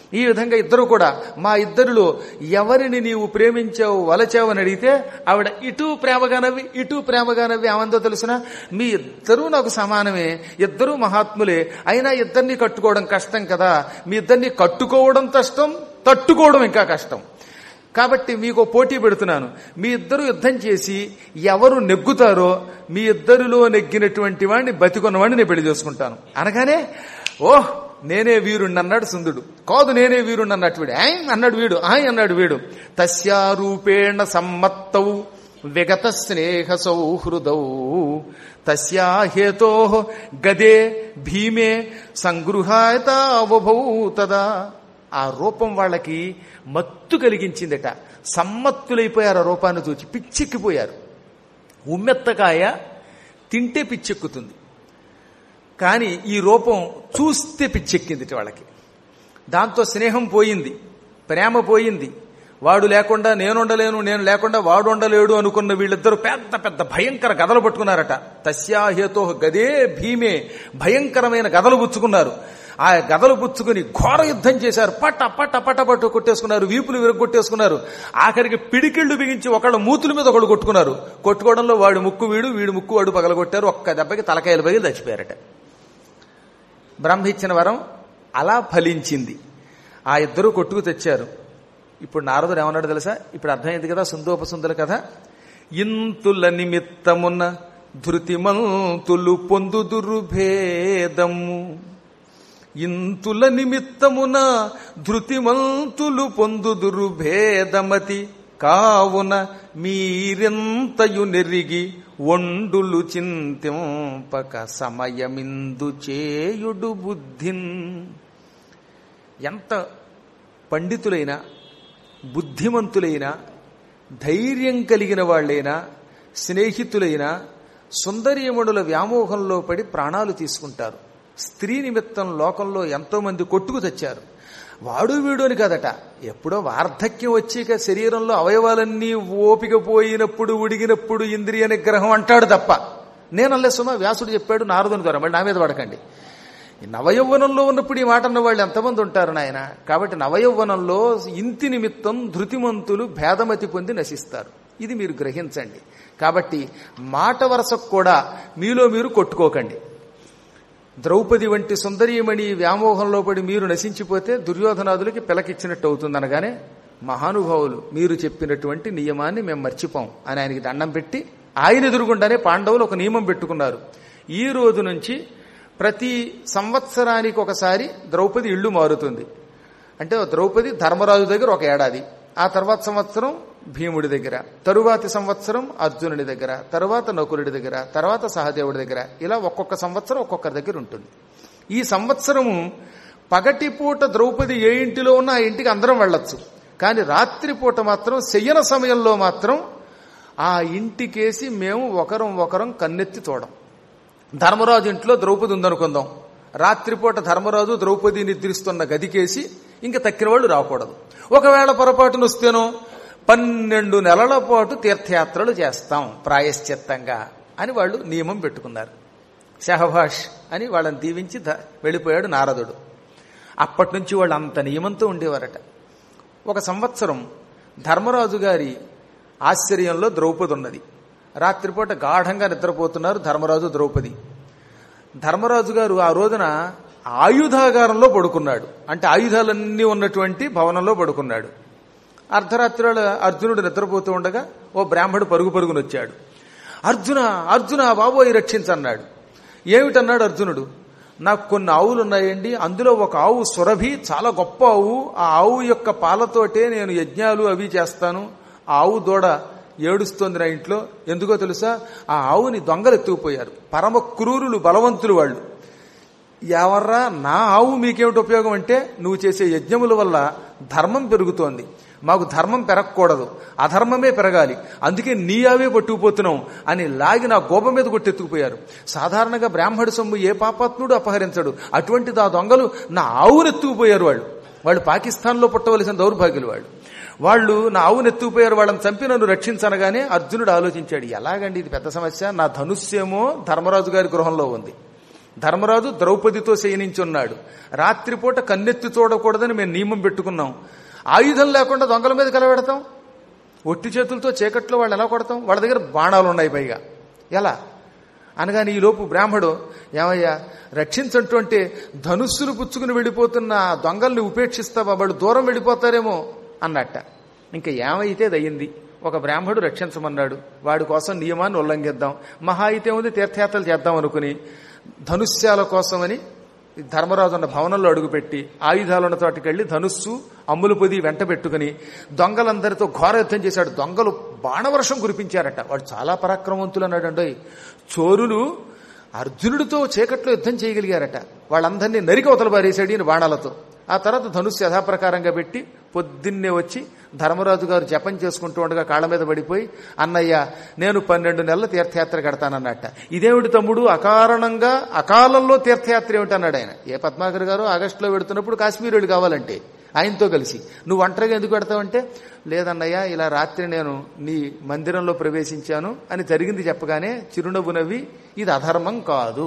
A: ఈ విధంగా ఇద్దరు కూడా మా ఇద్దరిలో ఎవరిని నీవు ప్రేమించావు వలచావు అని అడిగితే ఆవిడ ఇటు ప్రేమగా నవ్వి ఇటు ప్రేమగా నవ్వి ఏమందో తెలుసిన మీ ఇద్దరూ నాకు సమానమే ఇద్దరూ మహాత్ములే అయినా ఇద్దరిని కట్టుకోవడం కష్టం కదా మీ ఇద్దరిని కట్టుకోవడం కష్టం తట్టుకోవడం ఇంకా కష్టం కాబట్టి మీకు పోటీ పెడుతున్నాను మీ ఇద్దరు యుద్ధం చేసి ఎవరు నెగ్గుతారో మీ ఇద్దరిలో నెగ్గినటువంటి వాడిని బతికున్నవాడిని నేను పెళ్లి చేసుకుంటాను అనగానే ఓహ్ నేనే వీరుణ్ణి అన్నాడు సుందుడు కాదు నేనే వీరుణ్ణి అన్నట్టు వీడు ఆయ్ అన్నాడు వీడు ఆయ్ అన్నాడు వీడు తస్యారూపేణ సమ్మత్తౌ విగత స్నేహ సౌహృదౌ తస్యా హేతో గదే భీమే సంగృహాయతావభౌ తదా ఆ రూపం వాళ్ళకి మత్తు కలిగించిందట సమ్మత్తులైపోయారు ఆ రూపాన్ని చూచి పిచ్చెక్కిపోయారు ఉమ్మెత్తకాయ తింటే పిచ్చెక్కుతుంది కానీ ఈ రూపం చూస్తే పిచ్చెక్కింది వాళ్ళకి దాంతో స్నేహం పోయింది ప్రేమ పోయింది వాడు లేకుండా నేనుండలేను నేను లేకుండా వాడు ఉండలేడు అనుకున్న వీళ్ళిద్దరూ పెద్ద పెద్ద భయంకర గదలు పట్టుకున్నారట తస్యాహేతో గదే భీమే భయంకరమైన గదలు పుచ్చుకున్నారు ఆ గదలు పుచ్చుకుని ఘోర యుద్ధం చేశారు పట్ట పట్ట పట్ట పట్టు కొట్టేసుకున్నారు వీపులు విరగొట్టేసుకున్నారు ఆఖరికి పిడికిళ్లు బిగించి ఒకళ్ళ మూతుల మీద ఒకళ్ళు కొట్టుకున్నారు కొట్టుకోవడంలో వాడు ముక్కు వీడు వీడు ముక్కు వాడు పగలగొట్టారు ఒక్క దెబ్బకి తలకాయలు పగిలి చచ్చిపోయారట బ్రహ్మ ఇచ్చిన వరం అలా ఫలించింది ఆ ఇద్దరు కొట్టుకు తెచ్చారు ఇప్పుడు నారదుడు ఏమన్నాడు తెలుసా ఇప్పుడు అర్థమైంది కదా సుందోపసుందర కథ ఇంతుల నిమిత్తమున్న ధృతిమంతులు పొందుదురు భేదము ఇంతుల నిమిత్తమున ధృతిమంతులు పొందుదురు భేదమతి కావున మీరెంతయు నెరిగి ఒండులు చింతింపక సమయమిందు చేయుడు బుద్ధిన్ ఎంత పండితులైనా బుద్ధిమంతులైనా ధైర్యం కలిగిన వాళ్ళైనా స్నేహితులైనా సుందరీయముడుల వ్యామోహంలో పడి ప్రాణాలు తీసుకుంటారు స్త్రీ నిమిత్తం లోకంలో ఎంతో మంది కొట్టుకు తెచ్చారు వాడు వీడు అని కాదట ఎప్పుడో వార్ధక్యం వచ్చాక శరీరంలో అవయవాలన్నీ ఓపిక పోయినప్పుడు ఉడిగినప్పుడు ఇంద్రియ నిగ్రహం అంటాడు తప్ప నేనల్లే సుమా వ్యాసుడు చెప్పాడు నారదుని ద్వారా మళ్ళీ నా మీద పడకండి ఈ నవయౌవనంలో ఉన్నప్పుడు ఈ మాట అన్న వాళ్ళు ఎంతమంది ఉంటారు నాయన కాబట్టి నవయౌవనంలో ఇంతి నిమిత్తం ధృతిమంతులు భేదమతి పొంది నశిస్తారు ఇది మీరు గ్రహించండి కాబట్టి మాట వరసకు కూడా మీలో మీరు కొట్టుకోకండి ద్రౌపది వంటి సుందరీమణి వ్యామోహంలో పడి మీరు నశించిపోతే దుర్యోధనాదులకి పిలకిచ్చినట్టు అవుతుంది అనగానే మహానుభావులు మీరు చెప్పినటువంటి నియమాన్ని మేము మర్చిపోం అని ఆయనకి దండం పెట్టి ఆయన ఎదురుగుండానే పాండవులు ఒక నియమం పెట్టుకున్నారు ఈ రోజు నుంచి ప్రతి సంవత్సరానికి ఒకసారి ద్రౌపది ఇళ్ళు మారుతుంది అంటే ద్రౌపది ధర్మరాజు దగ్గర ఒక ఏడాది ఆ తర్వాత సంవత్సరం భీముడి దగ్గర తరువాతి సంవత్సరం అర్జునుడి దగ్గర తర్వాత నకులుడి దగ్గర తర్వాత సహదేవుడి దగ్గర ఇలా ఒక్కొక్క సంవత్సరం ఒక్కొక్కరి దగ్గర ఉంటుంది ఈ సంవత్సరము పగటిపూట ద్రౌపది ఏ ఇంటిలో ఉన్నా ఆ ఇంటికి అందరం వెళ్ళొచ్చు కానీ రాత్రిపూట మాత్రం శయ్యన సమయంలో మాత్రం ఆ ఇంటికేసి మేము ఒకరం ఒకరం కన్నెత్తి చూడం ధర్మరాజు ఇంట్లో ద్రౌపది ఉందనుకుందాం రాత్రిపూట ధర్మరాజు ద్రౌపది నిద్రిస్తున్న గదికేసి ఇంకా తక్కిన వాళ్ళు రాకూడదు ఒకవేళ పొరపాటును వస్తేనో పన్నెండు నెలల పాటు తీర్థయాత్రలు చేస్తాం ప్రాయశ్చిత్తంగా అని వాళ్ళు నియమం పెట్టుకున్నారు షహభాష్ అని వాళ్ళని దీవించి ధ- వెళ్ళిపోయాడు నారదుడు అప్పటి నుంచి వాళ్ళు అంత నియమంతో ఉండేవారట ఒక సంవత్సరం ధర్మరాజు గారి ఆశ్చర్యంలో ద్రౌపది ఉన్నది రాత్రిపూట గాఢంగా నిద్రపోతున్నారు ధర్మరాజు ద్రౌపది ధర్మరాజు గారు ఆ రోజున ఆయుధాగారంలో పడుకున్నాడు అంటే ఆయుధాలన్నీ ఉన్నటువంటి భవనంలో పడుకున్నాడు అర్ధరాత్రి వేళ అర్జునుడు నిద్రపోతూ ఉండగా ఓ బ్రాహ్మడు పరుగు పరుగున వచ్చాడు అర్జున అర్జున బాబోయ్ రక్షించన్నాడు ఏమిటన్నాడు అర్జునుడు నాకు కొన్ని ఆవులు ఉన్నాయండి అందులో ఒక ఆవు సురభి చాలా గొప్ప ఆవు ఆ ఆవు యొక్క పాలతోటే నేను యజ్ఞాలు అవి చేస్తాను ఆ ఆవు దూడ ఏడుస్తోంది నా ఇంట్లో ఎందుకో తెలుసా ఆ ఆవుని దొంగలు ఎత్తుకుపోయారు పరమ క్రూరులు బలవంతులు వాళ్ళు ఎవర్రా నా ఆవు మీకేమిటి ఉపయోగం అంటే నువ్వు చేసే యజ్ఞముల వల్ల ధర్మం పెరుగుతోంది మాకు ధర్మం పెరగకూడదు అధర్మమే పెరగాలి అందుకే నీ ఆవే పట్టుకుపోతున్నాం అని లాగి నా గోప మీద కొట్టెత్తుకుపోయారు సాధారణంగా బ్రాహ్మణ సొమ్ము ఏ పాపాత్ముడు అపహరించడు అటువంటిది ఆ దొంగలు నా ఆవును ఎత్తుకుపోయారు వాళ్ళు వాళ్ళు పాకిస్తాన్లో పుట్టవలసిన దౌర్భాగ్యులు వాళ్ళు వాళ్ళు నా ఆవును ఎత్తుకుపోయారు వాళ్ళని చంపి నన్ను రక్షించనగానే అర్జునుడు ఆలోచించాడు ఎలాగండి ఇది పెద్ద సమస్య నా ధనుస్సేమో ధర్మరాజు గారి గృహంలో ఉంది ధర్మరాజు ద్రౌపదితో శయనించున్నాడు రాత్రిపూట కన్నెత్తి చూడకూడదని మేము నియమం పెట్టుకున్నాం ఆయుధం లేకుండా దొంగల మీద కలబెడతాం ఒట్టి చేతులతో చీకట్లో వాళ్ళు ఎలా కొడతాం వాళ్ళ దగ్గర బాణాలు ఉన్నాయి పైగా ఎలా అనగానే ఈలోపు బ్రాహ్మడు ఏమయ్యా రక్షించంటూ అంటే ధనుస్సును పుచ్చుకుని వెళ్ళిపోతున్న ఆ దొంగల్ని ఉపేక్షిస్తావా వాళ్ళు దూరం వెళ్ళిపోతారేమో అన్నట్ట ఇంకా ఏమైతే దయ్యింది ఒక బ్రాహ్మడు రక్షించమన్నాడు వాడి కోసం నియమాన్ని ఉల్లంఘిద్దాం మహా అయితే ఉంది తీర్థయాత్రలు చేద్దాం అనుకుని ధనుష్యాల కోసమని ధర్మరాజు అన్న భవనంలో అడుగుపెట్టి ఆయుధాలున్న తోటికి వెళ్లి ధనుస్సు అమ్ములు పొది వెంట పెట్టుకుని దొంగలందరితో ఘోర యుద్ధం చేశాడు దొంగలు బాణవర్షం కురిపించారట వాడు చాలా పరాక్రమవంతులు అన్నాడండి చోరులు అర్జునుడితో చీకట్లో యుద్ధం చేయగలిగారట వాళ్ళందరినీ నరికి అవతల పారేశాడు ఈయన బాణాలతో ఆ తర్వాత ధనుస్సు యథాప్రకారంగా పెట్టి పొద్దున్నే వచ్చి ధర్మరాజు గారు జపం చేసుకుంటూ ఉండగా కాళ్ళ మీద పడిపోయి అన్నయ్య నేను పన్నెండు నెలల తీర్థయాత్ర కడతానన్నట్ట ఇదేమిటి తమ్ముడు అకారణంగా అకాలంలో తీర్థయాత్ర ఏమిటి అన్నాడు ఆయన ఏ పద్మాకర్ గారు ఆగస్టులో పెడుతున్నప్పుడు కాశ్మీర్ వెళ్ళి కావాలంటే ఆయనతో కలిసి నువ్వు ఒంటరిగా ఎందుకు పెడతావంటే లేదన్నయ్య ఇలా రాత్రి నేను నీ మందిరంలో ప్రవేశించాను అని జరిగింది చెప్పగానే చిరునవ్వు నవ్వి ఇది అధర్మం కాదు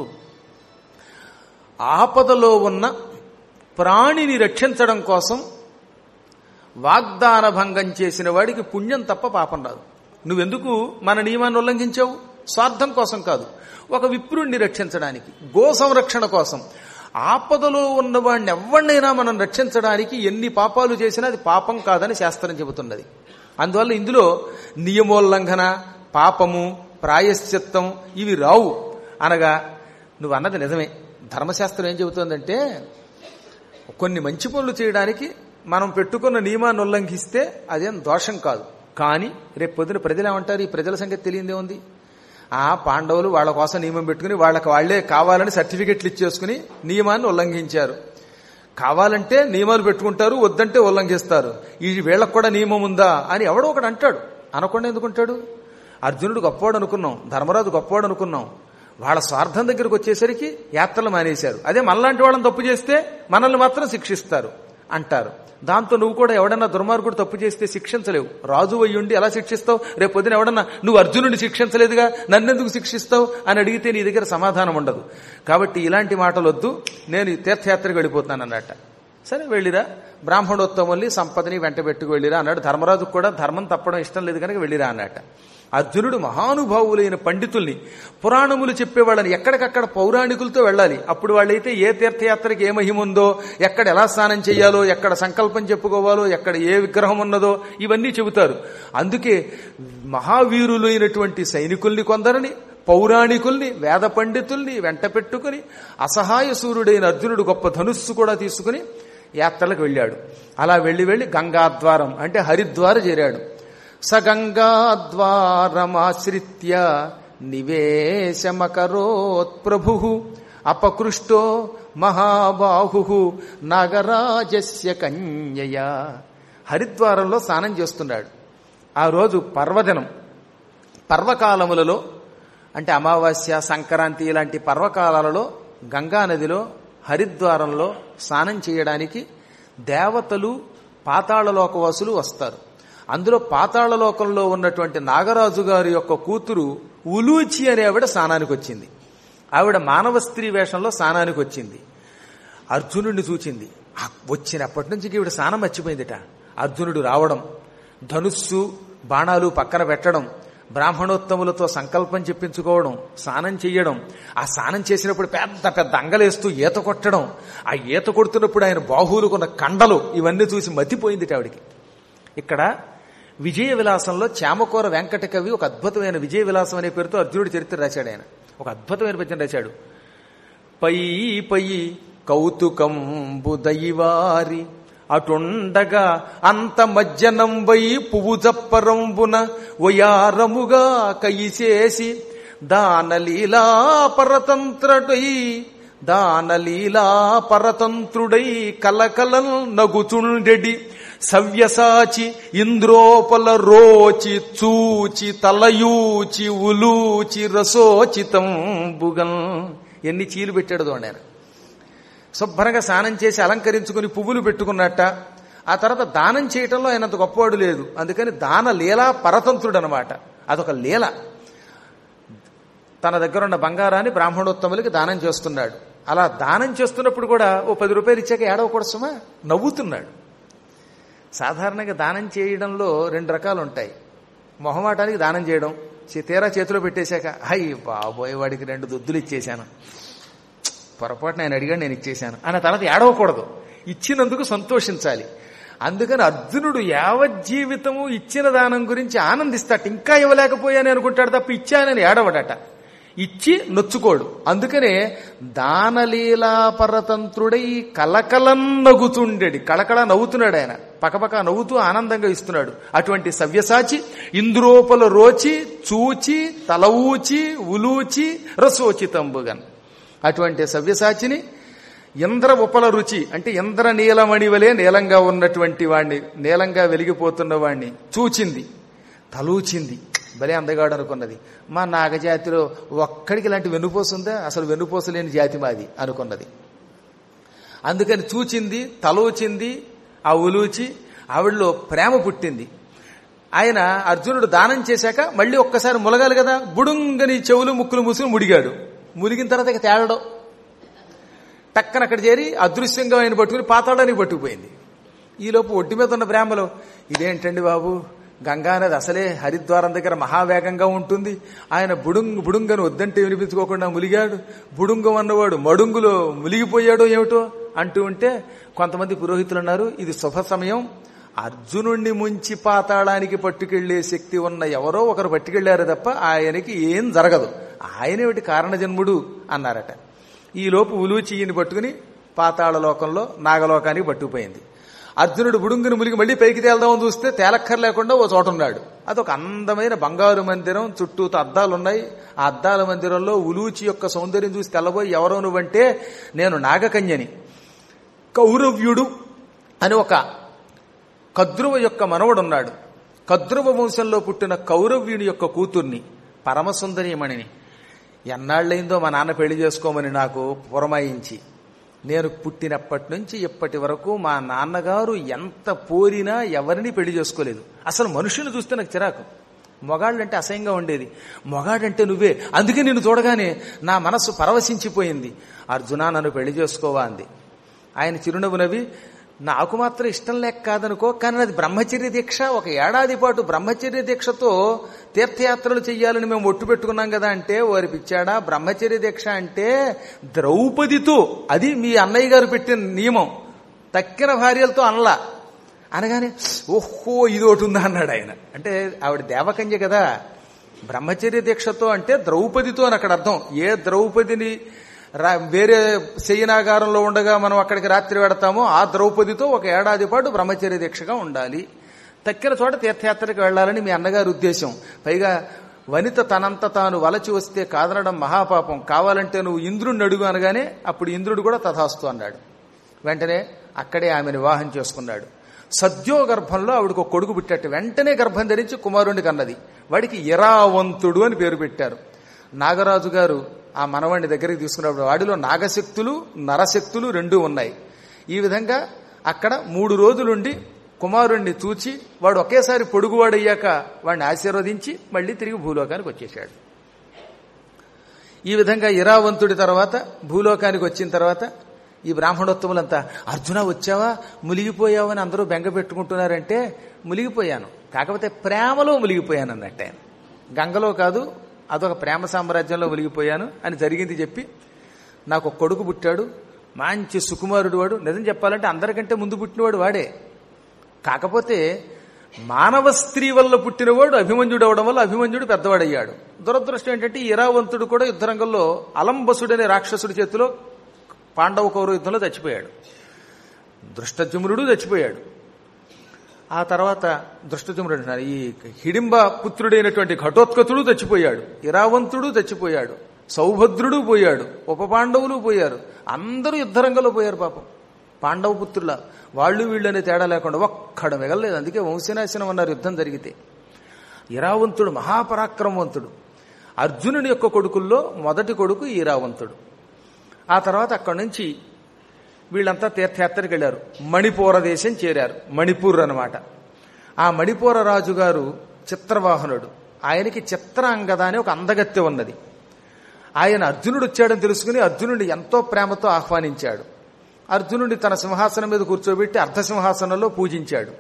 A: ఆపదలో ఉన్న ప్రాణిని రక్షించడం కోసం వాగ్దాన భంగం చేసిన వాడికి పుణ్యం తప్ప పాపం రాదు నువ్వెందుకు మన నియమాన్ని ఉల్లంఘించావు స్వార్థం కోసం కాదు ఒక విప్రుణ్ణి రక్షించడానికి గో సంరక్షణ కోసం ఆపదలో ఉన్నవాడిని ఎవరినైనా మనం రక్షించడానికి ఎన్ని పాపాలు చేసినా అది పాపం కాదని శాస్త్రం చెబుతున్నది అందువల్ల ఇందులో నియమోల్లంఘన పాపము ప్రాయశ్చిత్తం ఇవి రావు అనగా నువ్వు అన్నది నిజమే ధర్మశాస్త్రం ఏం చెబుతోందంటే కొన్ని మంచి పనులు చేయడానికి మనం పెట్టుకున్న నియమాన్ని ఉల్లంఘిస్తే అదేం దోషం కాదు కానీ రేపు పొద్దున ప్రజలు ఏమంటారు ఈ ప్రజల సంగతి తెలియందే ఉంది ఆ పాండవులు వాళ్ళ కోసం నియమం పెట్టుకుని వాళ్ళకి వాళ్లే కావాలని సర్టిఫికెట్లు ఇచ్చేసుకుని నియమాన్ని ఉల్లంఘించారు కావాలంటే నియమాలు పెట్టుకుంటారు వద్దంటే ఉల్లంఘిస్తారు ఈ వీళ్ళకు కూడా నియమం ఉందా అని ఎవడో ఒకడు అంటాడు అనకుండా ఎందుకుంటాడు అర్జునుడు గొప్పవాడు అనుకున్నాం ధర్మరాజు గొప్పవాడు అనుకున్నాం వాళ్ళ స్వార్థం దగ్గరకు వచ్చేసరికి యాత్రలు మానేశారు అదే మనలాంటి వాళ్ళని తప్పు చేస్తే మనల్ని మాత్రం శిక్షిస్తారు అంటారు దాంతో నువ్వు కూడా ఎవడన్నా దుర్మార్గుడు తప్పు చేస్తే శిక్షించలేవు రాజు అయ్యుండి ఎలా శిక్షిస్తావు రేపు పొద్దున ఎవడన్నా నువ్వు అర్జునుడిని శిక్షించలేదుగా నన్నెందుకు శిక్షిస్తావు అని అడిగితే నీ దగ్గర సమాధానం ఉండదు కాబట్టి ఇలాంటి మాటలు వద్దు నేను ఈ తీర్థయాత్రకు వెళ్ళిపోతున్నాను అన్నట్ట సరే వెళ్ళిరా బ్రాహ్మణోత్తముల్ని సంపదని వెంట పెట్టుకు వెళ్ళిరా అన్నాడు ధర్మరాజుకు కూడా ధర్మం తప్పడం ఇష్టం లేదు కనుక వెళ్ళిరా అన్నట్ట అర్జునుడు మహానుభావులైన పండితుల్ని పురాణములు చెప్పేవాళ్ళని ఎక్కడికక్కడ పౌరాణికులతో వెళ్ళాలి అప్పుడు వాళ్ళైతే ఏ తీర్థయాత్రకి ఏ మహిమ ఉందో ఎక్కడ ఎలా స్నానం చేయాలో ఎక్కడ సంకల్పం చెప్పుకోవాలో ఎక్కడ ఏ విగ్రహం ఉన్నదో ఇవన్నీ చెబుతారు అందుకే మహావీరులైనటువంటి సైనికుల్ని కొందరని పౌరాణికుల్ని వేద పండితుల్ని వెంట పెట్టుకుని అసహాయ సూర్యుడైన అర్జునుడు గొప్ప ధనుస్సు కూడా తీసుకుని యాత్రలకు వెళ్ళాడు అలా వెళ్లి వెళ్లి గంగాద్వారం అంటే హరిద్వార చేరాడు సగంగాద్వారమాశ్రిత్య నివేశమకరోత్ ప్రభు అపకృష్టో మహాబాహు నాగరాజస్య కన్యయ హరిద్వారంలో స్నానం చేస్తున్నాడు ఆ రోజు పర్వదినం పర్వకాలములలో అంటే అమావాస్య సంక్రాంతి ఇలాంటి పర్వకాలాలలో గంగా నదిలో హరిద్వారంలో స్నానం చేయడానికి దేవతలు పాతాళలోకవాసులు వస్తారు అందులో పాతాళలోకంలో ఉన్నటువంటి నాగరాజు గారి యొక్క కూతురు ఉలూచి అనే ఆవిడ స్నానానికి వచ్చింది ఆవిడ మానవ స్త్రీ వేషంలో స్నానానికి వచ్చింది అర్జునుడిని చూచింది ఆ వచ్చినప్పటి నుంచి ఈవిడ స్నానం మర్చిపోయిందిట అర్జునుడు రావడం ధనుస్సు బాణాలు పక్కన పెట్టడం బ్రాహ్మణోత్తములతో సంకల్పం చెప్పించుకోవడం స్నానం చెయ్యడం ఆ స్నానం చేసినప్పుడు పెద్ద పెద్ద అంగలేస్తూ ఈత కొట్టడం ఆ ఈత కొడుతున్నప్పుడు ఆయన బాహువులకున్న కండలు ఇవన్నీ చూసి మతిపోయింది ఆవిడికి ఇక్కడ విజయ విలాసంలో చామకూర వెంకట కవి ఒక అద్భుతమైన విజయ విలాసం అనే పేరుతో అర్జునుడి చరిత్ర రాశాడు ఆయన ఒక అద్భుతమైన పద్యం రాశాడు పై పై కౌతుకంబు దైవారి అటుండగా అంత మజ్జనంబై పువ్వు జప్పరంబున వయారముగా కయిచేసి దానలీలా పరతంత్రుడై దానలీలా పరతంత్రుడై కలకలం నగుచుండెడి సవ్యసాచి ఇంద్రోపల రోచి చూచి తలయూచి ఉలూచి రసోచితంబుగం ఎన్ని చీలు పెట్టాడు దోండాను శుభ్రంగా స్నానం చేసి అలంకరించుకుని పువ్వులు పెట్టుకున్నట్ట ఆ తర్వాత దానం చేయటంలో ఆయనంత గొప్పవాడు లేదు అందుకని దాన లీలా పరతంత్రుడు అనమాట అదొక లీల తన దగ్గర ఉన్న బంగారాన్ని బ్రాహ్మణోత్తములకి దానం చేస్తున్నాడు అలా దానం చేస్తున్నప్పుడు కూడా ఓ పది రూపాయలు ఇచ్చాక ఏడవకూడదు సుమా నవ్వుతున్నాడు సాధారణంగా దానం చేయడంలో రెండు రకాలు ఉంటాయి మొహమాటానికి దానం చేయడం చే- తీరా చేతిలో పెట్టేశాక అయ్యి బాబోయ్ వాడికి రెండు దుద్దులు ఇచ్చేశాను పొరపాటు నేను అడిగాడు నేను ఇచ్చేశాను అన్న తర్వాత ఏడవకూడదు ఇచ్చినందుకు సంతోషించాలి అందుకని అర్జునుడు యావజ్జీవితము ఇచ్చిన దానం గురించి ఆనందిస్తాట ఇంకా ఇవ్వలేకపోయాను అనుకుంటాడు తప్ప ఇచ్చానని ఏడవడట ఇచ్చి నొచ్చుకోడు అందుకనే దానలీలాపరతంత్రుడై కలకలం నవ్వుతుండేది కళకళ నవ్వుతున్నాడు ఆయన పకపక నవ్వుతూ ఆనందంగా ఇస్తున్నాడు అటువంటి సవ్యసాచి ఇంద్రోపల రోచి చూచి తల ఊచి ఉలూచి రసోచితంబుగన్ అటువంటి సవ్యసాచిని ఇంద్ర ఉపల రుచి అంటే ఇంద్ర నీలమణి వలె నీలంగా ఉన్నటువంటి వాణ్ణి నీలంగా వెలిగిపోతున్న వాణ్ణి చూచింది తలూచింది భలే అందగాడు అనుకున్నది మా నాగజాతిలో ఒక్కడికి ఇలాంటి వెన్నుపోసుందా అసలు వెన్నుపోస లేని జాతి మాది అనుకున్నది అందుకని చూచింది తలూచింది ఆ ఉలూచి ఆవిడలో ప్రేమ పుట్టింది ఆయన అర్జునుడు దానం చేశాక మళ్ళీ ఒక్కసారి ములగాలి కదా బుడుంగని చెవులు ముక్కులు మూసుకుని ముడిగాడు ములిగిన తర్వాత ఇక తేలడం టక్కన అక్కడ చేరి అదృశ్యంగా ఆయన పట్టుకుని పాతాడానికి పట్టుకుపోయింది ఈలోపు ఒడ్డు మీద ఉన్న బ్రాహ్మలు ఇదేంటండి బాబు గంగానది అసలే హరిద్వారం దగ్గర మహావేగంగా ఉంటుంది ఆయన బుడుంగ్ బుడుంగను వద్దంటే వినిపించుకోకుండా ములిగాడు బుడుంగం అన్నవాడు మడుంగులో ములిగిపోయాడో ఏమిటో అంటూ ఉంటే కొంతమంది పురోహితులు అన్నారు ఇది శుభ సమయం అర్జునుణ్ణి ముంచి పాతాళానికి పట్టుకెళ్లే శక్తి ఉన్న ఎవరో ఒకరు పట్టుకెళ్లారు తప్ప ఆయనకి ఏం జరగదు ఆయనేమిటి కారణజన్ముడు అన్నారట ఈ లోపు ఉలూచి ఈయన పట్టుకుని పాతాళ లోకంలో నాగలోకానికి పట్టుకుపోయింది అర్జునుడు బుడుంగుని ములిగి మళ్ళీ పైకి తేల్దామని చూస్తే తేలక్కర్ లేకుండా ఓ చోట ఉన్నాడు అదొక అందమైన బంగారు మందిరం చుట్టూతో అద్దాలు ఉన్నాయి ఆ అద్దాల మందిరంలో ఉలూచి యొక్క సౌందర్యం చూసి తెల్లబోయి ఎవరో నువ్వంటే నేను నాగకన్యని కౌరవ్యుడు అని ఒక కద్రువ యొక్క మనవడున్నాడు కద్రువ వంశంలో పుట్టిన కౌరవ్యుని యొక్క కూతుర్ని పరమసుందరీమణిని ఎన్నాళ్ళైందో మా నాన్న పెళ్లి చేసుకోమని నాకు పురమాయించి నేను పుట్టినప్పటి నుంచి ఇప్పటి వరకు మా నాన్నగారు ఎంత పోరినా ఎవరిని పెళ్లి చేసుకోలేదు అసలు మనుషులు చూస్తే నాకు చిరాకు మొగాళ్ళంటే అసహ్యంగా ఉండేది మొగాడంటే నువ్వే అందుకే నిన్ను చూడగానే నా మనస్సు పరవశించిపోయింది అర్జునా నన్ను పెళ్లి చేసుకోవా అంది ఆయన చిరునవ్వు నవ్వి నాకు మాత్రం ఇష్టం లేక కాదనుకో కానీ అది బ్రహ్మచర్య దీక్ష ఒక ఏడాది పాటు బ్రహ్మచర్య దీక్షతో తీర్థయాత్రలు చెయ్యాలని మేము ఒట్టు పెట్టుకున్నాం కదా అంటే ఓరి పిచ్చాడా బ్రహ్మచర్య దీక్ష అంటే ద్రౌపదితో అది మీ అన్నయ్య గారు పెట్టిన నియమం తక్కిన భార్యలతో అనలా అనగానే ఓహో ఇది ఒకటి ఉందా అన్నాడు ఆయన అంటే ఆవిడ దేవకన్య కదా బ్రహ్మచర్య దీక్షతో అంటే ద్రౌపదితో అని అక్కడ అర్థం ఏ ద్రౌపదిని రా- వేరే శయనాగారంలో ఉండగా మనం అక్కడికి రాత్రి పెడతామో ఆ ద్రౌపదితో ఒక ఏడాది పాటు బ్రహ్మచర్య దీక్షగా ఉండాలి తక్కిన చోట తీర్థయాత్రకు వెళ్ళాలని మీ అన్నగారి ఉద్దేశం పైగా వనిత తనంత తాను వలచి వస్తే కాదనడం మహాపాపం కావాలంటే నువ్వు ఇంద్రుడిని అడుగు అనగానే అప్పుడు ఇంద్రుడు కూడా తథాస్తు అన్నాడు వెంటనే అక్కడే ఆమెను వివాహం చేసుకున్నాడు సద్యో గర్భంలో ఆవిడకు ఒక కొడుకు పుట్టాడు వెంటనే గర్భం ధరించి కుమారుడికి అన్నది వాడికి ఇరావంతుడు అని పేరు పెట్టారు నాగరాజు గారు ఆ మనవాడిని దగ్గరికి తీసుకున్నప్పుడు వాడిలో నాగశక్తులు నరశక్తులు రెండూ ఉన్నాయి ఈ విధంగా అక్కడ మూడు రోజులుండి కుమారుణ్ణి చూచి వాడు ఒకేసారి పొడుగువాడయ్యాక వాడిని ఆశీర్వదించి మళ్ళీ తిరిగి భూలోకానికి వచ్చేశాడు ఈ విధంగా ఇరావంతుడి తర్వాత భూలోకానికి వచ్చిన తర్వాత ఈ బ్రాహ్మణోత్తములంతా అర్జున వచ్చావా మునిగిపోయావని అందరూ బెంగ పెట్టుకుంటున్నారంటే మునిగిపోయాను కాకపోతే ప్రేమలో మునిగిపోయాను అన్నట్టు ఆయన గంగలో కాదు అదొక ప్రేమ సామ్రాజ్యంలో మునిగిపోయాను అని జరిగింది చెప్పి నాకు ఒక కొడుకు పుట్టాడు మంచి సుకుమారుడు వాడు నిజం చెప్పాలంటే అందరికంటే ముందు పుట్టినవాడు వాడే కాకపోతే మానవ స్త్రీ వల్ల పుట్టినవాడు అభిమన్యుడు అవడం వల్ల అభిమన్యుడు పెద్దవాడయ్యాడు దురదృష్టం ఏంటంటే ఈ ఇరావంతుడు కూడా యుద్ధరంగంలో అలంబసుడనే రాక్షసుడి చేతిలో పాండవ కౌరవ యుద్ధంలో చచ్చిపోయాడు దృష్టజుమ్రుడు చచ్చిపోయాడు ఆ తర్వాత దృష్టజుమ్రుడు అంటున్నారు ఈ హిడింబ పుత్రుడైనటువంటి ఘటోత్కతుడు చచ్చిపోయాడు ఇరావంతుడు చచ్చిపోయాడు సౌభద్రుడు పోయాడు ఉప పాండవులు పోయారు అందరూ యుద్ధరంగంలో పోయారు పాపం పాండవ పుత్రుల వాళ్ళు వీళ్ళనే తేడా లేకుండా ఒక్కడ మిగలలేదు అందుకే వంశనాశనం అన్నారు యుద్ధం జరిగితే ఇరావంతుడు మహాపరాక్రమవంతుడు అర్జునుని యొక్క కొడుకుల్లో మొదటి కొడుకు ఈరావంతుడు ఆ తర్వాత అక్కడి నుంచి వీళ్ళంతా తీర్థయాత్రకి వెళ్ళారు మణిపూర దేశం చేరారు మణిపూర్ అన్నమాట ఆ మణిపూర రాజుగారు చిత్రవాహనుడు ఆయనకి చిత్రాంగద అని ఒక అందగత్తె ఉన్నది ఆయన అర్జునుడు వచ్చాడని తెలుసుకుని అర్జునుడిని ఎంతో ప్రేమతో ఆహ్వానించాడు అర్జునుడిని తన సింహాసనం మీద కూర్చోబెట్టి అర్ధసింహాసనంలో పూజించాడు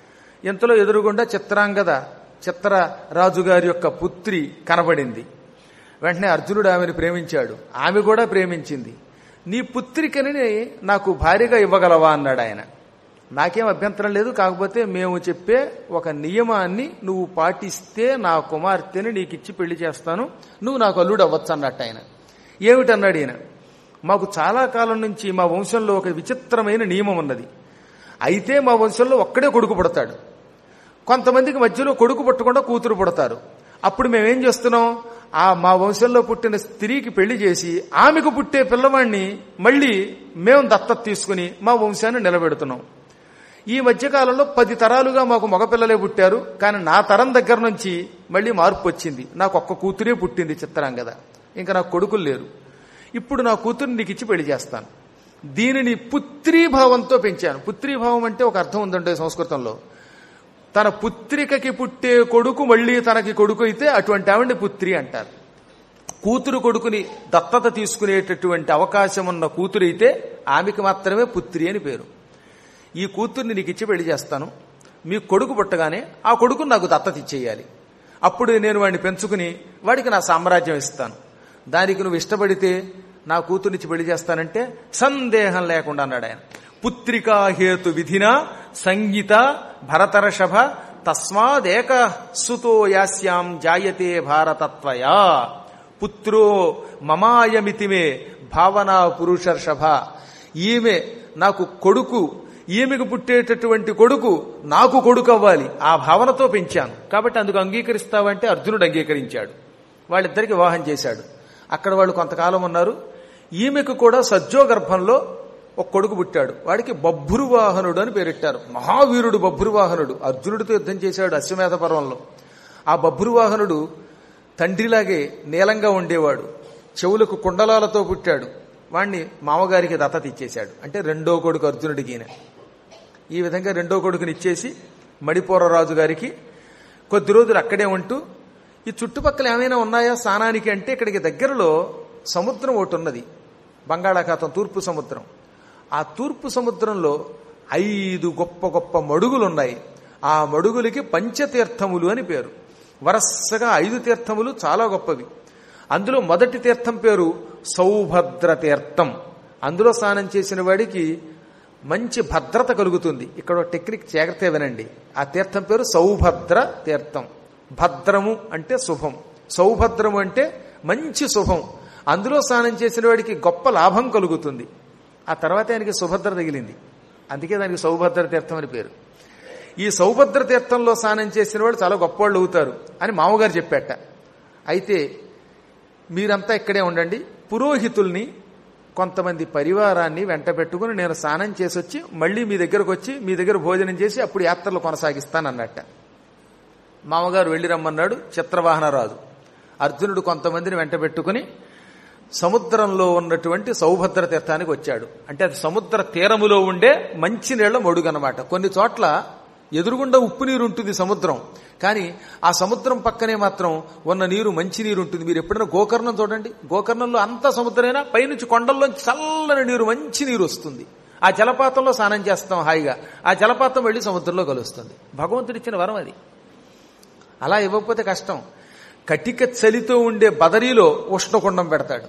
A: ఇంతలో ఎదురుగుండా చిత్రాంగద చిత్రరాజు గారి యొక్క పుత్రి కనబడింది వెంటనే అర్జునుడు ఆమెను ప్రేమించాడు ఆమె కూడా ప్రేమించింది నీ పుత్రికని నాకు భార్యగా ఇవ్వగలవా అన్నాడు ఆయన నాకేం అభ్యంతరం లేదు కాకపోతే మేము చెప్పే ఒక నియమాన్ని నువ్వు పాటిస్తే నా కుమార్తెని నీకు ఇచ్చి పెళ్లి చేస్తాను నువ్వు నాకు అల్లుడు అవ్వచ్చు అన్నట్టు ఆయన ఏమిటన్నాడు ఈయన మాకు చాలా కాలం నుంచి మా వంశంలో ఒక విచిత్రమైన నియమం ఉన్నది అయితే మా వంశంలో ఒక్కడే కొడుకు పుడతాడు కొంతమందికి మధ్యలో కొడుకు పుట్టకుండా కూతురు పుడతారు అప్పుడు మేమేం చేస్తున్నాం ఆ మా వంశంలో పుట్టిన స్త్రీకి పెళ్లి చేసి ఆమెకు పుట్టే పిల్లవాడిని మళ్ళీ మేము దత్తత తీసుకుని మా వంశాన్ని నిలబెడుతున్నాం ఈ మధ్యకాలంలో పది తరాలుగా మాకు మగపిల్లలే పుట్టారు కానీ నా తరం దగ్గర నుంచి మళ్ళీ మార్పు వచ్చింది నాకు ఒక్క కూతురే పుట్టింది చిత్రాంగద ఇంకా నాకు కొడుకులు లేరు ఇప్పుడు నా కూతురు నీకు ఇచ్చి పెళ్లి చేస్తాను దీనిని పుత్రీభావంతో పెంచాను పుత్రీభావం అంటే ఒక అర్థం ఉందంటే సంస్కృతంలో తన పుత్రికకి పుట్టే కొడుకు మళ్ళీ తనకి కొడుకు అయితే అటువంటి ఆవిడ పుత్రి అంటారు కూతురు కొడుకుని దత్తత తీసుకునేటటువంటి అవకాశం ఉన్న కూతురు అయితే ఆమెకి మాత్రమే పుత్రి అని పేరు ఈ కూతుర్ని నీకు ఇచ్చి పెళ్లి చేస్తాను మీ కొడుకు పుట్టగానే ఆ కొడుకు నాకు దత్తత ఇచ్చేయాలి అప్పుడు నేను వాడిని పెంచుకుని వాడికి నా సామ్రాజ్యం ఇస్తాను దానికి నువ్వు ఇష్టపడితే నా కూతుర్నిచ్చి పెళ్లి చేస్తానంటే సందేహం లేకుండా అన్నాడు ఆయన పుత్రికా హేతు విధిన సంగీత భరతర్షభ తస్మాదేక సుతో యాస్యాం జాయతే భారతత్వయా పుత్రో మమాయమితిమే భావన పురుషర్షభ ఈమె నాకు కొడుకు ఈమెకు పుట్టేటటువంటి కొడుకు నాకు కొడుకు అవ్వాలి ఆ భావనతో పెంచాను కాబట్టి అందుకు అంగీకరిస్తావంటే అర్జునుడు అంగీకరించాడు వాళ్ళిద్దరికి వివాహం చేశాడు అక్కడ వాళ్ళు కొంతకాలం ఉన్నారు ఈమెకు కూడా సజ్జోగర్భంలో ఒక కొడుకు పుట్టాడు వాడికి బభ్రువాహనుడు అని పేరెట్టారు మహావీరుడు బభ్రువాహనుడు అర్జునుడితో యుద్ధం చేశాడు అశ్వమేధ పర్వంలో ఆ బభ్రువాహనుడు తండ్రిలాగే నీలంగా ఉండేవాడు చెవులకు కుండలాలతో పుట్టాడు వాణ్ణి మామగారికి దత్తత ఇచ్చేశాడు అంటే రెండో కొడుకు అర్జునుడికి ఈయన ఈ విధంగా రెండో కొడుకుని ఇచ్చేసి మడిపోరరాజు గారికి కొద్ది రోజులు అక్కడే ఉంటూ ఈ చుట్టుపక్కల ఏమైనా ఉన్నాయా స్నానానికి అంటే ఇక్కడికి దగ్గరలో సముద్రం ఒకటి ఉన్నది బంగాళాఖాతం తూర్పు సముద్రం ఆ తూర్పు సముద్రంలో ఐదు గొప్ప గొప్ప మడుగులు ఉన్నాయి ఆ మడుగులకి పంచతీర్థములు అని పేరు వరసగా ఐదు తీర్థములు చాలా గొప్పవి అందులో మొదటి తీర్థం పేరు సౌభద్ర తీర్థం అందులో స్నానం చేసిన వాడికి మంచి భద్రత కలుగుతుంది ఇక్కడ ఒక టెక్నిక్ జాగ్రత్త వినండి ఆ తీర్థం పేరు సౌభద్ర తీర్థం భద్రము అంటే శుభం సౌభద్రము అంటే మంచి శుభం అందులో స్నానం చేసిన వాడికి గొప్ప లాభం కలుగుతుంది ఆ తర్వాత ఆయనకి సుభద్ర తగిలింది అందుకే దానికి సౌభద్ర తీర్థం అని పేరు ఈ సౌభద్ర తీర్థంలో స్నానం చేసిన వాళ్ళు చాలా గొప్పవాళ్ళు అవుతారు అని మామగారు చెప్పాట అయితే మీరంతా ఇక్కడే ఉండండి పురోహితుల్ని కొంతమంది పరివారాన్ని వెంట పెట్టుకుని నేను స్నానం చేసి వచ్చి మళ్ళీ మీ దగ్గరకు వచ్చి మీ దగ్గర భోజనం చేసి అప్పుడు యాత్రలు కొనసాగిస్తానన్నట్ట మామగారు వెళ్ళి రమ్మన్నాడు చిత్రవాహనరాజు అర్జునుడు కొంతమందిని వెంట పెట్టుకుని సముద్రంలో ఉన్నటువంటి సౌభద్ర తీర్థానికి వచ్చాడు అంటే అది సముద్ర తీరములో ఉండే మంచి నీళ్ల మడుగు అనమాట కొన్ని చోట్ల ఎదురుగుండా ఉప్పు నీరు ఉంటుంది సముద్రం కానీ ఆ సముద్రం పక్కనే మాత్రం ఉన్న నీరు మంచి నీరు ఉంటుంది మీరు ఎప్పుడైనా గోకర్ణం చూడండి గోకర్ణంలో అంత సముద్రమైనా పైనుంచి కొండల్లోంచి చల్లని నీరు మంచి నీరు వస్తుంది ఆ జలపాతంలో స్నానం చేస్తాం హాయిగా ఆ జలపాతం వెళ్ళి సముద్రంలో కలుస్తుంది భగవంతుడిచ్చిన వరం అది అలా ఇవ్వకపోతే కష్టం కటిక చలితో ఉండే బదరీలో ఉష్ణకుండం పెడతాడు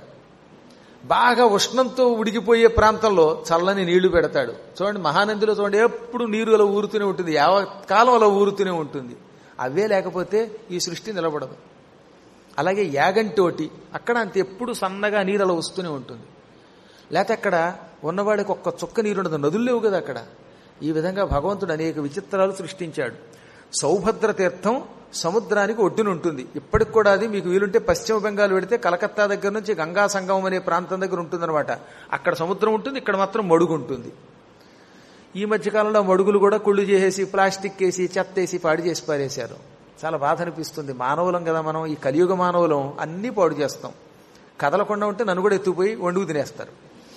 A: బాగా ఉష్ణంతో ఉడికిపోయే ప్రాంతంలో చల్లని నీళ్లు పెడతాడు చూడండి మహానందిలో చూడండి ఎప్పుడు నీరు అలా ఊరుతూనే ఉంటుంది యావత్కాలం అలా ఊరుతూనే ఉంటుంది అవే లేకపోతే ఈ సృష్టి నిలబడదు అలాగే యాగంటోటి అక్కడ అంత ఎప్పుడు సన్నగా నీరు అలా వస్తూనే ఉంటుంది లేకపోతే అక్కడ ఉన్నవాడికి ఒక్క చుక్క నీరు ఉండదు నదులు లేవు కదా అక్కడ ఈ విధంగా భగవంతుడు అనేక విచిత్రాలు సృష్టించాడు సౌభద్ర తీర్థం సముద్రానికి ఒడ్డున ఉంటుంది ఇప్పటికి కూడా అది మీకు వీలుంటే పశ్చిమ బెంగాల్ వెడితే కలకత్తా దగ్గర నుంచి గంగా సంగమం అనే ప్రాంతం దగ్గర ఉంటుందన్నమాట అక్కడ సముద్రం ఉంటుంది ఇక్కడ మాత్రం మడుగు ఉంటుంది ఈ మధ్యకాలంలో మడుగులు కూడా కుళ్ళు చేసేసి ప్లాస్టిక్ వేసి చెత్త వేసి పాడు చేసి పారేశారు చాలా బాధ అనిపిస్తుంది మానవులం కదా మనం ఈ కలియుగ మానవులం అన్నీ పాడు చేస్తాం కదలకుండా ఉంటే నన్ను కూడా ఎత్తుపోయి వండుకు తినేస్తారు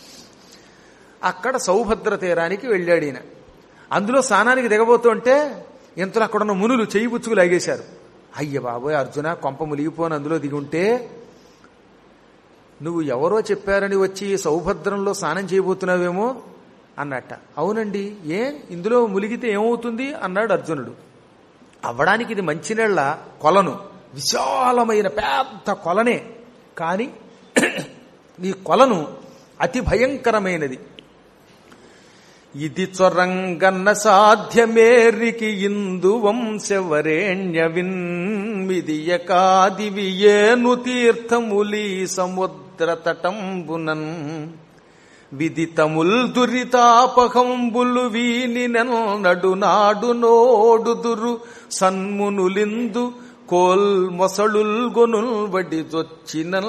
A: అక్కడ సౌభద్ర తీరానికి వెళ్ళాడు ఈయన అందులో స్నానానికి దిగబోతుంటే ఇంతలో అక్కడున్న మునులు చెయ్యి పుచ్చుకు లాగేశారు అయ్య బాబోయ్ అర్జున కొంప ములిగిపోని అందులో దిగి ఉంటే నువ్వు ఎవరో చెప్పారని వచ్చి సౌభద్రంలో స్నానం చేయబోతున్నావేమో అన్నట్ట అవునండి ఏ ఇందులో ములిగితే ఏమవుతుంది అన్నాడు అర్జునుడు అవ్వడానికి ఇది మంచినీళ్ల కొలను విశాలమైన పెద్ద కొలనే కానీ ఈ కొలను అతి భయంకరమైనది ఇది చొరంగన్న సాధ్యమేరికి ఇందు వంశవరేణ్య విన్మిదియకాదివి ఏను తీర్థములి సముద్ర తటంబునన్ విదితముల్ దురితాపకంబులు వీని నడు నాడు నోడుదురు సన్మునులిందు కోల్ మొసళుల్ గొనుల్ వడి జొచ్చినల్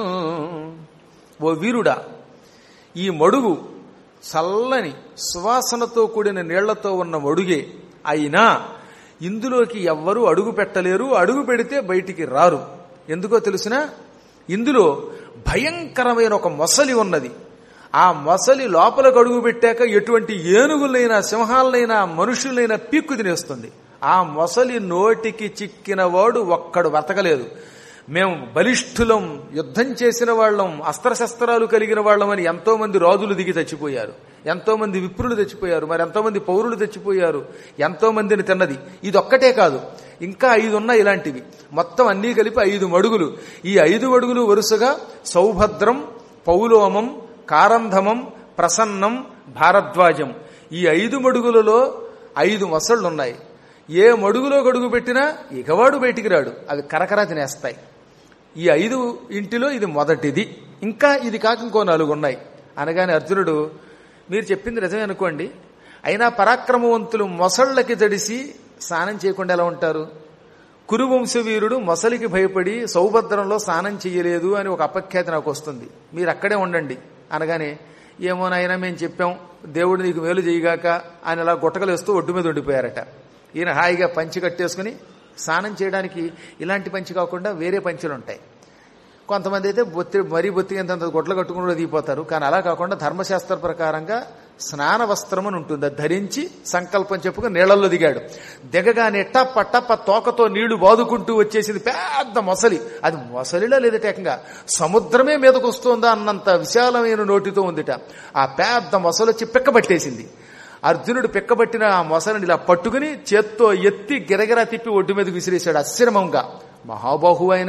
A: ఓ వీరుడా ఈ మడుగు చల్లని సువాసనతో కూడిన నీళ్లతో ఉన్న మడుగే అయినా ఇందులోకి ఎవ్వరూ అడుగు పెట్టలేరు అడుగు పెడితే బయటికి రారు ఎందుకో తెలిసినా ఇందులో భయంకరమైన ఒక మొసలి ఉన్నది ఆ మొసలి లోపలకు అడుగు పెట్టాక ఎటువంటి ఏనుగులైనా సింహాలైనా మనుషులైనా పీక్కు తినేస్తుంది ఆ మొసలి నోటికి చిక్కిన వాడు ఒక్కడు బతకలేదు మేము బలిష్ఠులం యుద్ధం చేసిన వాళ్ళం అస్త్రశస్త్రాలు కలిగిన వాళ్ళం అని ఎంతో మంది రాజులు దిగి చచ్చిపోయారు ఎంతో మంది విప్రులు తెచ్చిపోయారు మరి ఎంతో మంది పౌరులు తెచ్చిపోయారు ఎంతో మందిని తిన్నది ఇది ఒక్కటే కాదు ఇంకా ఐదు ఉన్నాయి ఇలాంటివి మొత్తం అన్నీ కలిపి ఐదు మడుగులు ఈ ఐదు మడుగులు వరుసగా సౌభద్రం పౌలోమం కారంధమం ప్రసన్నం భారద్వాజం ఈ ఐదు మడుగులలో ఐదు మొసళ్ళున్నాయి ఏ మడుగులో గడుగు పెట్టినా ఇకవాడు బయటికి రాడు అవి కరకర తినేస్తాయి ఈ ఐదు ఇంటిలో ఇది మొదటిది ఇంకా ఇది కాక ఇంకో నాలుగు ఉన్నాయి అనగానే అర్జునుడు మీరు చెప్పింది నిజమే అనుకోండి అయినా పరాక్రమవంతులు మొసళ్ళకి జడిసి స్నానం చేయకుండా ఎలా ఉంటారు కురువంశవీరుడు మొసలికి భయపడి సౌభద్రంలో స్నానం చేయలేదు అని ఒక అపఖ్యాతి నాకు వస్తుంది మీరు అక్కడే ఉండండి అనగానే ఏమో నాయనా మేము చెప్పాం దేవుడు నీకు మేలు చేయగాక అని అలా గుట్టకలేస్తూ ఒడ్డు మీద ఉండిపోయారట ఈయన హాయిగా పంచి కట్టేసుకుని స్నానం చేయడానికి ఇలాంటి పంచి కాకుండా వేరే పంచులు ఉంటాయి కొంతమంది అయితే బొత్తి మరీ బొత్తిగంత గొడ్లు కట్టుకుని కూడా దిగిపోతారు కానీ అలా కాకుండా ధర్మశాస్త్ర ప్రకారంగా స్నాన వస్త్రం అని ఉంటుంది అది ధరించి సంకల్పం చెప్పుకుని నీళ్లలో దిగాడు దిగగానే టప్ప టప్ప తోకతో నీళ్లు బాదుకుంటూ వచ్చేసింది పెద్ద మొసలి అది మొసలిలో లేదట ఏకంగా సముద్రమే మీదకు వస్తుందా అన్నంత విశాలమైన నోటితో ఉందిట ఆ పెద్ద మొసలు వచ్చి పిక్కబట్టేసింది అర్జునుడు పిక్కబట్టిన ఆ మొసలిని ఇలా పట్టుకుని చేత్తో ఎత్తి గిరగిరా తిప్పి ఒడ్డు మీదకి విసిరేశాడు అశ్రమంగా మహాబాహు అయిన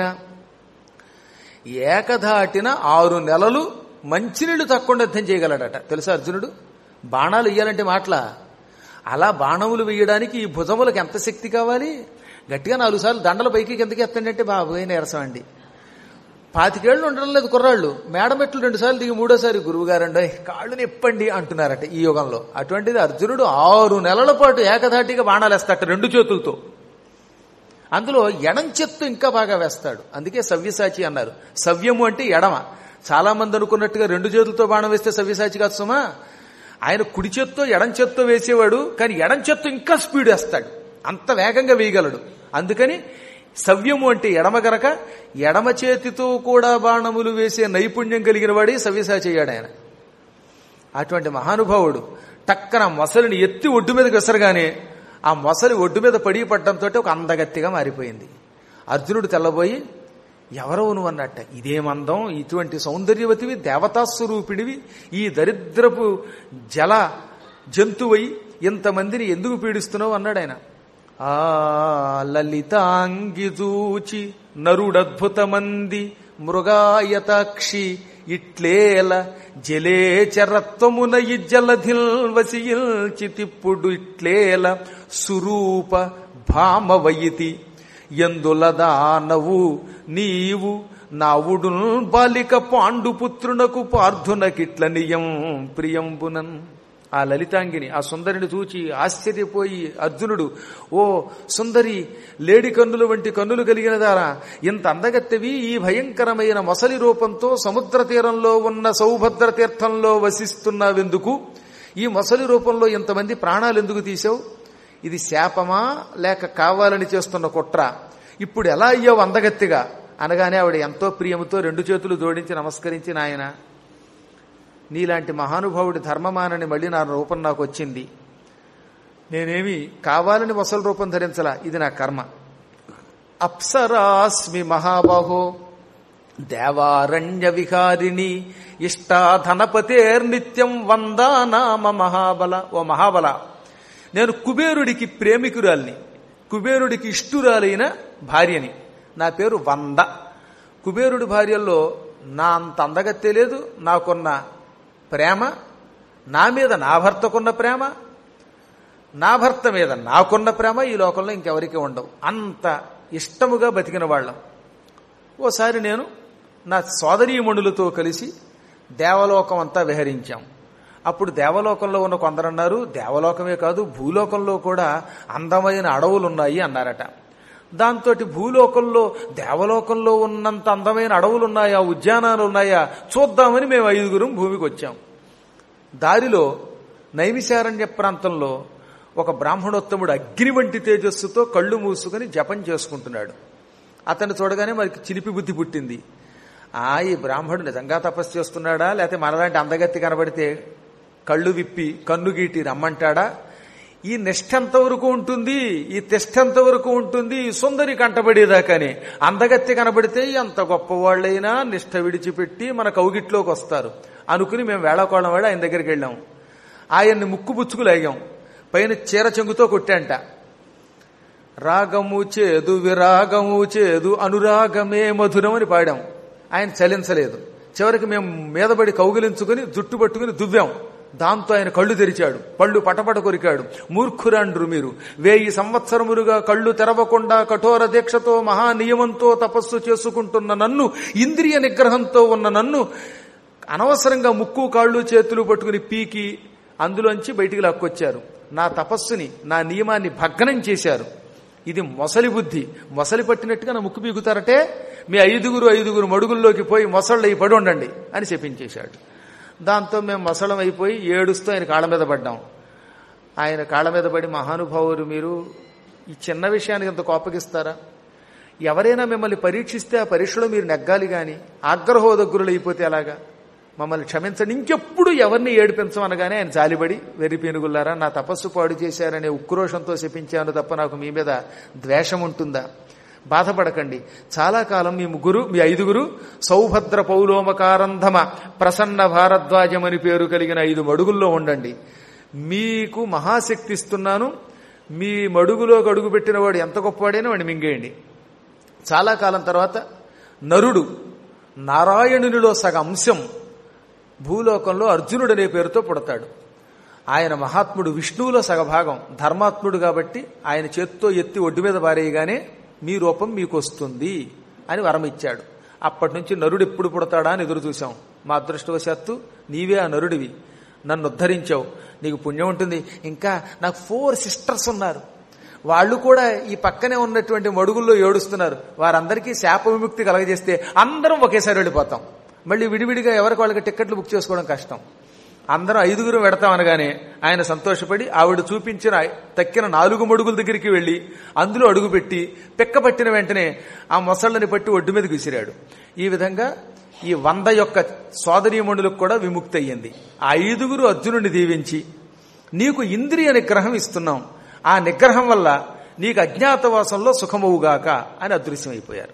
A: ఏకధాటిన ఆరు నెలలు మంచినీళ్లు తక్కువ యుద్ధం చేయగలడట తెలుసా అర్జునుడు బాణాలు ఇయ్యాలంటే మాటల అలా బాణములు వేయడానికి ఈ భుజములకు ఎంత శక్తి కావాలి గట్టిగా నాలుగు సార్లు దండల పైకి కిందకి ఎత్తండి బాబోయ్ నీరసం అండి పాతికేళ్లు ఉండడం లేదు కుర్రాళ్ళు మేడమెట్లు రెండు సార్లు దిగి మూడోసారి గురువుగారండి కాళ్ళు నిప్పండి అంటున్నారట ఈ యుగంలో అటువంటిది అర్జునుడు ఆరు నెలల పాటు ఏకధాటిగా బాణాలు వేస్తాట రెండు చేతులతో అందులో ఎడం చెత్తు ఇంకా బాగా వేస్తాడు అందుకే సవ్యసాచి అన్నారు సవ్యము అంటే ఎడమ చాలా మంది అనుకున్నట్టుగా రెండు చేతులతో బాణం వేస్తే సవ్యసాచి కాదు సుమా ఆయన కుడి చేత్తో ఎడం చేత్తో వేసేవాడు కానీ ఎడం చేత్తో ఇంకా స్పీడ్ వేస్తాడు అంత వేగంగా వేయగలడు అందుకని సవ్యము అంటే ఎడమ గనక ఎడమ చేతితో కూడా బాణములు వేసే నైపుణ్యం కలిగిన వాడే సవ్యసాచి అయ్యాడు ఆయన అటువంటి మహానుభావుడు టక్కన మొసలిని ఎత్తి ఒడ్డు మీదకి విసరగానే ఆ మొసలి ఒడ్డు మీద పడి పడ్డంతో ఒక అందగత్తిగా మారిపోయింది అర్జునుడు తెల్లబోయి ఎవరో నువ్వు అన్నట్ట ఇదేమందం ఇటువంటి సౌందర్యవతివి దేవతాస్వరూపిడివి ఈ దరిద్రపు జల జంతువై ఇంతమందిని ఎందుకు పీడిస్తున్నావు అన్నాడు ఆయన ఆ లలితాంగి చూచి నరుడద్భుతమంది మృగాయతాక్షి ఇట్లేల జలేచరత్వమున ఇజ్జలధిల్ వసియిల్చితిప్పుడు ఇట్లేల సురూప భామవయితి ఎందులదానవు నీవు నావుడు బాలిక పాండుపుత్రునకు పార్థునకిట్ల నియం ప్రియంబునన్ ఆ లలితాంగిని ఆ సుందరిని చూచి ఆశ్చర్యపోయి అర్జునుడు ఓ సుందరి లేడి కన్నులు వంటి కన్నులు కలిగిన దారా ఇంత అందగత్తెవి ఈ భయంకరమైన మొసలి రూపంతో సముద్ర తీరంలో ఉన్న సౌభద్ర తీర్థంలో వసిస్తున్నావెందుకు ఈ మొసలి రూపంలో ఇంతమంది ప్రాణాలు ఎందుకు తీసావు ఇది శాపమా లేక కావాలని చేస్తున్న కుట్ర ఇప్పుడు ఎలా అయ్యావు అందగత్తిగా అనగానే ఆవిడ ఎంతో ప్రియముతో రెండు చేతులు జోడించి నమస్కరించి నాయన నీలాంటి మహానుభావుడి ధర్మమానని మళ్ళీ నా రూపం నాకు వచ్చింది నేనేమి కావాలని మొసలు రూపం ధరించలా ఇది నా కర్మ అప్సరాస్మి మహాబాహో దేవారణ్య విహారిణి ఇష్టాధనపతేర్నిత్యం వందా నామ మహాబల ఓ మహాబల నేను కుబేరుడికి ప్రేమికురాల్ని కుబేరుడికి ఇష్టురాలైన భార్యని నా పేరు వంద కుబేరుడి భార్యల్లో నా అంత అందగత్తే లేదు నాకున్న ప్రేమ నా మీద నా భర్తకున్న ప్రేమ నా భర్త మీద నాకున్న ప్రేమ ఈ లోకంలో ఇంకెవరికి ఉండవు అంత ఇష్టముగా బతికిన వాళ్ళం ఓసారి నేను నా సోదరీమణులతో కలిసి దేవలోకం అంతా విహరించాం అప్పుడు దేవలోకంలో ఉన్న కొందరన్నారు దేవలోకమే కాదు భూలోకంలో కూడా అందమైన అడవులు ఉన్నాయి అన్నారట దాంతో భూలోకంలో దేవలోకంలో ఉన్నంత అందమైన అడవులు ఉన్నాయా ఉద్యానాలు ఉన్నాయా చూద్దామని మేము ఐదుగురం భూమికి వచ్చాం దారిలో నైమిశారణ్య ప్రాంతంలో ఒక బ్రాహ్మణోత్తముడు అగ్ని వంటి తేజస్సుతో కళ్ళు మూసుకొని జపం చేసుకుంటున్నాడు అతన్ని చూడగానే మనకి చిలిపి బుద్ధి పుట్టింది ఆ ఈ బ్రాహ్మణుడు నిజంగా తపస్సు చేస్తున్నాడా లేకపోతే మనలాంటి అందగత్తి కనబడితే కళ్ళు విప్పి కన్ను గీటి రమ్మంటాడా ఈ నిష్ఠ ఎంతవరకు ఉంటుంది ఈ తిష్ట ఎంతవరకు ఉంటుంది ఈ సుందరి కంటబడేదాకాని అందగత్తి కనబడితే ఎంత గొప్పవాళ్ళైనా నిష్ఠ విడిచిపెట్టి మన కౌగిట్లోకి వస్తారు అనుకుని మేము వేళకోళం వాడి ఆయన దగ్గరికి వెళ్ళాం ఆయన్ని ముక్కు పుచ్చుకు లాగాం పైన చీర చెంగుతో కొట్టాంట రాగము చేదు విరాగము చేదు అనురాగమే మధురం అని పాడాం ఆయన చలించలేదు చివరికి మేము మీదబడి కౌగిలించుకుని జుట్టు పట్టుకుని దువ్వాం దాంతో ఆయన కళ్ళు తెరిచాడు పళ్ళు పటపట కొరికాడు మూర్ఖురాండ్రు మీరు వేయి సంవత్సరములుగా కళ్ళు తెరవకుండా కఠోర దీక్షతో మహానియమంతో తపస్సు చేసుకుంటున్న నన్ను ఇంద్రియ నిగ్రహంతో ఉన్న నన్ను అనవసరంగా ముక్కు కాళ్ళు చేతులు పట్టుకుని పీకి అందులోంచి బయటికి లాక్కొచ్చారు నా తపస్సుని నా నియమాన్ని భగ్నం చేశారు ఇది మొసలి బుద్ధి మొసలి పట్టినట్టుగా నా ముక్కు పీకుతారటే మీ ఐదుగురు ఐదుగురు మడుగుల్లోకి పోయి మొసళ్ళు అయి పడి ఉండండి అని చెప్పించేశాడు దాంతో మేము మొసలం అయిపోయి ఏడుస్తూ ఆయన కాళ్ళ మీద పడ్డాం ఆయన కాళ్ళ మీద పడి మహానుభావులు మీరు ఈ చిన్న విషయానికి ఇంత కోపగిస్తారా ఎవరైనా మిమ్మల్ని పరీక్షిస్తే ఆ పరీక్షలో మీరు నెగ్గాలి గాని ఆగ్రహోదగ్గురులు అయిపోతే అలాగా మమ్మల్ని క్షమించండి ఇంకెప్పుడు ఎవరిని ఏడిపించమనగానే ఆయన జాలిపడి వెర్రి పీనుగుల్లారా నా తపస్సు పాడు చేశారనే ఉక్రోషంతో శపించాను తప్ప నాకు మీ మీద ద్వేషం ఉంటుందా బాధపడకండి చాలా కాలం మీ ముగ్గురు మీ ఐదుగురు సౌభద్ర పౌలోమకారంధమ ప్రసన్న భారద్వాజమని పేరు కలిగిన ఐదు మడుగుల్లో ఉండండి మీకు మహాశక్తి ఇస్తున్నాను మీ మడుగులోకి అడుగు పెట్టిన వాడు ఎంత గొప్పవాడైనా వాడిని మింగేయండి చాలా కాలం తర్వాత నరుడు నారాయణునిలో సగ అంశం భూలోకంలో అర్జునుడు అనే పేరుతో పుడతాడు ఆయన మహాత్ముడు విష్ణువులో సగభాగం ధర్మాత్ముడు కాబట్టి ఆయన చేత్తో ఎత్తి ఒడ్డు మీద పారేయగానే మీ రూపం మీకు వస్తుంది అని వరం ఇచ్చాడు అప్పటి నుంచి నరుడు ఎప్పుడు పుడతాడా అని ఎదురు చూశాం మా అదృష్టవశాత్తు నీవే ఆ నరుడివి నన్ను ఉద్ధరించావు నీకు పుణ్యం ఉంటుంది ఇంకా నాకు ఫోర్ సిస్టర్స్ ఉన్నారు వాళ్ళు కూడా ఈ పక్కనే ఉన్నటువంటి మడుగుల్లో ఏడుస్తున్నారు వారందరికీ శాప విముక్తి కలగజేస్తే అందరం ఒకేసారి వెళ్ళిపోతాం మళ్ళీ విడివిడిగా ఎవరికి వాళ్ళకి టిక్కెట్లు బుక్ చేసుకోవడం కష్టం అందరం ఐదుగురు పెడతాం అనగానే ఆయన సంతోషపడి ఆవిడ చూపించిన తక్కిన నాలుగు మడుగుల దగ్గరికి వెళ్లి అందులో అడుగుపెట్టి పెక్క పట్టిన వెంటనే ఆ మొసళ్ళని పట్టి ఒడ్డు మీదకి విసిరాడు ఈ విధంగా ఈ వంద యొక్క సోదరీమణులకు కూడా విముక్తి అయ్యింది ఆ ఐదుగురు అర్జునుడిని దీవించి నీకు ఇంద్రియ నిగ్రహం ఇస్తున్నాం ఆ నిగ్రహం వల్ల నీకు అజ్ఞాతవాసంలో సుఖమవుగాక అని అదృశ్యమైపోయారు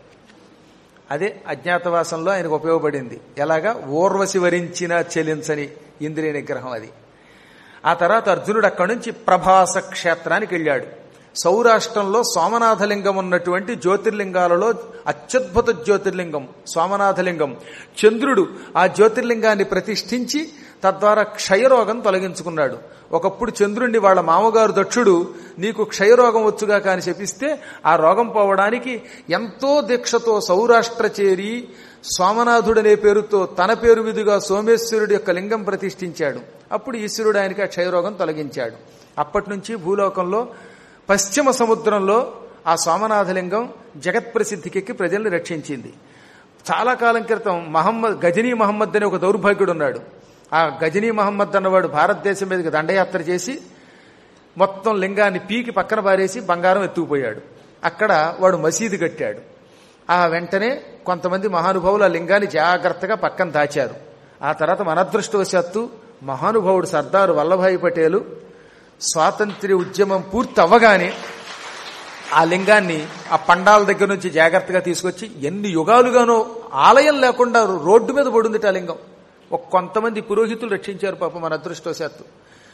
A: అదే అజ్ఞాతవాసంలో ఆయనకు ఉపయోగపడింది ఎలాగా ఊర్వశి వరించిన చెలించని ఇంద్రియ నిగ్రహం అది ఆ తర్వాత అర్జునుడు అక్కడి నుంచి ప్రభాస క్షేత్రానికి వెళ్ళాడు సౌరాష్ట్రంలో సోమనాథలింగం ఉన్నటువంటి జ్యోతిర్లింగాలలో అత్యద్భుత జ్యోతిర్లింగం సోమనాథలింగం చంద్రుడు ఆ జ్యోతిర్లింగాన్ని ప్రతిష్ఠించి తద్వారా క్షయరోగం తొలగించుకున్నాడు ఒకప్పుడు చంద్రుణ్ణి వాళ్ళ మామగారు దక్షుడు నీకు క్షయరోగం వచ్చుగా కాని చెప్పిస్తే ఆ రోగం పోవడానికి ఎంతో దీక్షతో సౌరాష్ట్ర చేరి సోమనాథుడనే పేరుతో తన పేరు మీదుగా సోమేశ్వరుడి యొక్క లింగం ప్రతిష్ఠించాడు అప్పుడు ఈశ్వరుడు ఆయనకి ఆ క్షయరోగం తొలగించాడు అప్పటి నుంచి భూలోకంలో పశ్చిమ సముద్రంలో ఆ సోమనాథలింగం జగత్ ప్రసిద్ధికెక్కి ప్రజల్ని రక్షించింది చాలా కాలం క్రితం మహమ్మద్ గజనీ మహమ్మద్ అనే ఒక దౌర్భాగ్యుడు ఉన్నాడు ఆ గజనీ మహమ్మద్ అన్నవాడు భారతదేశం మీదకి దండయాత్ర చేసి మొత్తం లింగాన్ని పీకి పక్కన పారేసి బంగారం ఎత్తుకుపోయాడు అక్కడ వాడు మసీదు కట్టాడు ఆ వెంటనే కొంతమంది మహానుభావులు ఆ లింగాన్ని జాగ్రత్తగా పక్కన దాచారు ఆ తర్వాత మనదృష్టవశాత్తు మహానుభావుడు సర్దారు వల్లభాయ్ పటేలు స్వాతంత్ర్య ఉద్యమం పూర్తి అవ్వగానే ఆ లింగాన్ని ఆ పండాల దగ్గర నుంచి జాగ్రత్తగా తీసుకొచ్చి ఎన్ని యుగాలుగానో ఆలయం లేకుండా రోడ్డు మీద పడుంది ఆ లింగం ఒక కొంతమంది పురోహితులు రక్షించారు పాపం మన అదృష్టవశాత్తు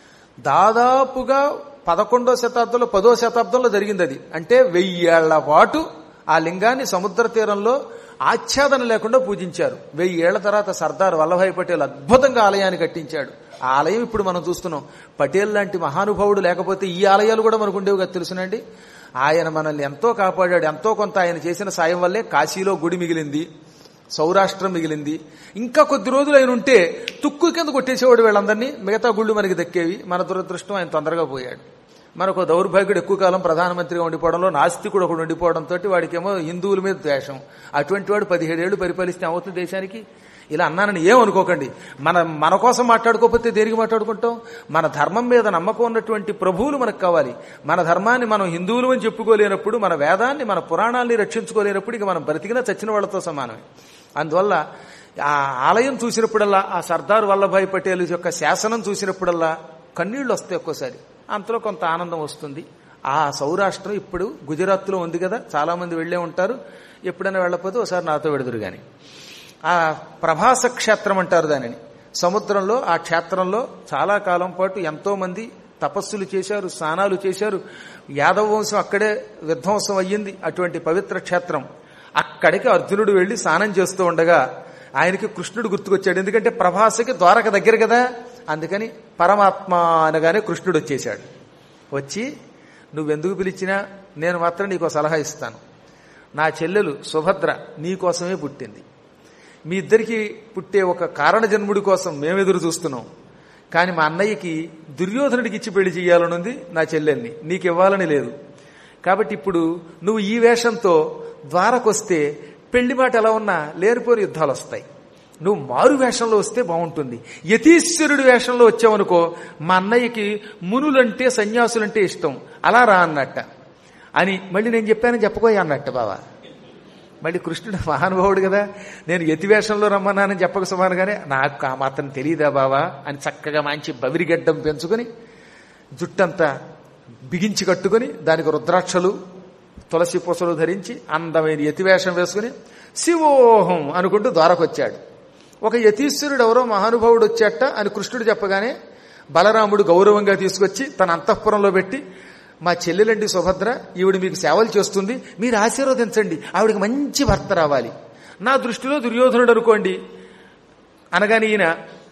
A: దాదాపుగా పదకొండో శతాబ్దంలో పదో శతాబ్దంలో జరిగింది అది అంటే వెయ్యేళ్ల పాటు ఆ లింగాన్ని సముద్ర తీరంలో ఆచ్ఛాదన లేకుండా పూజించారు వెయ్యేళ్ల తర్వాత సర్దార్ వల్లభాయ్ పటేల్ అద్భుతంగా ఆలయాన్ని కట్టించాడు ఆ ఆలయం ఇప్పుడు మనం చూస్తున్నాం పటేల్ లాంటి మహానుభావుడు లేకపోతే ఈ ఆలయాలు కూడా మనకు ఉండేవి కదా తెలుసునండి ఆయన మనల్ని ఎంతో కాపాడాడు ఎంతో కొంత ఆయన చేసిన సాయం వల్లే కాశీలో గుడి మిగిలింది సౌరాష్ట్రం మిగిలింది ఇంకా కొద్ది రోజులు ఆయన ఉంటే తుక్కు కింద కొట్టేసేవాడు వీళ్ళందరినీ మిగతా గుళ్ళు మనకి దక్కేవి మన దురదృష్టం ఆయన తొందరగా పోయాడు మనకు దౌర్భాగ్యుడు ఎక్కువ కాలం ప్రధానమంత్రిగా ఉండిపోవడంలో నాస్తికుడు ఒకడు ఉండిపోవడంతో వాడికేమో హిందువుల మీద ద్వేషం అటువంటి వాడు పదిహేడేళ్లు పరిపాలిస్తే అవుతుంది దేశానికి ఇలా అన్నానని ఏమనుకోకండి మన మన కోసం మాట్లాడుకోకపోతే దేనికి మాట్లాడుకుంటాం మన ధర్మం మీద నమ్మకం ఉన్నటువంటి ప్రభువులు మనకు కావాలి మన ధర్మాన్ని మనం హిందువులు అని చెప్పుకోలేనప్పుడు మన వేదాన్ని మన పురాణాన్ని రక్షించుకోలేనప్పుడు ఇక మనం బ్రతికినా చచ్చిన వాళ్ళతో సమానమే అందువల్ల ఆ ఆలయం చూసినప్పుడల్లా ఆ సర్దార్ వల్లభాయ్ పటేల్ యొక్క శాసనం చూసినప్పుడల్లా కన్నీళ్లు వస్తాయి ఒక్కోసారి అంతలో కొంత ఆనందం వస్తుంది ఆ సౌరాష్ట్రం ఇప్పుడు గుజరాత్లో ఉంది కదా చాలా మంది వెళ్లే ఉంటారు ఎప్పుడైనా వెళ్ళకపోతే ఒకసారి నాతో వెడుదురు గాని ఆ ప్రభాస క్షేత్రం అంటారు దానిని సముద్రంలో ఆ క్షేత్రంలో చాలా కాలం పాటు ఎంతో మంది తపస్సులు చేశారు స్నానాలు చేశారు యాదవ వంశం అక్కడే విధ్వంసం అయ్యింది అటువంటి పవిత్ర క్షేత్రం అక్కడికి అర్జునుడు వెళ్లి స్నానం చేస్తూ ఉండగా ఆయనకి కృష్ణుడు గుర్తుకొచ్చాడు ఎందుకంటే ప్రభాసకి ద్వారక దగ్గర కదా అందుకని పరమాత్మ అనగానే కృష్ణుడు వచ్చేశాడు వచ్చి నువ్వెందుకు పిలిచినా నేను మాత్రం నీకు సలహా ఇస్తాను నా చెల్లెలు సుభద్ర నీకోసమే పుట్టింది మీ ఇద్దరికి పుట్టే ఒక కారణ జన్ముడి కోసం మేము ఎదురు చూస్తున్నాం కానీ మా అన్నయ్యకి దుర్యోధనుడికి ఇచ్చి పెళ్లి చేయాలనుంది నా చెల్లెల్ని నీకు ఇవ్వాలని లేదు కాబట్టి ఇప్పుడు నువ్వు ఈ వేషంతో ద్వారకొస్తే పెళ్లి మాట ఎలా ఉన్నా లేనిపోని యుద్ధాలు వస్తాయి నువ్వు మారు వేషంలో వస్తే బాగుంటుంది యతీశ్వరుడి వేషంలో వచ్చావనుకో మా అన్నయ్యకి మునులంటే సన్యాసులంటే ఇష్టం అలా రా అన్నట్ట అని మళ్ళీ నేను చెప్పానని చెప్పుకోయా అన్నట్ట బావా మళ్ళీ కృష్ణుడు మహానుభావుడు కదా నేను యతి వేషంలో రమ్మన్నానని చెప్పక సమానగానే నాకు ఆ మాత్రం తెలియదా బావా అని చక్కగా మంచి బవిరిగడ్డం పెంచుకొని జుట్టంతా బిగించి కట్టుకొని దానికి రుద్రాక్షలు తులసి పూసలు ధరించి అందమైన యతివేషం వేసుకుని శివోహం అనుకుంటూ ద్వారకొచ్చాడు ఒక యతీశ్వరుడు ఎవరో మహానుభావుడు వచ్చేట అని కృష్ణుడు చెప్పగానే బలరాముడు గౌరవంగా తీసుకొచ్చి తన అంతఃపురంలో పెట్టి మా చెల్లెలండి సుభద్ర ఈవిడ మీకు సేవలు చేస్తుంది మీరు ఆశీర్వదించండి ఆవిడకి మంచి భర్త రావాలి నా దృష్టిలో దుర్యోధనుడు అనుకోండి అనగానే ఈయన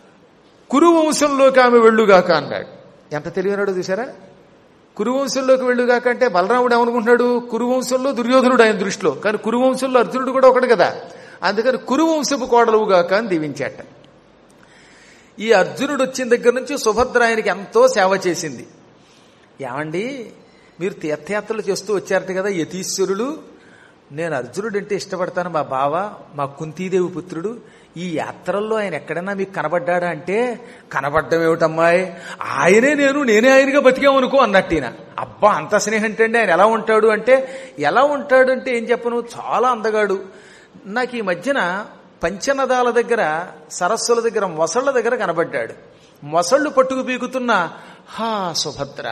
A: కురువంశంలోకి ఆమె వెళ్ళుగాక అన్నాడు ఎంత తెలివినాడో చూసారా కురువంశంలోకి వెళ్ళుగాక అంటే బలరాముడు ఏమనుకుంటున్నాడు కురువంశంలో దుర్యోధనుడు ఆయన దృష్టిలో కానీ కురువంశంలో అర్జునుడు కూడా ఒకడు కదా అందుకని కురువంశపు కోడలుగాక అని దీవించాట ఈ అర్జునుడు వచ్చిన దగ్గర నుంచి సుభద్ర ఆయనకి ఎంతో సేవ చేసింది ఏమండి మీరు తీర్థయాత్రలు చేస్తూ వచ్చారట కదా యతీశ్వరులు నేను అర్జునుడు అంటే ఇష్టపడతాను మా బావ మా కుంతీదేవి పుత్రుడు ఈ యాత్రల్లో ఆయన ఎక్కడైనా మీకు కనబడ్డాడా అంటే కనబడ్డం ఏమిటమ్మాయి ఆయనే నేను నేనే ఆయనగా బతికామనుకో అన్నట్టు ఈయన అబ్బా అంత స్నేహం అంటే ఆయన ఎలా ఉంటాడు అంటే ఎలా ఉంటాడు అంటే ఏం చెప్పను చాలా అందగాడు నాకు ఈ మధ్యన పంచనదాల దగ్గర సరస్సుల దగ్గర మొసళ్ళ దగ్గర కనబడ్డాడు మొసళ్ళు పట్టుకు పీకుతున్న హా సుభద్ర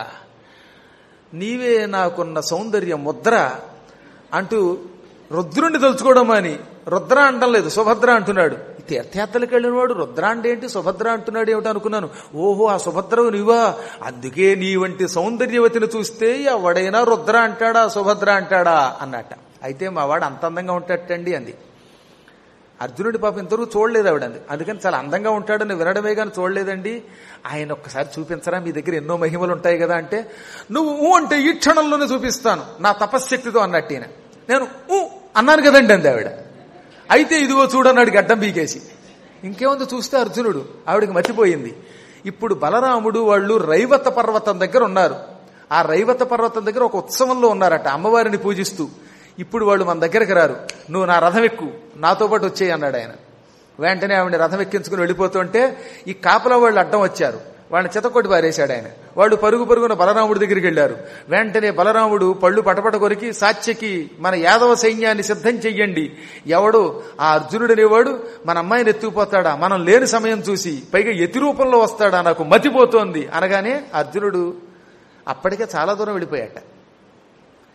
A: నీవే నాకున్న సౌందర్య ముద్ర అంటూ రుద్రుణ్ణి తలుచుకోవడం అని రుద్ర అంటం లేదు సుభద్ర అంటున్నాడు తీర్థయాత్రలకు వెళ్ళినవాడు రుద్ర అంటే ఏంటి సుభద్ర అంటున్నాడు ఏమిటి అనుకున్నాను ఓహో ఆ సుభద్రవు నీవా అందుకే నీ వంటి సౌందర్యవతిని చూస్తే ఎవడైనా రుద్ర అంటాడా సుభద్ర అంటాడా అన్నట్ట అయితే మా వాడు అంత అందంగా ఉంటాటండి అంది అర్జునుడి పాపం ఇంతవరకు చూడలేదు ఆవిడ అంది అందుకని చాలా అందంగా ఉంటాడని వినడమే కానీ చూడలేదండి ఆయన ఒక్కసారి చూపించరా మీ దగ్గర ఎన్నో మహిమలు ఉంటాయి కదా అంటే నువ్వు ఊ అంటే ఈ క్షణంలోనే చూపిస్తాను నా తపశ్శక్తితో అన్నట్టు ఈయన నేను ఊ అన్నాను కదండి అంది ఆవిడ అయితే ఇదిగో చూడన్నాడు గడ్డం పీకేసి ఇంకేముంది చూస్తే అర్జునుడు ఆవిడకి మర్చిపోయింది ఇప్పుడు బలరాముడు వాళ్ళు రైవత పర్వతం దగ్గర ఉన్నారు ఆ రైవత పర్వతం దగ్గర ఒక ఉత్సవంలో ఉన్నారట అమ్మవారిని పూజిస్తూ ఇప్పుడు వాళ్ళు మన దగ్గరికి రారు నువ్వు నా రథం ఎక్కు నాతో పాటు వచ్చేయి అన్నాడు ఆయన వెంటనే ఆవిడ రథం ఎక్కించుకుని వెళ్ళిపోతుంటే ఈ కాపలా వాళ్ళు అడ్డం వచ్చారు వాళ్ళని చెతకొట్టి పారేశాడు ఆయన వాళ్ళు పరుగు పరుగున బలరాముడి దగ్గరికి వెళ్లారు వెంటనే బలరాముడు పళ్ళు పటపట కొరికి సాత్యకి మన యాదవ సైన్యాన్ని సిద్ధం చెయ్యండి ఎవడు ఆ అర్జునుడనేవాడు మన అమ్మాయిని ఎత్తుకుపోతాడా మనం లేని సమయం చూసి పైగా ఎతి రూపంలో వస్తాడా నాకు మతిపోతోంది అనగానే అర్జునుడు అప్పటికే చాలా దూరం వెళ్ళిపోయాట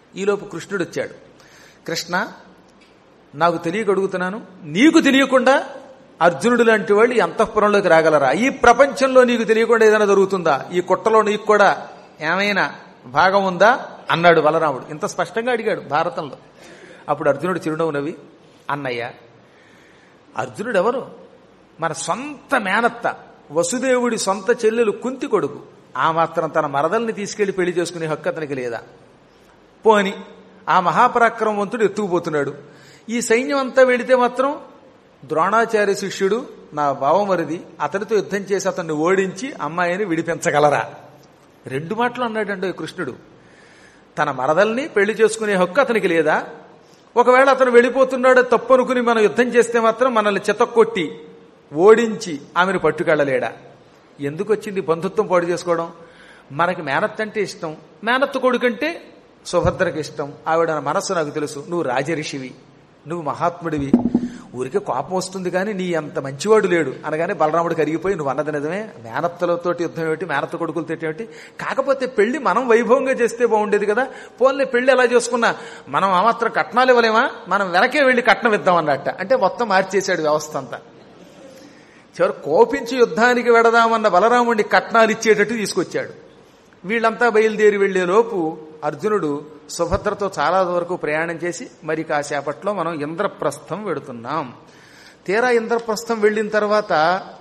A: ఈలోపు కృష్ణుడు వచ్చాడు కృష్ణ నాకు తెలియక అడుగుతున్నాను నీకు తెలియకుండా అర్జునుడు లాంటి వాళ్ళు ఈ అంతఃపురంలోకి రాగలరా ఈ ప్రపంచంలో నీకు తెలియకుండా ఏదైనా జరుగుతుందా ఈ కుట్టలో నీకు కూడా ఏమైనా భాగం ఉందా అన్నాడు బలరాముడు ఇంత స్పష్టంగా అడిగాడు భారతంలో అప్పుడు అర్జునుడు చిరునవ్వు నవ్వి అన్నయ్య అర్జునుడు ఎవరు మన సొంత మేనత్త వసుదేవుడి సొంత చెల్లెలు కుంతి కొడుకు ఆ మాత్రం తన మరదల్ని తీసుకెళ్లి పెళ్లి చేసుకునే హక్కు అతనికి లేదా పోని ఆ మహాపరాక్రమవంతుడు ఎత్తుకుపోతున్నాడు ఈ సైన్యం అంతా వెళితే మాత్రం ద్రోణాచార్య శిష్యుడు నా బావమరిది అతనితో యుద్ధం చేసి అతన్ని ఓడించి అమ్మాయిని విడిపించగలరా రెండు మాటలు అన్నాడండి కృష్ణుడు తన మరదల్ని పెళ్లి చేసుకునే హక్కు అతనికి లేదా ఒకవేళ అతను వెళ్ళిపోతున్నాడో తప్పు అనుకుని మనం యుద్ధం చేస్తే మాత్రం మనల్ని చెతక్కొట్టి ఓడించి ఆమెను పట్టుకెళ్ళలేడా ఎందుకు వచ్చింది బంధుత్వం పాడు చేసుకోవడం మనకి మేనత్ అంటే ఇష్టం మేనత్తు కొడుకంటే సుభద్రకి ఇష్టం ఆవిడ మనస్సు నాకు తెలుసు నువ్వు రాజరిషివి నువ్వు మహాత్ముడివి ఊరికే కోపం వస్తుంది కానీ నీ అంత మంచివాడు లేడు అనగానే బలరాముడు కరిగిపోయి నువ్వు అన్నది నిజమే మేనత్తలతో యుద్ధం ఏమిటి మేనత్త కొడుకులతో ఏమిటి కాకపోతే పెళ్లి మనం వైభవంగా చేస్తే బాగుండేది కదా పోన్లే పెళ్లి ఎలా చేసుకున్నా మనం ఆ మాత్రం కట్నాలు ఇవ్వలేమా మనం వెనకే వెళ్ళి కట్నం ఇద్దాం అన్నట్ట అంటే మొత్తం మార్చేశాడు వ్యవస్థ అంతా చివరి కోపించి యుద్ధానికి వెడదామన్న బలరాముడిని కట్నాలు ఇచ్చేటట్టు తీసుకొచ్చాడు వీళ్ళంతా బయలుదేరి వెళ్లేలోపు అర్జునుడు సుభద్రతో చాలా వరకు ప్రయాణం చేసి మరి కాసేపట్లో మనం ఇంద్రప్రస్థం వెడుతున్నాం తీరా ఇంద్రప్రస్థం వెళ్ళిన తర్వాత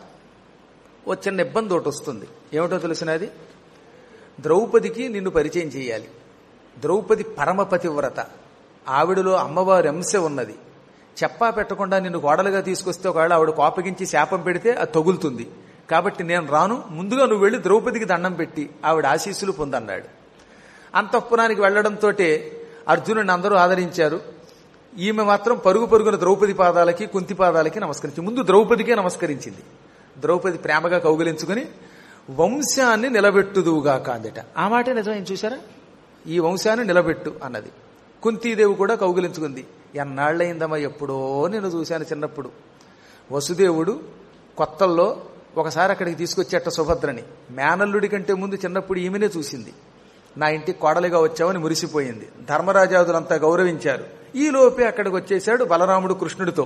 A: ఓ చిన్న ఇబ్బంది ఒకటి వస్తుంది ఏమిటో తెలిసినది ద్రౌపదికి నిన్ను పరిచయం చేయాలి ద్రౌపది పరమపతివ్రత ఆవిడలో అమ్మవారి అంశ ఉన్నది చెప్పా పెట్టకుండా నిన్ను గోడలుగా తీసుకొస్తే ఒకవేళ ఆవిడ కోపగించి శాపం పెడితే అది తగులుతుంది కాబట్టి నేను రాను ముందుగా నువ్వు వెళ్ళి ద్రౌపదికి దండం పెట్టి ఆవిడ ఆశీస్సులు పొందన్నాడు అంతఃపురానికి వెళ్లడంతో అర్జునుడిని అందరూ ఆదరించారు ఈమె మాత్రం పరుగు పరుగున ద్రౌపది పాదాలకి కుంతి పాదాలకి నమస్కరించి ముందు ద్రౌపదికే నమస్కరించింది ద్రౌపది ప్రేమగా కౌగిలించుకుని వంశాన్ని నిలబెట్టుదువుగా కాందిట ఆ మాటే నిజమైంది చూసారా ఈ వంశాన్ని నిలబెట్టు అన్నది కుంతీదేవి కూడా కౌగిలించుకుంది ఎన్నాళ్ళయిందమ్మా ఎప్పుడో నేను చూశాను చిన్నప్పుడు వసుదేవుడు కొత్తల్లో ఒకసారి అక్కడికి తీసుకొచ్చేట సుభద్రని మేనల్లుడి కంటే ముందు చిన్నప్పుడు ఈమెనే చూసింది నా ఇంటికి కోడలిగా వచ్చావని మురిసిపోయింది ధర్మరాజాదులంతా గౌరవించారు ఈ లోపే అక్కడికి వచ్చేశాడు బలరాముడు కృష్ణుడితో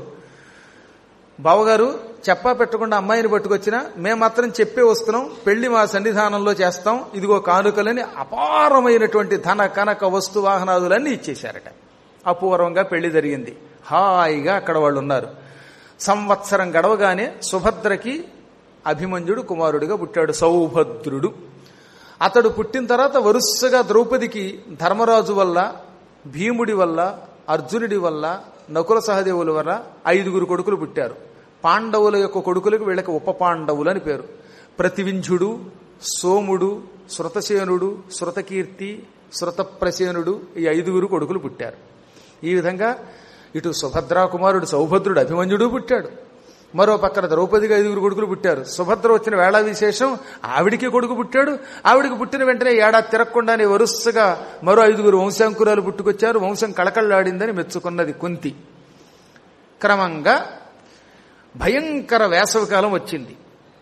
A: బావగారు చెప్పా పెట్టకుండా అమ్మాయిని పట్టుకొచ్చినా మేము మాత్రం చెప్పే వస్తున్నాం పెళ్లి మా సన్నిధానంలో చేస్తాం ఇదిగో కానుకలని అపారమైనటువంటి ధన కనక వస్తు వాహనాదులన్నీ ఇచ్చేశారట అపూర్వంగా పెళ్లి జరిగింది హాయిగా అక్కడ వాళ్ళు ఉన్నారు సంవత్సరం గడవగానే సుభద్రకి అభిమన్యుడు కుమారుడిగా పుట్టాడు సౌభద్రుడు అతడు పుట్టిన తర్వాత వరుసగా ద్రౌపదికి ధర్మరాజు వల్ల భీముడి వల్ల అర్జునుడి వల్ల నకుల సహదేవుల వల్ల ఐదుగురు కొడుకులు పుట్టారు పాండవుల యొక్క కొడుకులకు వీళ్ళకి ఉప పాండవులు అని పేరు ప్రతివింజుడు సోముడు శృతసేనుడు శృతకీర్తి శృతప్రసేనుడు ఈ ఐదుగురు కొడుకులు పుట్టారు ఈ విధంగా ఇటు సుభద్రా కుమారుడు సౌభద్రుడు అభిమన్యుడు పుట్టాడు మరో పక్కన ద్రౌపదిగా ఐదుగురు కొడుకులు పుట్టారు సుభద్ర వచ్చిన వేళ విశేషం ఆవిడికి కొడుకు పుట్టాడు ఆవిడికి పుట్టిన వెంటనే ఏడాది తిరగకుండానే వరుసగా మరో ఐదుగురు వంశాంకురాలు పుట్టుకొచ్చారు వంశం కళకళలాడిందని మెచ్చుకున్నది కుంతి క్రమంగా భయంకర వేసవికాలం వచ్చింది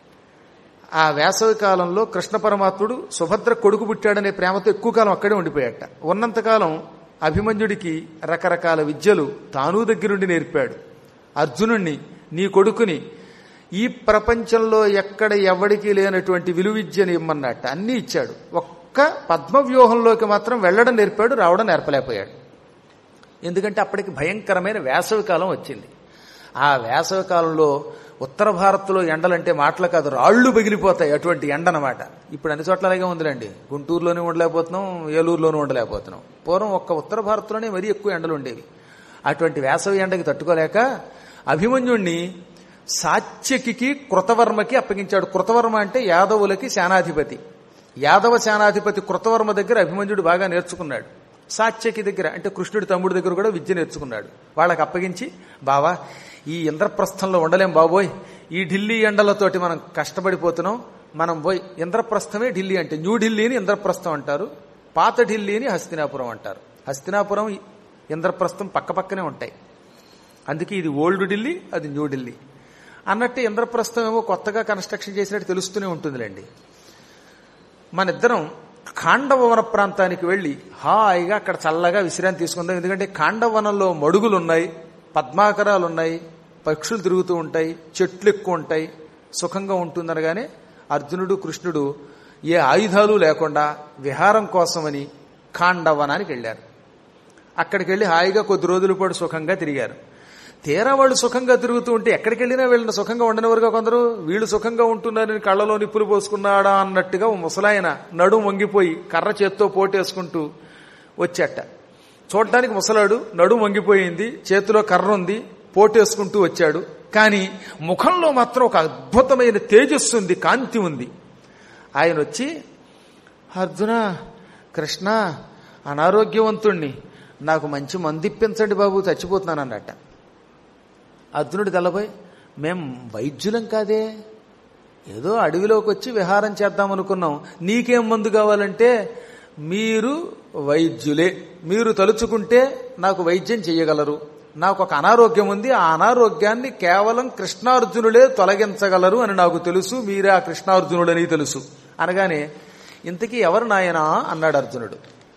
A: ఆ వేసవి కాలంలో కృష్ణ పరమాత్ముడు సుభద్ర కొడుకు పుట్టాడనే ప్రేమతో ఎక్కువ కాలం అక్కడే ఉండిపోయాట ఉన్నంతకాలం అభిమన్యుడికి రకరకాల విద్యలు తాను దగ్గరుండి నేర్పాడు అర్జునుణ్ణి నీ కొడుకుని ఈ ప్రపంచంలో ఎక్కడ ఎవడికి లేనటువంటి విలువిద్యని ఇమ్మన్నట్ట అన్నీ ఇచ్చాడు ఒక్క పద్మవ్యూహంలోకి మాత్రం వెళ్ళడం నేర్పాడు రావడం నేర్పలేకపోయాడు ఎందుకంటే అప్పటికి భయంకరమైన వేసవి కాలం వచ్చింది ఆ వేసవి కాలంలో ఉత్తర భారత్లో ఎండలంటే మాటలు కాదు రాళ్లు పగిలిపోతాయి అటువంటి ఎండ అనమాట ఇప్పుడు అన్ని చోట్ల అలాగే ఉందిలేండి గుంటూరులోనే ఉండలేకపోతున్నాం ఏలూరులోనూ ఉండలేకపోతున్నాం పూర్వం ఒక్క ఉత్తర భారత్లోనే మరీ ఎక్కువ ఎండలు ఉండేవి అటువంటి వేసవి ఎండకి తట్టుకోలేక అభిమన్యుణ్ణి సాత్యకి కృతవర్మకి అప్పగించాడు కృతవర్మ అంటే యాదవులకి సేనాధిపతి యాదవ సేనాధిపతి కృతవర్మ దగ్గర అభిమన్యుడు బాగా నేర్చుకున్నాడు సాత్యకి దగ్గర అంటే కృష్ణుడి తమ్ముడి దగ్గర కూడా విద్య నేర్చుకున్నాడు వాళ్ళకి అప్పగించి బావా ఈ ఇంద్రప్రస్థంలో ఉండలేం బాబోయ్ ఈ ఢిల్లీ ఎండలతోటి మనం కష్టపడిపోతున్నాం మనం పోయి ఇంద్రప్రస్థమే ఢిల్లీ అంటే న్యూ ఢిల్లీని ఇంద్రప్రస్థం అంటారు పాత ఢిల్లీని హస్తినాపురం అంటారు హస్తినాపురం ఇంద్రప్రస్థం పక్కపక్కనే ఉంటాయి అందుకే ఇది ఓల్డ్ ఢిల్లీ అది న్యూ ఢిల్లీ అన్నట్టు ఇంద్రప్రస్థం ఏమో కొత్తగా కన్స్ట్రక్షన్ చేసినట్టు తెలుస్తూనే ఉంటుందిలేండి మన ఇద్దరం ఖాండవవన ప్రాంతానికి వెళ్ళి హాయిగా అక్కడ చల్లగా విశ్రాంతి తీసుకుందాం ఎందుకంటే ఖాండవనంలో మడుగులు ఉన్నాయి పద్మాకరాలు ఉన్నాయి పక్షులు తిరుగుతూ ఉంటాయి చెట్లు ఎక్కువ ఉంటాయి సుఖంగా ఉంటుందనగానే అర్జునుడు కృష్ణుడు ఏ ఆయుధాలు లేకుండా విహారం కోసమని ఖాండవనానికి వెళ్ళారు అక్కడికి వెళ్ళి హాయిగా కొద్ది రోజుల పాటు సుఖంగా తిరిగారు తీరా వాళ్ళు సుఖంగా తిరుగుతూ ఉంటే ఎక్కడికి వెళ్ళినా వీళ్ళని సుఖంగా ఉండనివరుగా కొందరు వీళ్ళు సుఖంగా ఉంటున్నారని కళ్ళలో నిప్పులు పోసుకున్నాడా అన్నట్టుగా ఓ ముసలాయన నడుము వంగిపోయి కర్ర చేత్తో పోటేసుకుంటూ వచ్చాట చూడటానికి ముసలాడు నడుము వంగిపోయింది చేతిలో కర్ర ఉంది పోటేసుకుంటూ వచ్చాడు కానీ ముఖంలో మాత్రం ఒక అద్భుతమైన తేజస్సు ఉంది కాంతి ఉంది ఆయన వచ్చి అర్జున కృష్ణ అనారోగ్యవంతుణ్ణి నాకు మంచి మందు ఇప్పించండి బాబు చచ్చిపోతున్నాను అన్నట్ట అర్జునుడు తెల్లబోయి మేం వైద్యులం కాదే ఏదో అడవిలోకి వచ్చి విహారం చేద్దాం అనుకున్నాం నీకేం మందు కావాలంటే మీరు వైద్యులే మీరు తలుచుకుంటే నాకు వైద్యం చేయగలరు నాకు ఒక అనారోగ్యం ఉంది ఆ అనారోగ్యాన్ని కేవలం కృష్ణార్జునులే తొలగించగలరు అని నాకు తెలుసు మీరే ఆ కృష్ణార్జునుడని తెలుసు అనగానే ఇంతకీ ఎవరు నాయనా అన్నాడు అర్జునుడు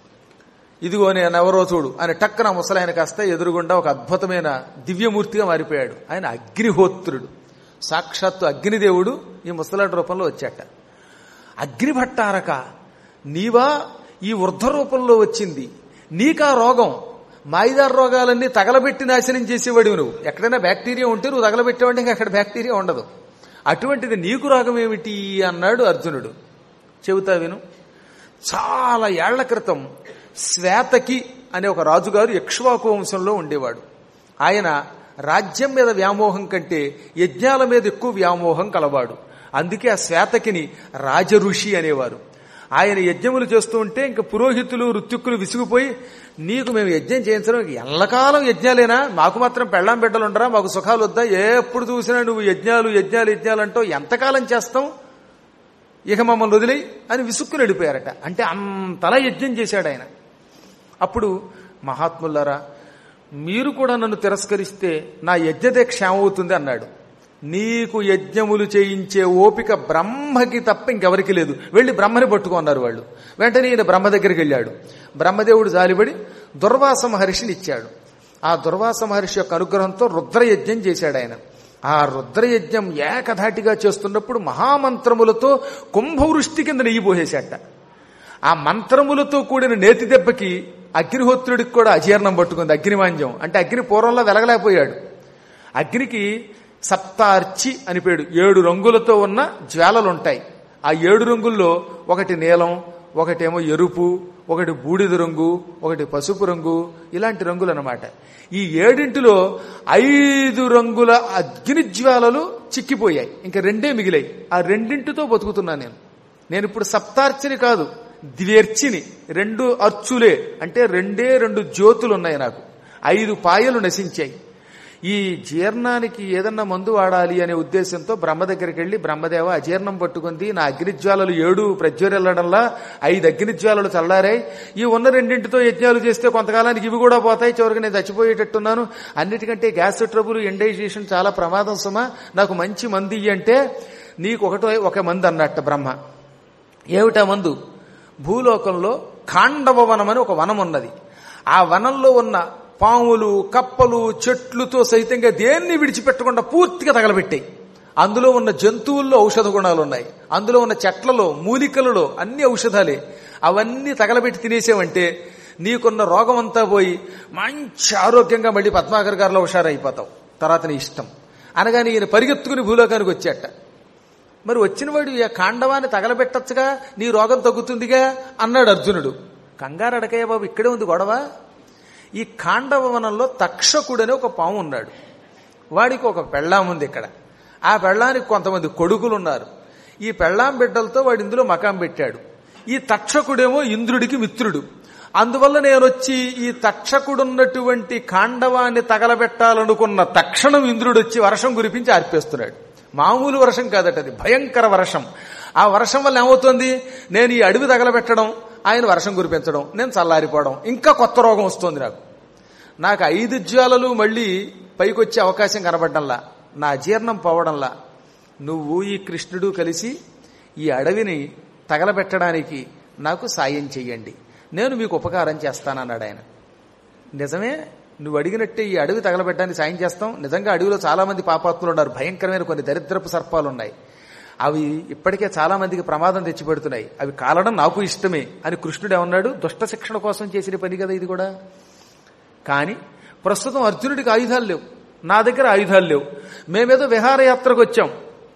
A: ఇదిగో నేను ఎవరో చూడు అని టక్కన ముసలాయన కాస్త ఎదురుగుండా ఒక అద్భుతమైన దివ్యమూర్తిగా మారిపోయాడు ఆయన అగ్నిహోత్రుడు సాక్షాత్తు అగ్నిదేవుడు ఈ ముసలాడి రూపంలో వచ్చాట అగ్నిభట్టారక నీవా ఈ వృద్ధ రూపంలో వచ్చింది నీకా రోగం మాయిదారు రోగాలన్నీ తగలబెట్టి నాశనం చేసేవాడివి నువ్వు ఎక్కడైనా బ్యాక్టీరియా ఉంటే నువ్వు తగలబెట్టేవాడి ఇంకా అక్కడ బ్యాక్టీరియా ఉండదు అటువంటిది నీకు రోగం ఏమిటి అన్నాడు అర్జునుడు చెబుతా విను చాలా ఏళ్ల క్రితం శ్వేతకి అనే ఒక రాజుగారు యక్ష్వాకు వంశంలో ఉండేవాడు ఆయన రాజ్యం మీద వ్యామోహం కంటే యజ్ఞాల మీద ఎక్కువ వ్యామోహం కలవాడు అందుకే ఆ శ్వేతకిని రాజఋషి అనేవారు ఆయన యజ్ఞములు చేస్తూ ఉంటే ఇంకా పురోహితులు ఋత్యుక్కులు విసిగిపోయి నీకు మేము యజ్ఞం చేయించడం ఎల్లకాలం యజ్ఞాలేనా మాకు మాత్రం పెళ్ళాం బిడ్డలు ఉండరా మాకు సుఖాలు వద్దా ఎప్పుడు చూసినా నువ్వు యజ్ఞాలు యజ్ఞాలు యజ్ఞాలు అంటావు ఎంతకాలం చేస్తాం ఇక మమ్మల్ని వదిలేయి అని విసుక్కుని వెళ్ళిపోయారట అంటే అంతలా యజ్ఞం చేశాడు ఆయన అప్పుడు మహాత్ములారా మీరు కూడా నన్ను తిరస్కరిస్తే నా యజ్ఞదీక్ష ఏమవుతుంది అన్నాడు నీకు యజ్ఞములు చేయించే ఓపిక బ్రహ్మకి తప్ప ఇంకెవరికి లేదు వెళ్ళి బ్రహ్మని పట్టుకున్నారు వాళ్ళు వెంటనే ఈయన బ్రహ్మ దగ్గరికి వెళ్ళాడు బ్రహ్మదేవుడు జాలిపడి దుర్వాస మహర్షిని ఇచ్చాడు ఆ దుర్వాస మహర్షి యొక్క అనుగ్రహంతో రుద్రయజ్ఞం చేశాడు ఆయన ఆ రుద్రయజ్ఞం ఏకధాటిగా చేస్తున్నప్పుడు మహామంత్రములతో కుంభవృష్టి కింద నెయ్యి పోసేశాట ఆ మంత్రములతో కూడిన నేతి దెబ్బకి అగ్నిహోత్రుడికి కూడా అజీర్ణం పట్టుకుంది అగ్నిమాంద్యం అంటే అగ్ని పూర్వంలో వెలగలేకపోయాడు అగ్నికి సప్తార్చి అని పేడు ఏడు రంగులతో ఉన్న జ్వాలలు ఉంటాయి ఆ ఏడు రంగుల్లో ఒకటి నీలం ఒకటేమో ఎరుపు ఒకటి బూడిద రంగు ఒకటి పసుపు రంగు ఇలాంటి రంగులు అన్నమాట ఈ ఏడింటిలో ఐదు రంగుల అగ్ని జ్వాలలు చిక్కిపోయాయి ఇంకా రెండే మిగిలాయి ఆ రెండింటితో బతుకుతున్నా నేను నేను ఇప్పుడు సప్తార్చిని కాదు ద్వ్యర్చిని రెండు అర్చులే అంటే రెండే రెండు జ్యోతులు ఉన్నాయి నాకు ఐదు పాయలు నశించాయి ఈ జీర్ణానికి ఏదన్నా మందు వాడాలి అనే ఉద్దేశంతో బ్రహ్మ దగ్గరికి వెళ్లి బ్రహ్మదేవ అజీర్ణం పట్టుకుంది నా అగ్నిజ్వాలలు ఏడు ప్రజ్వరెళ్లడంలా ఐదు అగ్నిజ్వాలలు చల్లారాయి ఈ ఉన్న రెండింటితో యజ్ఞాలు చేస్తే కొంతకాలానికి ఇవి కూడా పోతాయి చివరికి నేను చచ్చిపోయేటట్టున్నాను అన్నిటికంటే గ్యాస్ ట్రబుల్ ఎండైజేషన్ చాలా ప్రమాదం సుమా నాకు మంచి మంది ఇయ్యి అంటే నీకు ఒకటో ఒక మంది అన్నట్ట బ్రహ్మ ఏమిటా మందు భూలోకంలో ఖాండవ వనం అని ఒక వనం ఉన్నది ఆ వనంలో ఉన్న పాములు కప్పలు చెట్లుతో సహితంగా దేన్ని విడిచిపెట్టకుండా పూర్తిగా తగలబెట్టాయి అందులో ఉన్న జంతువుల్లో ఔషధ గుణాలు ఉన్నాయి అందులో ఉన్న చెట్లలో మూలికలలో అన్ని ఔషధాలే అవన్నీ తగలబెట్టి తినేసావంటే నీకున్న రోగం అంతా పోయి మంచి ఆరోగ్యంగా మళ్ళీ పద్మాకర్ గారిలో హుషారైపోతావు తర్వాత నీ ఇష్టం అనగానే ఈయన పరిగెత్తుకుని భూలోకానికి వచ్చాట మరి వచ్చినవాడు ఈ కాండవాన్ని తగలబెట్టచ్చుగా నీ రోగం తగ్గుతుందిగా అన్నాడు అర్జునుడు కంగారు అడకయ్య బాబు ఇక్కడే ఉంది గొడవ ఈ కాండవవనంలో తక్షకుడని ఒక పాము ఉన్నాడు వాడికి ఒక పెళ్ళాం ఉంది ఇక్కడ ఆ పెళ్ళానికి కొంతమంది కొడుకులు ఉన్నారు ఈ పెళ్ళాం బిడ్డలతో వాడు ఇందులో మకాం పెట్టాడు ఈ తక్షకుడేమో ఇంద్రుడికి మిత్రుడు అందువల్ల నేను వచ్చి ఈ తక్షకుడున్నటువంటి కాండవాన్ని తగలబెట్టాలనుకున్న తక్షణం ఇంద్రుడు వచ్చి వర్షం కురిపించి ఆర్పేస్తున్నాడు మామూలు వర్షం కాదట అది భయంకర వర్షం ఆ వర్షం వల్ల ఏమవుతుంది నేను ఈ అడవి తగలబెట్టడం ఆయన వర్షం కురిపించడం నేను చల్లారిపోవడం ఇంకా కొత్త రోగం వస్తుంది నాకు నాకు ఐదు జ్వాలలు మళ్ళీ పైకొచ్చే అవకాశం కనబడ్డంలా నా జీర్ణం పోవడంలా నువ్వు ఈ కృష్ణుడు కలిసి ఈ అడవిని తగలబెట్టడానికి నాకు సాయం చెయ్యండి నేను మీకు ఉపకారం చేస్తానన్నాడు ఆయన నిజమే నువ్వు అడిగినట్టే ఈ అడవి తగలబెట్టడానికి సాయం చేస్తాం నిజంగా అడవిలో చాలా మంది పాపాత్ములు ఉన్నారు భయంకరమైన కొన్ని దరిద్రపు సర్పాలు ఉన్నాయి అవి ఇప్పటికే చాలా మందికి ప్రమాదం తెచ్చిపెడుతున్నాయి అవి కాలడం నాకు ఇష్టమే అని కృష్ణుడు ఏమన్నాడు దుష్ట శిక్షణ కోసం చేసిన పని కదా ఇది కూడా కానీ ప్రస్తుతం అర్జునుడికి ఆయుధాలు లేవు నా దగ్గర ఆయుధాలు లేవు మేమేదో విహారయాత్రకు వచ్చాం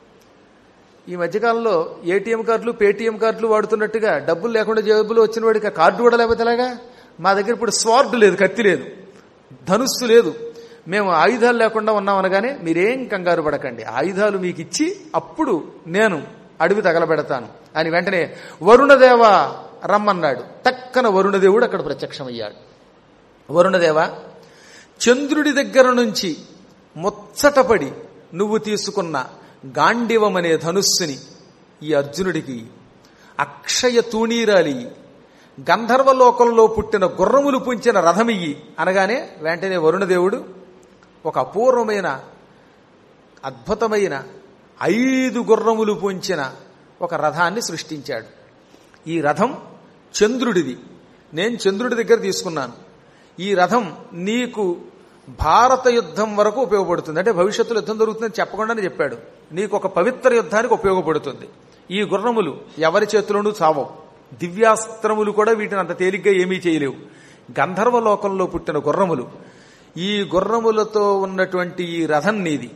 A: ఈ మధ్యకాలంలో ఏటీఎం కార్డులు పేటీఎం కార్డులు వాడుతున్నట్టుగా డబ్బులు లేకుండా జేబులో వచ్చిన వాడికి ఆ కార్డు కూడా లేకపోతే ఎలాగా మా దగ్గర ఇప్పుడు స్వార్డ్ లేదు కత్తి లేదు ధనుస్సు లేదు మేము ఆయుధాలు లేకుండా ఉన్నాం అనగానే మీరేం కంగారు పడకండి ఆయుధాలు మీకు ఇచ్చి అప్పుడు నేను అడవి తగలబెడతాను అని వెంటనే వరుణదేవ రమ్మన్నాడు టక్కన వరుణదేవుడు అక్కడ ప్రత్యక్షమయ్యాడు వరుణదేవ చంద్రుడి దగ్గర నుంచి ముచ్చటపడి నువ్వు తీసుకున్న గాండివమనే ధనుస్సుని ఈ అర్జునుడికి అక్షయ తూణీరాలి గంధర్వలోకంలో పుట్టిన గుర్రములు పుంచిన రథమియ్యి అనగానే వెంటనే వరుణదేవుడు ఒక అపూర్వమైన అద్భుతమైన ఐదు గుర్రములు పుంచిన ఒక రథాన్ని సృష్టించాడు ఈ రథం చంద్రుడిది నేను చంద్రుడి దగ్గర తీసుకున్నాను ఈ రథం నీకు భారత యుద్ధం వరకు ఉపయోగపడుతుంది అంటే భవిష్యత్తులో యుద్ధం జరుగుతుందని చెప్పకుండానే చెప్పాడు నీకు ఒక పవిత్ర యుద్ధానికి ఉపయోగపడుతుంది ఈ గుర్రములు ఎవరి చేతిలోనూ చావవు దివ్యాస్త్రములు కూడా వీటిని అంత తేలిగ్గా ఏమీ చేయలేవు గంధర్వ లోకంలో పుట్టిన గుర్రములు ఈ గుర్రములతో ఉన్నటువంటి ఈ రథం నీది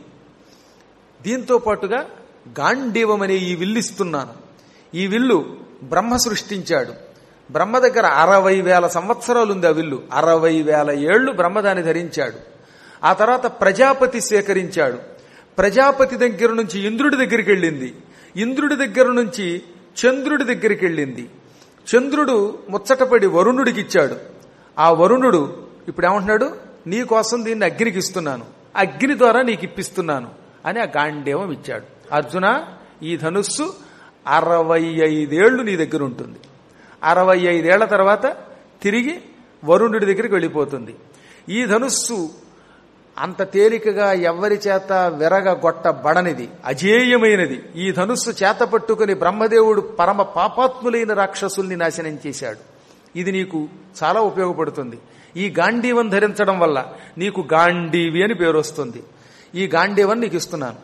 A: దీంతో పాటుగా గాంధీవం అనే ఈ విల్లిస్తున్నాను ఈ విల్లు బ్రహ్మ సృష్టించాడు బ్రహ్మ దగ్గర అరవై వేల సంవత్సరాలు ఉంది ఆ విల్లు అరవై వేల ఏళ్లు బ్రహ్మదాన్ని ధరించాడు ఆ తర్వాత ప్రజాపతి స్వీకరించాడు ప్రజాపతి దగ్గర నుంచి ఇంద్రుడి దగ్గరికి వెళ్ళింది ఇంద్రుడి దగ్గర నుంచి చంద్రుడి దగ్గరికి వెళ్ళింది చంద్రుడు ముచ్చటపడి వరుణుడికి ఇచ్చాడు ఆ వరుణుడు ఇప్పుడు ఏమంటున్నాడు నీ కోసం దీన్ని అగ్నికి ఇస్తున్నాను అగ్ని ద్వారా నీకు ఇప్పిస్తున్నాను అని ఆ గాంధేవం ఇచ్చాడు అర్జున ఈ ధనుస్సు అరవై ఐదేళ్లు నీ దగ్గర ఉంటుంది అరవై ఐదేళ్ల తర్వాత తిరిగి వరుణుడి దగ్గరికి వెళ్ళిపోతుంది ఈ ధనుస్సు అంత తేలికగా ఎవ్వరి చేత విరగగొట్టబడనిది అజేయమైనది ఈ ధనుస్సు చేత పట్టుకుని బ్రహ్మదేవుడు పరమ పాపాత్ములైన రాక్షసుల్ని నాశనం చేశాడు ఇది నీకు చాలా ఉపయోగపడుతుంది ఈ గాంధీవం ధరించడం వల్ల నీకు గాంధీవి అని పేరు వస్తుంది ఈ గాంధీవం నీకు ఇస్తున్నాను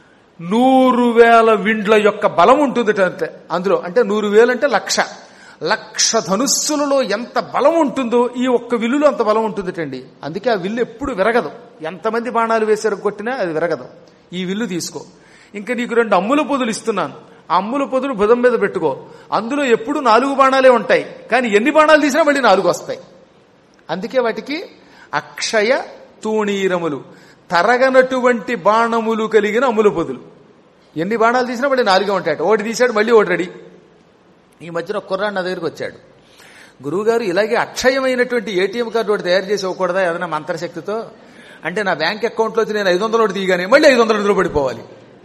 A: నూరు వేల విండ్ల యొక్క బలం ఉంటుంది అంతే అందులో అంటే నూరు వేలు అంటే లక్ష లక్ష ధనుస్సులలో ఎంత బలం ఉంటుందో ఈ ఒక్క విల్లులో అంత బలం ఉంటుందిటండి అందుకే ఆ విల్లు ఎప్పుడు విరగదు ఎంతమంది బాణాలు వేసారు కొట్టినా అది విరగదు ఈ విల్లు తీసుకో ఇంకా నీకు రెండు అమ్ముల పొదులు ఇస్తున్నాను ఆ అమ్ముల పొదులు భుజం మీద పెట్టుకో అందులో ఎప్పుడు నాలుగు బాణాలే ఉంటాయి కానీ ఎన్ని బాణాలు తీసినా మళ్ళీ నాలుగు వస్తాయి అందుకే వాటికి అక్షయ తూణీరములు తరగనటువంటి బాణములు కలిగిన అమ్ముల పొదులు ఎన్ని బాణాలు తీసినా మళ్ళీ నాలుగే ఉంటాయట ఒకటి తీశాడు మళ్ళీ ఒకటి రెడీ ఈ మధ్యన ఒక కుర్రాడు నా దగ్గరికి వచ్చాడు గురువుగారు ఇలాగే అక్షయమైనటువంటి ఏటీఎం కార్డు ఒకటి తయారు చేసి ఇవ్వకూడదా ఏదైనా మంత్రశక్తితో అంటే నా బ్యాంక్ అకౌంట్లోంచి నేను ఐదు వందలు ఒకటి తీయగానే మళ్ళీ ఐదు వందల అందులో పడిపోవాలి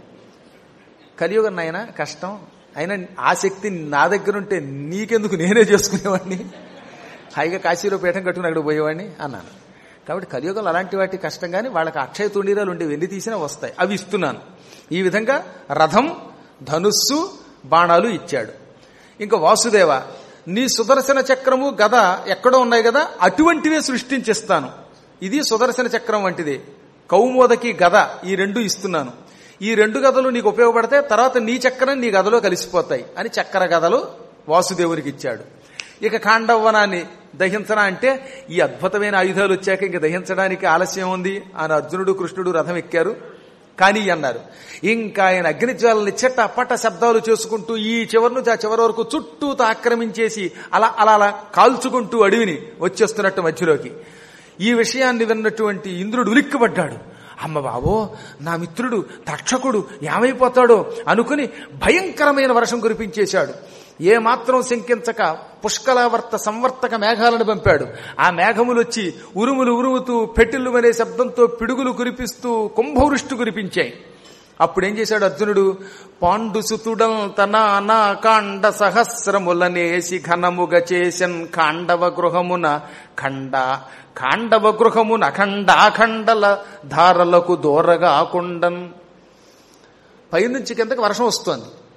A: కలియుగం నాయన కష్టం అయినా ఆ శక్తి నా దగ్గర ఉంటే నీకెందుకు నేనే చేసుకునేవాడిని హాయిగా కాశీలో పీఠం కట్టుకుని అక్కడ పోయేవాడిని అన్నాను కాబట్టి కలియుగంలో అలాంటి వాటి కష్టం కానీ వాళ్ళకి అక్షయ తుండీరాలు ఉండి వెండి తీసినా వస్తాయి అవి ఇస్తున్నాను ఈ విధంగా రథం ధనుస్సు బాణాలు ఇచ్చాడు ఇంకా వాసుదేవ నీ సుదర్శన చక్రము గద ఎక్కడో ఉన్నాయి కదా అటువంటివే సృష్టించిస్తాను ఇది సుదర్శన చక్రం వంటిదే కౌమోదకి గద ఈ రెండు ఇస్తున్నాను ఈ రెండు గదలు నీకు ఉపయోగపడితే తర్వాత నీ చక్రం నీ గదలో కలిసిపోతాయి అని చక్ర గదలు వాసుదేవునికి ఇచ్చాడు ఇక కాండవనాన్ని దహించనా అంటే ఈ అద్భుతమైన ఆయుధాలు వచ్చాక ఇంక దహించడానికి ఆలస్యం ఉంది అని అర్జునుడు కృష్ణుడు రథం ఎక్కారు కానీ అన్నారు ఇంకా ఆయన అగ్నిజ్వాలని చెట్ట పట్ట శబ్దాలు చేసుకుంటూ ఈ చివరి నుంచి ఆ చివరి వరకు చుట్టూ ఆక్రమించేసి అలా అలా అలా కాల్చుకుంటూ అడవిని వచ్చేస్తున్నట్టు మధ్యలోకి ఈ విషయాన్ని విన్నటువంటి ఇంద్రుడు ఉలిక్కిపడ్డాడు అమ్మ బాబో నా మిత్రుడు తక్షకుడు ఏమైపోతాడో అనుకుని భయంకరమైన వర్షం కురిపించేశాడు ఏ మాత్రం శంకించక పుష్కలావర్త సంవర్తక మేఘాలను పంపాడు ఆ మేఘములు వచ్చి ఉరుములు ఉరుముతూ పెట్టిల్లు అనే శబ్దంతో పిడుగులు కురిపిస్తూ కుంభవృష్టి కురిపించాయి అప్పుడు ఏం చేశాడు అర్జునుడు పాండుసుతుడం తన నా కాండ సహస్రములనేసి ఘనముగ చేసన్ కాండవ గృహమున ఖండ కాండవ గృహమున అఖండాఖండల ధారలకు దూరగా ఆకుండన్ పైనుంచి కిందకి వర్షం వస్తోంది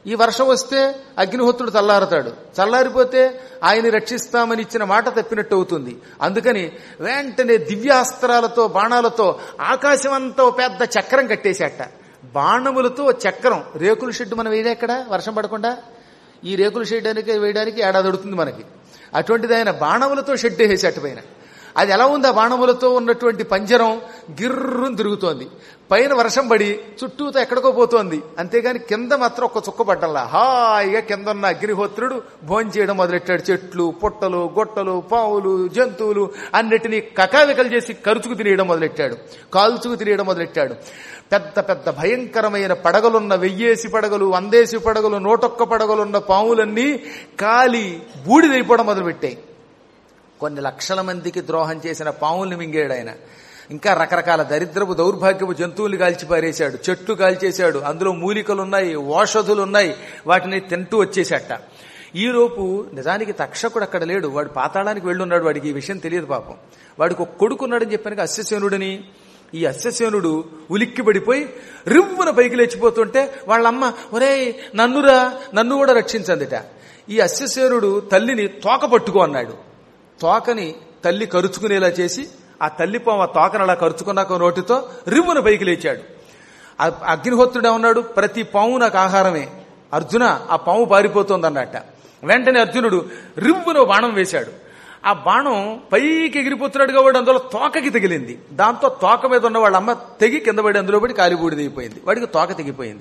A: ఈ వర్షం వస్తే అగ్నిహోత్రుడు చల్లారతాడు చల్లారిపోతే ఆయన రక్షిస్తామని ఇచ్చిన మాట తప్పినట్టు అవుతుంది అందుకని వెంటనే దివ్యాస్త్రాలతో బాణాలతో ఆకాశమంతా ఓ పెద్ద చక్రం కట్టేశాట బాణములతో ఓ చక్రం రేకుల షెడ్ మనం వేయలేక్కడ వర్షం పడకుండా ఈ రేకుల షెడ్ అనేది వేయడానికి ఏడాది అడుగుతుంది మనకి అటువంటిది ఆయన బాణములతో షెడ్ వేసేట పైన అది ఎలా ఉంది ఆ బాణములతో ఉన్నటువంటి పంజరం గిర్రుని తిరుగుతోంది పైన వర్షం పడి చుట్టూతో ఎక్కడికో పోతోంది అంతేగాని కింద మాత్రం ఒక్క చుక్క పడ్డంలా హాయిగా కింద ఉన్న అగ్నిహోత్రుడు భోజనం చేయడం మొదలెట్టాడు చెట్లు పుట్టలు గొట్టలు పావులు జంతువులు అన్నిటినీ కకావికలు చేసి కరుచుకు తినేయడం మొదలెట్టాడు కాల్చుకు తినేయడం మొదలెట్టాడు పెద్ద పెద్ద భయంకరమైన పడగలున్న వెయ్యేసి పడగలు వందేసి పడగలు నూటొక్క పడగలున్న పాములన్నీ కాలి బూడిదైపోవడం మొదలుపెట్టాయి కొన్ని లక్షల మందికి ద్రోహం చేసిన పాముల్ని మింగేడు ఆయన ఇంకా రకరకాల దరిద్రపు దౌర్భాగ్యపు జంతువులు కాల్చి పారేశాడు చెట్లు కాల్చేశాడు అందులో మూలికలున్నాయి ఓషధులున్నాయి వాటిని తింటూ వచ్చేసాట ఈలోపు నిజానికి తక్షకుడు అక్కడ లేడు వాడు పాతాళానికి వెళ్ళున్నాడు వాడికి ఈ విషయం తెలియదు పాపం వాడికి ఒక కొడుకున్నాడని చెప్పాను అస్యసేనుడిని ఈ అస్యసేనుడు ఉలిక్కి పడిపోయి రివ్వున పైకి లేచిపోతుంటే వాళ్ళమ్మ ఒరే నన్నురా నన్ను కూడా రక్షించందిట ఈ అస్యసేనుడు తల్లిని తోక పట్టుకో అన్నాడు తోకని తల్లి కరుచుకునేలా చేసి ఆ తల్లి పాము ఆ తోకను అలా కరుచుకున్నాక నోటితో రివ్వున పైకి లేచాడు ఆ అగ్నిహోత్రుడు ఉన్నాడు ప్రతి పాము నాకు ఆహారమే అర్జున ఆ పాము పారిపోతోంది అన్నట్ట వెంటనే అర్జునుడు రివ్వున బాణం వేశాడు ఆ బాణం పైకి ఎగిరిపోతున్నాడుగా వాడు అందులో తోకకి తగిలింది దాంతో తోక మీద ఉన్న వాళ్ళ అమ్మ తెగి కింద పడి అందులో పడి కాలిబూడిదైపోయింది వాడికి తోక తెగిపోయింది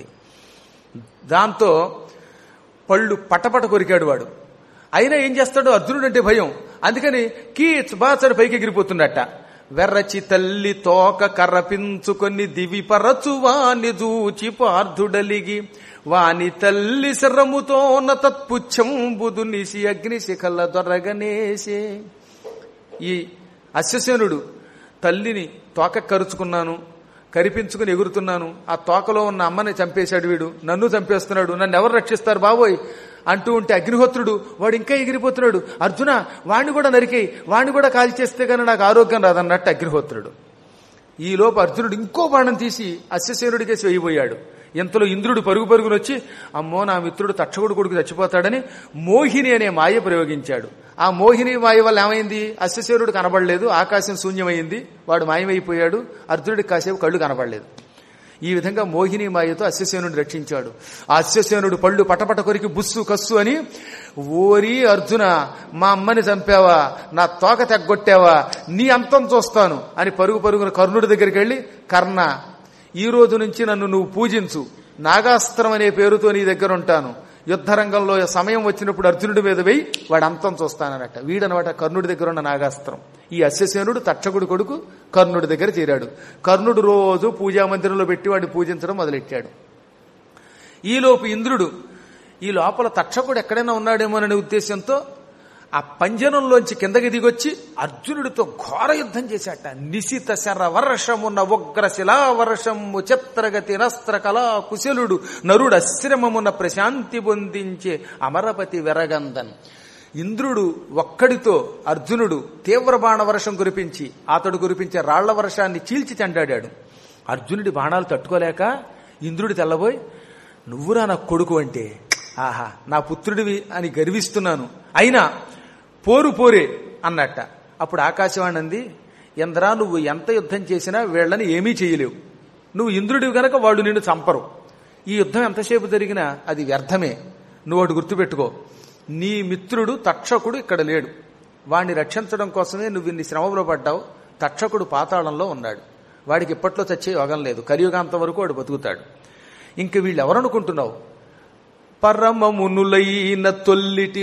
A: దాంతో పళ్ళు పటపట కొరికాడు వాడు అయినా ఏం చేస్తాడు అర్జునుడు అంటే భయం అందుకని కీచ్ బాచడు పైకి ఎగిరిపోతున్నట్ట వెర్రచి తల్లి తోక కర్రపించుకొని దివి పరచు వాని జూచి పార్థుడలిగి వాని తల్లి శరముతోన తత్పుచ్చం బుధు నిసి అగ్నిశిఖల దొరగనేసే ఈ అశ్వసేనుడు తల్లిని తోక కరుచుకున్నాను కరిపించుకుని ఎగురుతున్నాను ఆ తోకలో ఉన్న అమ్మని చంపేశాడు వీడు నన్ను చంపేస్తున్నాడు నన్ను ఎవరు రక్షిస్తారు బాబోయ్ అంటూ ఉంటే అగ్నిహోత్రుడు వాడు ఇంకా ఎగిరిపోతున్నాడు అర్జున వాణ్ణి కూడా నరికేయి వాణ్ణి కూడా కాల్చేస్తే కానీ నాకు ఆరోగ్యం రాదన్నట్టు అగ్నిహోత్రుడు ఈ లోపు అర్జునుడు ఇంకో బాణం తీసి అశ్వసేనుడికే వేయబోయాడు ఇంతలో ఇంద్రుడు పరుగు పరుగును వచ్చి అమ్మో నా మిత్రుడు తక్షకుడు కొడుకు చచ్చిపోతాడని మోహిని అనే మాయ ప్రయోగించాడు ఆ మోహిని మాయ వల్ల ఏమైంది అశ్వసేనుడు కనబడలేదు ఆకాశం శూన్యమైంది వాడు మాయమైపోయాడు అర్జునుడికి కాసేపు కళ్ళు కనబడలేదు ఈ విధంగా మోహిని మాయతో అశ్వసేనుడిని రక్షించాడు ఆ అశ్వసేనుడు పళ్ళు పటపట కొరికి బుస్సు కస్సు అని ఓరి అర్జున మా అమ్మని చంపావా నా తోక తెగ్గొట్టావా నీ అంతం చూస్తాను అని పరుగు పరుగున కర్ణుడి దగ్గరికి వెళ్ళి కర్ణ ఈ రోజు నుంచి నన్ను నువ్వు పూజించు నాగాస్త్రం అనే పేరుతో నీ దగ్గర ఉంటాను యుద్ధరంగంలో సమయం వచ్చినప్పుడు అర్జునుడి మీద వెయ్యి వాడు అంతం చూస్తానన్నట వీడనమాట కర్ణుడి దగ్గర ఉన్న నాగాస్త్రం ఈ అశ్వసేనుడు తక్షకుడి కొడుకు కర్ణుడి దగ్గర చేరాడు కర్ణుడు రోజు పూజా మందిరంలో పెట్టి వాడిని పూజించడం మొదలెట్టాడు ఈలోపు ఇంద్రుడు ఈ లోపల తక్షకుడు ఎక్కడైనా ఉన్నాడేమోననే ఉద్దేశంతో ఆ పంజనంలోంచి కిందకి దిగొచ్చి అర్జునుడితో ఘోర యుద్ధం చేశాట నిశిత శర వర్షమున్న ఉగ్ర శిలా వర్షము చిత్రగతి నస్త్ర కళా కుశలుడు నరుడు అశ్రమమున ప్రశాంతి పొందించే అమరపతి వెరగందన్ ఇంద్రుడు ఒక్కడితో అర్జునుడు తీవ్ర బాణ వర్షం కురిపించి అతడు కురిపించే రాళ్ల వర్షాన్ని చీల్చి చెండాడాడు అర్జునుడి బాణాలు తట్టుకోలేక ఇంద్రుడు తెల్లబోయి నువ్వురా నా కొడుకు అంటే ఆహా నా పుత్రుడివి అని గర్విస్తున్నాను అయినా పోరు పోరే అన్నట్ట అప్పుడు ఆకాశవాణి అంది ఇంద్రా నువ్వు ఎంత యుద్ధం చేసినా వీళ్ళని ఏమీ చేయలేవు నువ్వు ఇంద్రుడివి గనక వాళ్ళు నిన్ను చంపరు ఈ యుద్ధం ఎంతసేపు జరిగినా అది వ్యర్థమే నువ్వు ఒకటి గుర్తుపెట్టుకో నీ మిత్రుడు తక్షకుడు ఇక్కడ లేడు వాణ్ణి రక్షించడం కోసమే నువ్వు ఇన్ని శ్రమలో పడ్డావు తక్షకుడు పాతాళంలో ఉన్నాడు వాడికి ఇప్పట్లో చచ్చే యోగం లేదు కలియుగాంతం వరకు వాడు బతుకుతాడు ఇంక వీళ్ళు ఎవరనుకుంటున్నావు పరమమునులైన తొల్లిటి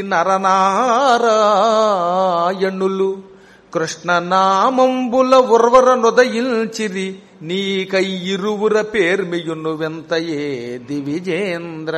A: నరనారాయణులు కృష్ణనామంబుల ఉర్వర నుదయించిరి నీకయ్యిరువుర పేర్మియును వెంతయే దివిజేంద్ర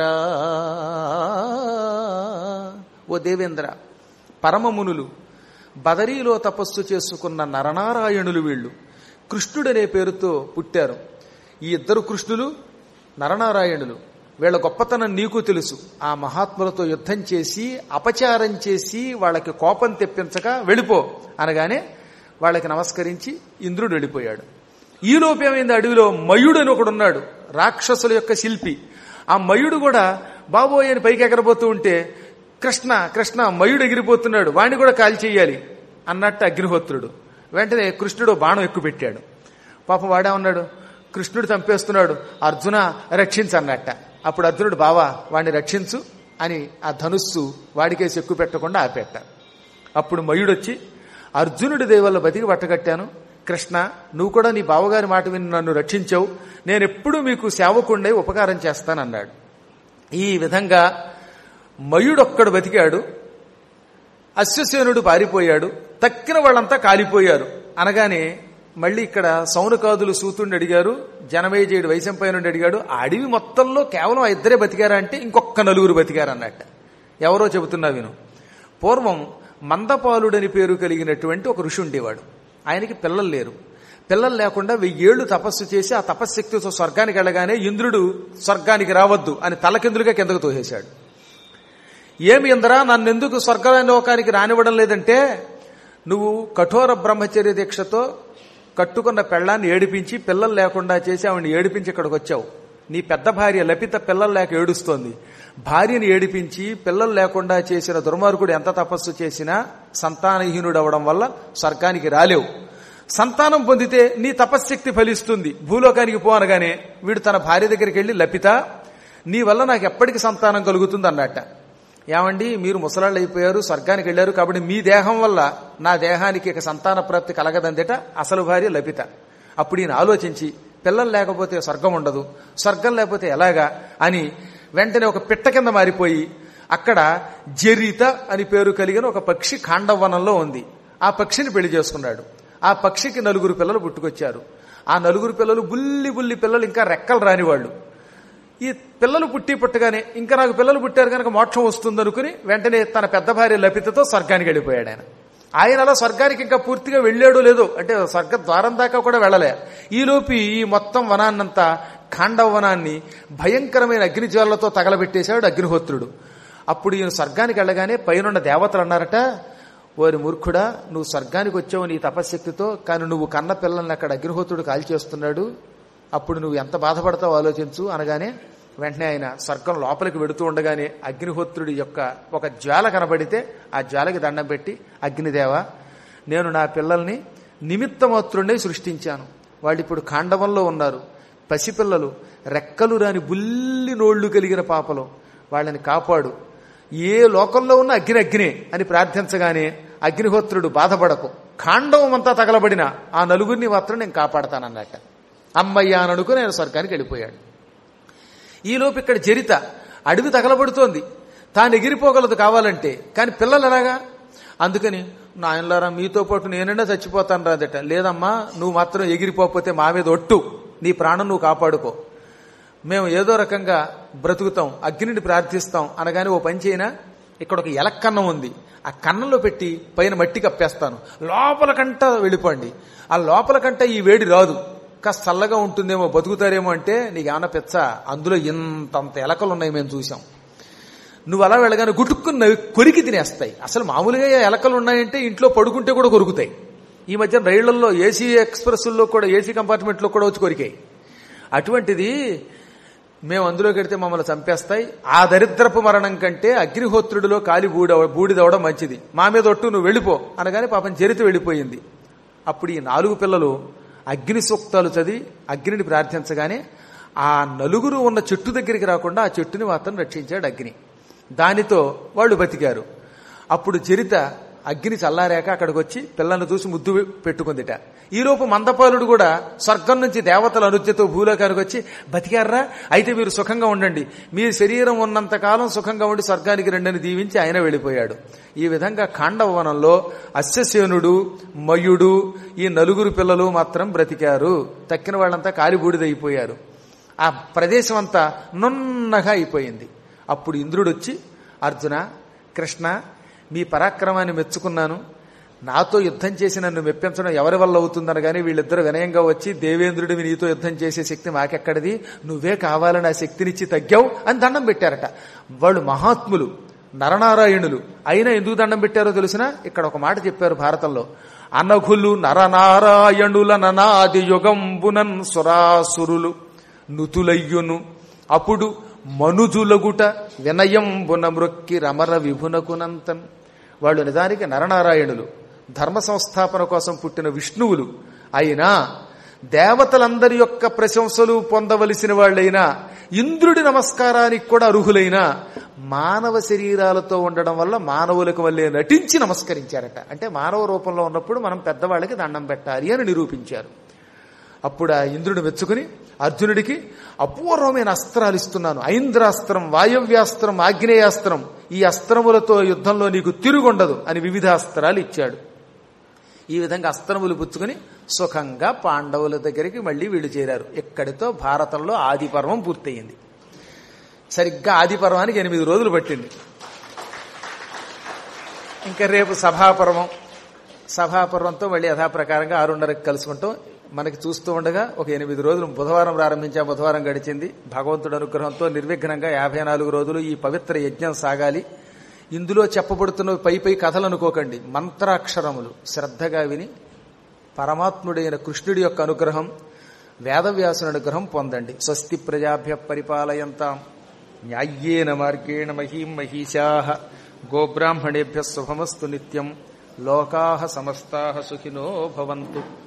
A: ఓ దేవేంద్ర పరమమునులు బదరీలో తపస్సు చేసుకున్న నరనారాయణులు వీళ్ళు కృష్ణుడనే పేరుతో పుట్టారు ఈ ఇద్దరు కృష్ణులు నరనారాయణులు వీళ్ళ గొప్పతనం నీకు తెలుసు ఆ మహాత్ములతో యుద్ధం చేసి అపచారం చేసి వాళ్ళకి కోపం తెప్పించక వెళ్ళిపో అనగానే వాళ్ళకి నమస్కరించి ఇంద్రుడు వెళ్ళిపోయాడు ఈ లోపేమైంది అడవిలో మయుడు అని ఒకడున్నాడు రాక్షసుల యొక్క శిల్పి ఆ మయుడు కూడా బాబోయ్ అని పైకి ఎగరబోతూ ఉంటే కృష్ణ కృష్ణ మయుడు ఎగిరిపోతున్నాడు వాణ్ణి కూడా కాల్ చెయ్యాలి అన్నట్టు అగ్నిహోత్రుడు వెంటనే కృష్ణుడు బాణం ఎక్కువ పెట్టాడు పాపం వాడేమన్నాడు కృష్ణుడు చంపేస్తున్నాడు అర్జున రక్షించన్నట్ట అప్పుడు అర్జునుడు బావా వాడిని రక్షించు అని ఆ ధనుస్సు వాడికేసి ఎక్కువ పెట్టకుండా ఆపేట అప్పుడు మయుడొచ్చి అర్జునుడి దేవల్ల బతికి పట్టగట్టాను కృష్ణ నువ్వు కూడా నీ బావగారి మాట విని నన్ను రక్షించావు నేను ఎప్పుడూ మీకు సేవకుండే ఉపకారం చేస్తానన్నాడు ఈ విధంగా మయుడొక్కడు బతికాడు అశ్వసేనుడు పారిపోయాడు తక్కిన వాళ్ళంతా కాలిపోయారు అనగానే మళ్ళీ ఇక్కడ సౌనకాదులు సూతుడిని అడిగారు జనమేజయుడు వైశంపాయనుడి అడిగాడు ఆ అడవి మొత్తంలో కేవలం ఆ ఇద్దరే బతికారా అంటే ఇంకొక నలుగురు బతికారు అన్నట్ట ఎవరో చెబుతున్నా విను పూర్వం మందపాలుడని పేరు కలిగినటువంటి ఒక ఋషి ఉండేవాడు ఆయనకి పిల్లలు లేరు పిల్లలు లేకుండా వెయ్యేళ్లు తపస్సు చేసి ఆ తపశ్శక్తితో స్వర్గానికి వెళ్ళగానే ఇంద్రుడు స్వర్గానికి రావద్దు అని తలకిందులుగా కిందకు తోసేశాడు ఏమి ఇందరా నన్నెందుకు స్వర్గలోకానికి రానివ్వడం లేదంటే నువ్వు కఠోర బ్రహ్మచర్య దీక్షతో కట్టుకున్న పెళ్ళాన్ని ఏడిపించి పిల్లలు లేకుండా చేసి ఆవిడని ఏడిపించి ఇక్కడికి వచ్చావు నీ పెద్ద భార్య లపిత పిల్లలు లేక ఏడుస్తోంది భార్యని ఏడిపించి పిల్లలు లేకుండా చేసిన దుర్మార్గుడు ఎంత తపస్సు చేసినా సంతానహీనుడు అవడం వల్ల స్వర్గానికి రాలేవు సంతానం పొందితే నీ తపశ్శక్తి ఫలిస్తుంది భూలోకానికి పో అనగానే వీడు తన భార్య దగ్గరికి వెళ్ళి లపిత నీ వల్ల నాకు ఎప్పటికి సంతానం కలుగుతుంది అన్నట్ట ఏమండి మీరు ముసలాళ్ళు అయిపోయారు స్వర్గానికి వెళ్ళారు కాబట్టి మీ దేహం వల్ల నా దేహానికి ఇక సంతాన ప్రాప్తి కలగదందేట అసలు భార్య లభిత అప్పుడు ఈయన ఆలోచించి పిల్లలు లేకపోతే స్వర్గం ఉండదు స్వర్గం లేకపోతే ఎలాగా అని వెంటనే ఒక పిట్ట కింద మారిపోయి అక్కడ జరీత అని పేరు కలిగిన ఒక పక్షి ఖాండవనంలో ఉంది ఆ పక్షిని పెళ్లి చేసుకున్నాడు ఆ పక్షికి నలుగురు పిల్లలు పుట్టుకొచ్చారు ఆ నలుగురు పిల్లలు బుల్లి బుల్లి పిల్లలు ఇంకా రెక్కలు రానివాళ్ళు ఈ పిల్లలు పుట్టి పుట్టగానే ఇంకా నాకు పిల్లలు పుట్టారు కనుక మోక్షం వస్తుంది అనుకుని వెంటనే తన పెద్ద భార్య లపితతో స్వర్గానికి వెళ్ళిపోయాడు ఆయన ఆయన అలా స్వర్గానికి ఇంకా పూర్తిగా వెళ్ళాడో లేదో అంటే స్వర్గ ద్వారం దాకా కూడా వెళ్ళలే ఈలోపు ఈ మొత్తం వనాన్నంతా ఖాండవ వనాన్ని భయంకరమైన అగ్నిజ్వాలతో తగలబెట్టేశాడు అగ్నిహోత్రుడు అప్పుడు ఈయన స్వర్గానికి వెళ్ళగానే పైనున్న దేవతలు అన్నారట ఓరి మూర్ఖుడా నువ్వు స్వర్గానికి వచ్చావు నీ తపశ్శక్తితో కానీ నువ్వు కన్న పిల్లల్ని అక్కడ అగ్నిహోత్రుడు కాల్చేస్తున్నాడు అప్పుడు నువ్వు ఎంత బాధపడతావు ఆలోచించు అనగానే వెంటనే ఆయన స్వర్గం లోపలికి వెడుతూ ఉండగానే అగ్నిహోత్రుడి యొక్క ఒక జ్వాల కనబడితే ఆ జ్వాలకి దండం పెట్టి అగ్నిదేవ నేను నా పిల్లల్ని నిమిత్తమాత్రుడే సృష్టించాను వాళ్ళు ఇప్పుడు ఖాండవంలో ఉన్నారు పసిపిల్లలు రెక్కలు రాని బుల్లి నోళ్లు కలిగిన పాపలు వాళ్ళని కాపాడు ఏ లోకంలో ఉన్న అగ్ని అగ్నే అని ప్రార్థించగానే అగ్నిహోత్రుడు బాధపడకు ఖాండవం అంతా తగలబడిన ఆ నలుగురిని మాత్రం నేను కాపాడతానన్నట్ట అమ్మయ్య అని అనుకుని ఆయన స్వర్గానికి వెళ్ళిపోయాడు ఈలోపు ఇక్కడ చరిత అడవి తగలబడుతోంది తాను ఎగిరిపోగలదు కావాలంటే కానీ పిల్లలు ఎలాగా అందుకని నాయనలారా మీతో పాటు నేనైనా చచ్చిపోతాను రాదట లేదమ్మా నువ్వు మాత్రం ఎగిరిపోకపోతే మా మీద ఒట్టు నీ ప్రాణం నువ్వు కాపాడుకో మేము ఏదో రకంగా బ్రతుకుతాం అగ్నిని ప్రార్థిస్తాం అనగానే ఓ పని చేయనా ఇక్కడ ఒక ఎలక్కన్నం ఉంది ఆ కన్నంలో పెట్టి పైన మట్టి కప్పేస్తాను లోపల కంట వెళ్ళిపోండి ఆ లోపల కంట ఈ వేడి రాదు కాస్త చల్లగా ఉంటుందేమో బతుకుతారేమో అంటే నీకు ఏమన్నా పెచ్చ అందులో ఇంతంత ఎలకలు ఉన్నాయి మేము చూసాం నువ్వు అలా వెళ్ళగానే గుట్టుక్కుని నవ్వి కొరికి తినేస్తాయి అసలు మామూలుగా ఎలకలు ఉన్నాయంటే ఇంట్లో పడుకుంటే కూడా కొరుకుతాయి ఈ మధ్య రైళ్లలో ఏసీ ఎక్స్ప్రెస్ల్లో కూడా ఏసీ కంపార్ట్మెంట్లో కూడా వచ్చి కొరికాయి అటువంటిది మేము అందులో కడితే మమ్మల్ని చంపేస్తాయి ఆ దరిద్రపు మరణం కంటే అగ్నిహోత్రుడిలో కాలి బూడ బూడిదవడం మంచిది మా మీద ఒట్టు నువ్వు వెళ్ళిపో అనగానే పాపం చరిత వెళ్ళిపోయింది అప్పుడు ఈ నాలుగు పిల్లలు అగ్ని సూక్తాలు చదివి అగ్నిని ప్రార్థించగానే ఆ నలుగురు ఉన్న చెట్టు దగ్గరికి రాకుండా ఆ చెట్టుని మాత్రం రక్షించాడు అగ్ని దానితో వాళ్ళు బతికారు అప్పుడు చరిత అగ్ని చల్లారాక అక్కడికి వచ్చి పిల్లల్ని చూసి ముద్దు పెట్టుకుందిట ఈలోపు మందపాలుడు కూడా స్వర్గం నుంచి దేవతల అనుజ్ఞతో భూలోకానికి వచ్చి బతికారా అయితే మీరు సుఖంగా ఉండండి మీ శరీరం ఉన్నంత కాలం సుఖంగా ఉండి స్వర్గానికి రెండని దీవించి ఆయన వెళ్ళిపోయాడు ఈ విధంగా ఖాండవనంలో అశ్వసేనుడు మయుడు ఈ నలుగురు పిల్లలు మాత్రం బ్రతికారు తక్కిన వాళ్ళంతా కాలిబూడిదైపోయారు ఆ ప్రదేశం అంతా నున్నగా అయిపోయింది అప్పుడు ఇంద్రుడు వచ్చి అర్జున కృష్ణ మీ పరాక్రమాన్ని మెచ్చుకున్నాను నాతో యుద్ధం చేసి నన్ను మెప్పించడం ఎవరి వల్ల అవుతుందని కానీ వీళ్ళిద్దరు వినయంగా వచ్చి దేవేంద్రుడివి నీతో యుద్ధం చేసే శక్తి మాకెక్కడిది నువ్వే కావాలని ఆ శక్తినిచ్చి తగ్గావు అని దండం పెట్టారట వాళ్ళు మహాత్ములు నరనారాయణులు అయినా ఎందుకు దండం పెట్టారో తెలిసిన ఇక్కడ ఒక మాట చెప్పారు భారతంలో అనఘులు నరనారాయణుల ననాది యుగంబునన్ సురాసురులు నుతులయ్యును అప్పుడు మనుజులగుట వినయంబున మృక్కి రమర విభునకునంతన్ వాళ్ళు నిజానికి నరనారాయణులు ధర్మ సంస్థాపన కోసం పుట్టిన విష్ణువులు అయినా దేవతలందరి యొక్క ప్రశంసలు పొందవలసిన వాళ్ళైనా ఇంద్రుడి నమస్కారానికి కూడా అర్హులైన మానవ శరీరాలతో ఉండడం వల్ల మానవులకు వల్లే నటించి నమస్కరించారట అంటే మానవ రూపంలో ఉన్నప్పుడు మనం పెద్దవాళ్ళకి దండం పెట్టాలి అని నిరూపించారు అప్పుడు ఆ ఇంద్రుడు మెచ్చుకుని అర్జునుడికి అపూర్వమైన అస్త్రాలు ఇస్తున్నాను ఐంద్రాస్త్రం వాయవ్యాస్త్రం ఆగ్నేయాస్త్రం ఈ అస్త్రములతో యుద్ధంలో నీకు తిరుగుండదు అని వివిధ అస్త్రాలు ఇచ్చాడు ఈ విధంగా అస్త్రములు పుచ్చుకుని సుఖంగా పాండవుల దగ్గరికి మళ్ళీ వీళ్ళు చేరారు ఇక్కడితో భారతంలో ఆది పర్వం పూర్తయింది సరిగ్గా ఆది పర్వానికి ఎనిమిది రోజులు పట్టింది ఇంకా రేపు సభాపర్వం సభాపర్వంతో మళ్ళీ యథాప్రకారంగా ఆరున్నరకు కలుసుకుంటాం మనకి చూస్తూ ఉండగా ఒక ఎనిమిది రోజులు బుధవారం ప్రారంభించా బుధవారం గడిచింది భగవంతుడి అనుగ్రహంతో నిర్విఘ్నంగా యాభై నాలుగు రోజులు ఈ పవిత్ర యజ్ఞం సాగాలి ఇందులో చెప్పబడుతున్న పై పై కథలు అనుకోకండి మంత్రాక్షరములు శ్రద్ధగా విని పరమాత్ముడైన కృష్ణుడి యొక్క అనుగ్రహం వేదవ్యాసుని అనుగ్రహం పొందండి స్వస్తి ప్రజాభ్య పరిపాలయంతాం న్యాయ్యేన మార్గేణ మహీం మహిషా గోబ్రాహ్మణేభ్య శుభమస్తు నిత్యం లోకా సమస్తా సుఖినో భవంతు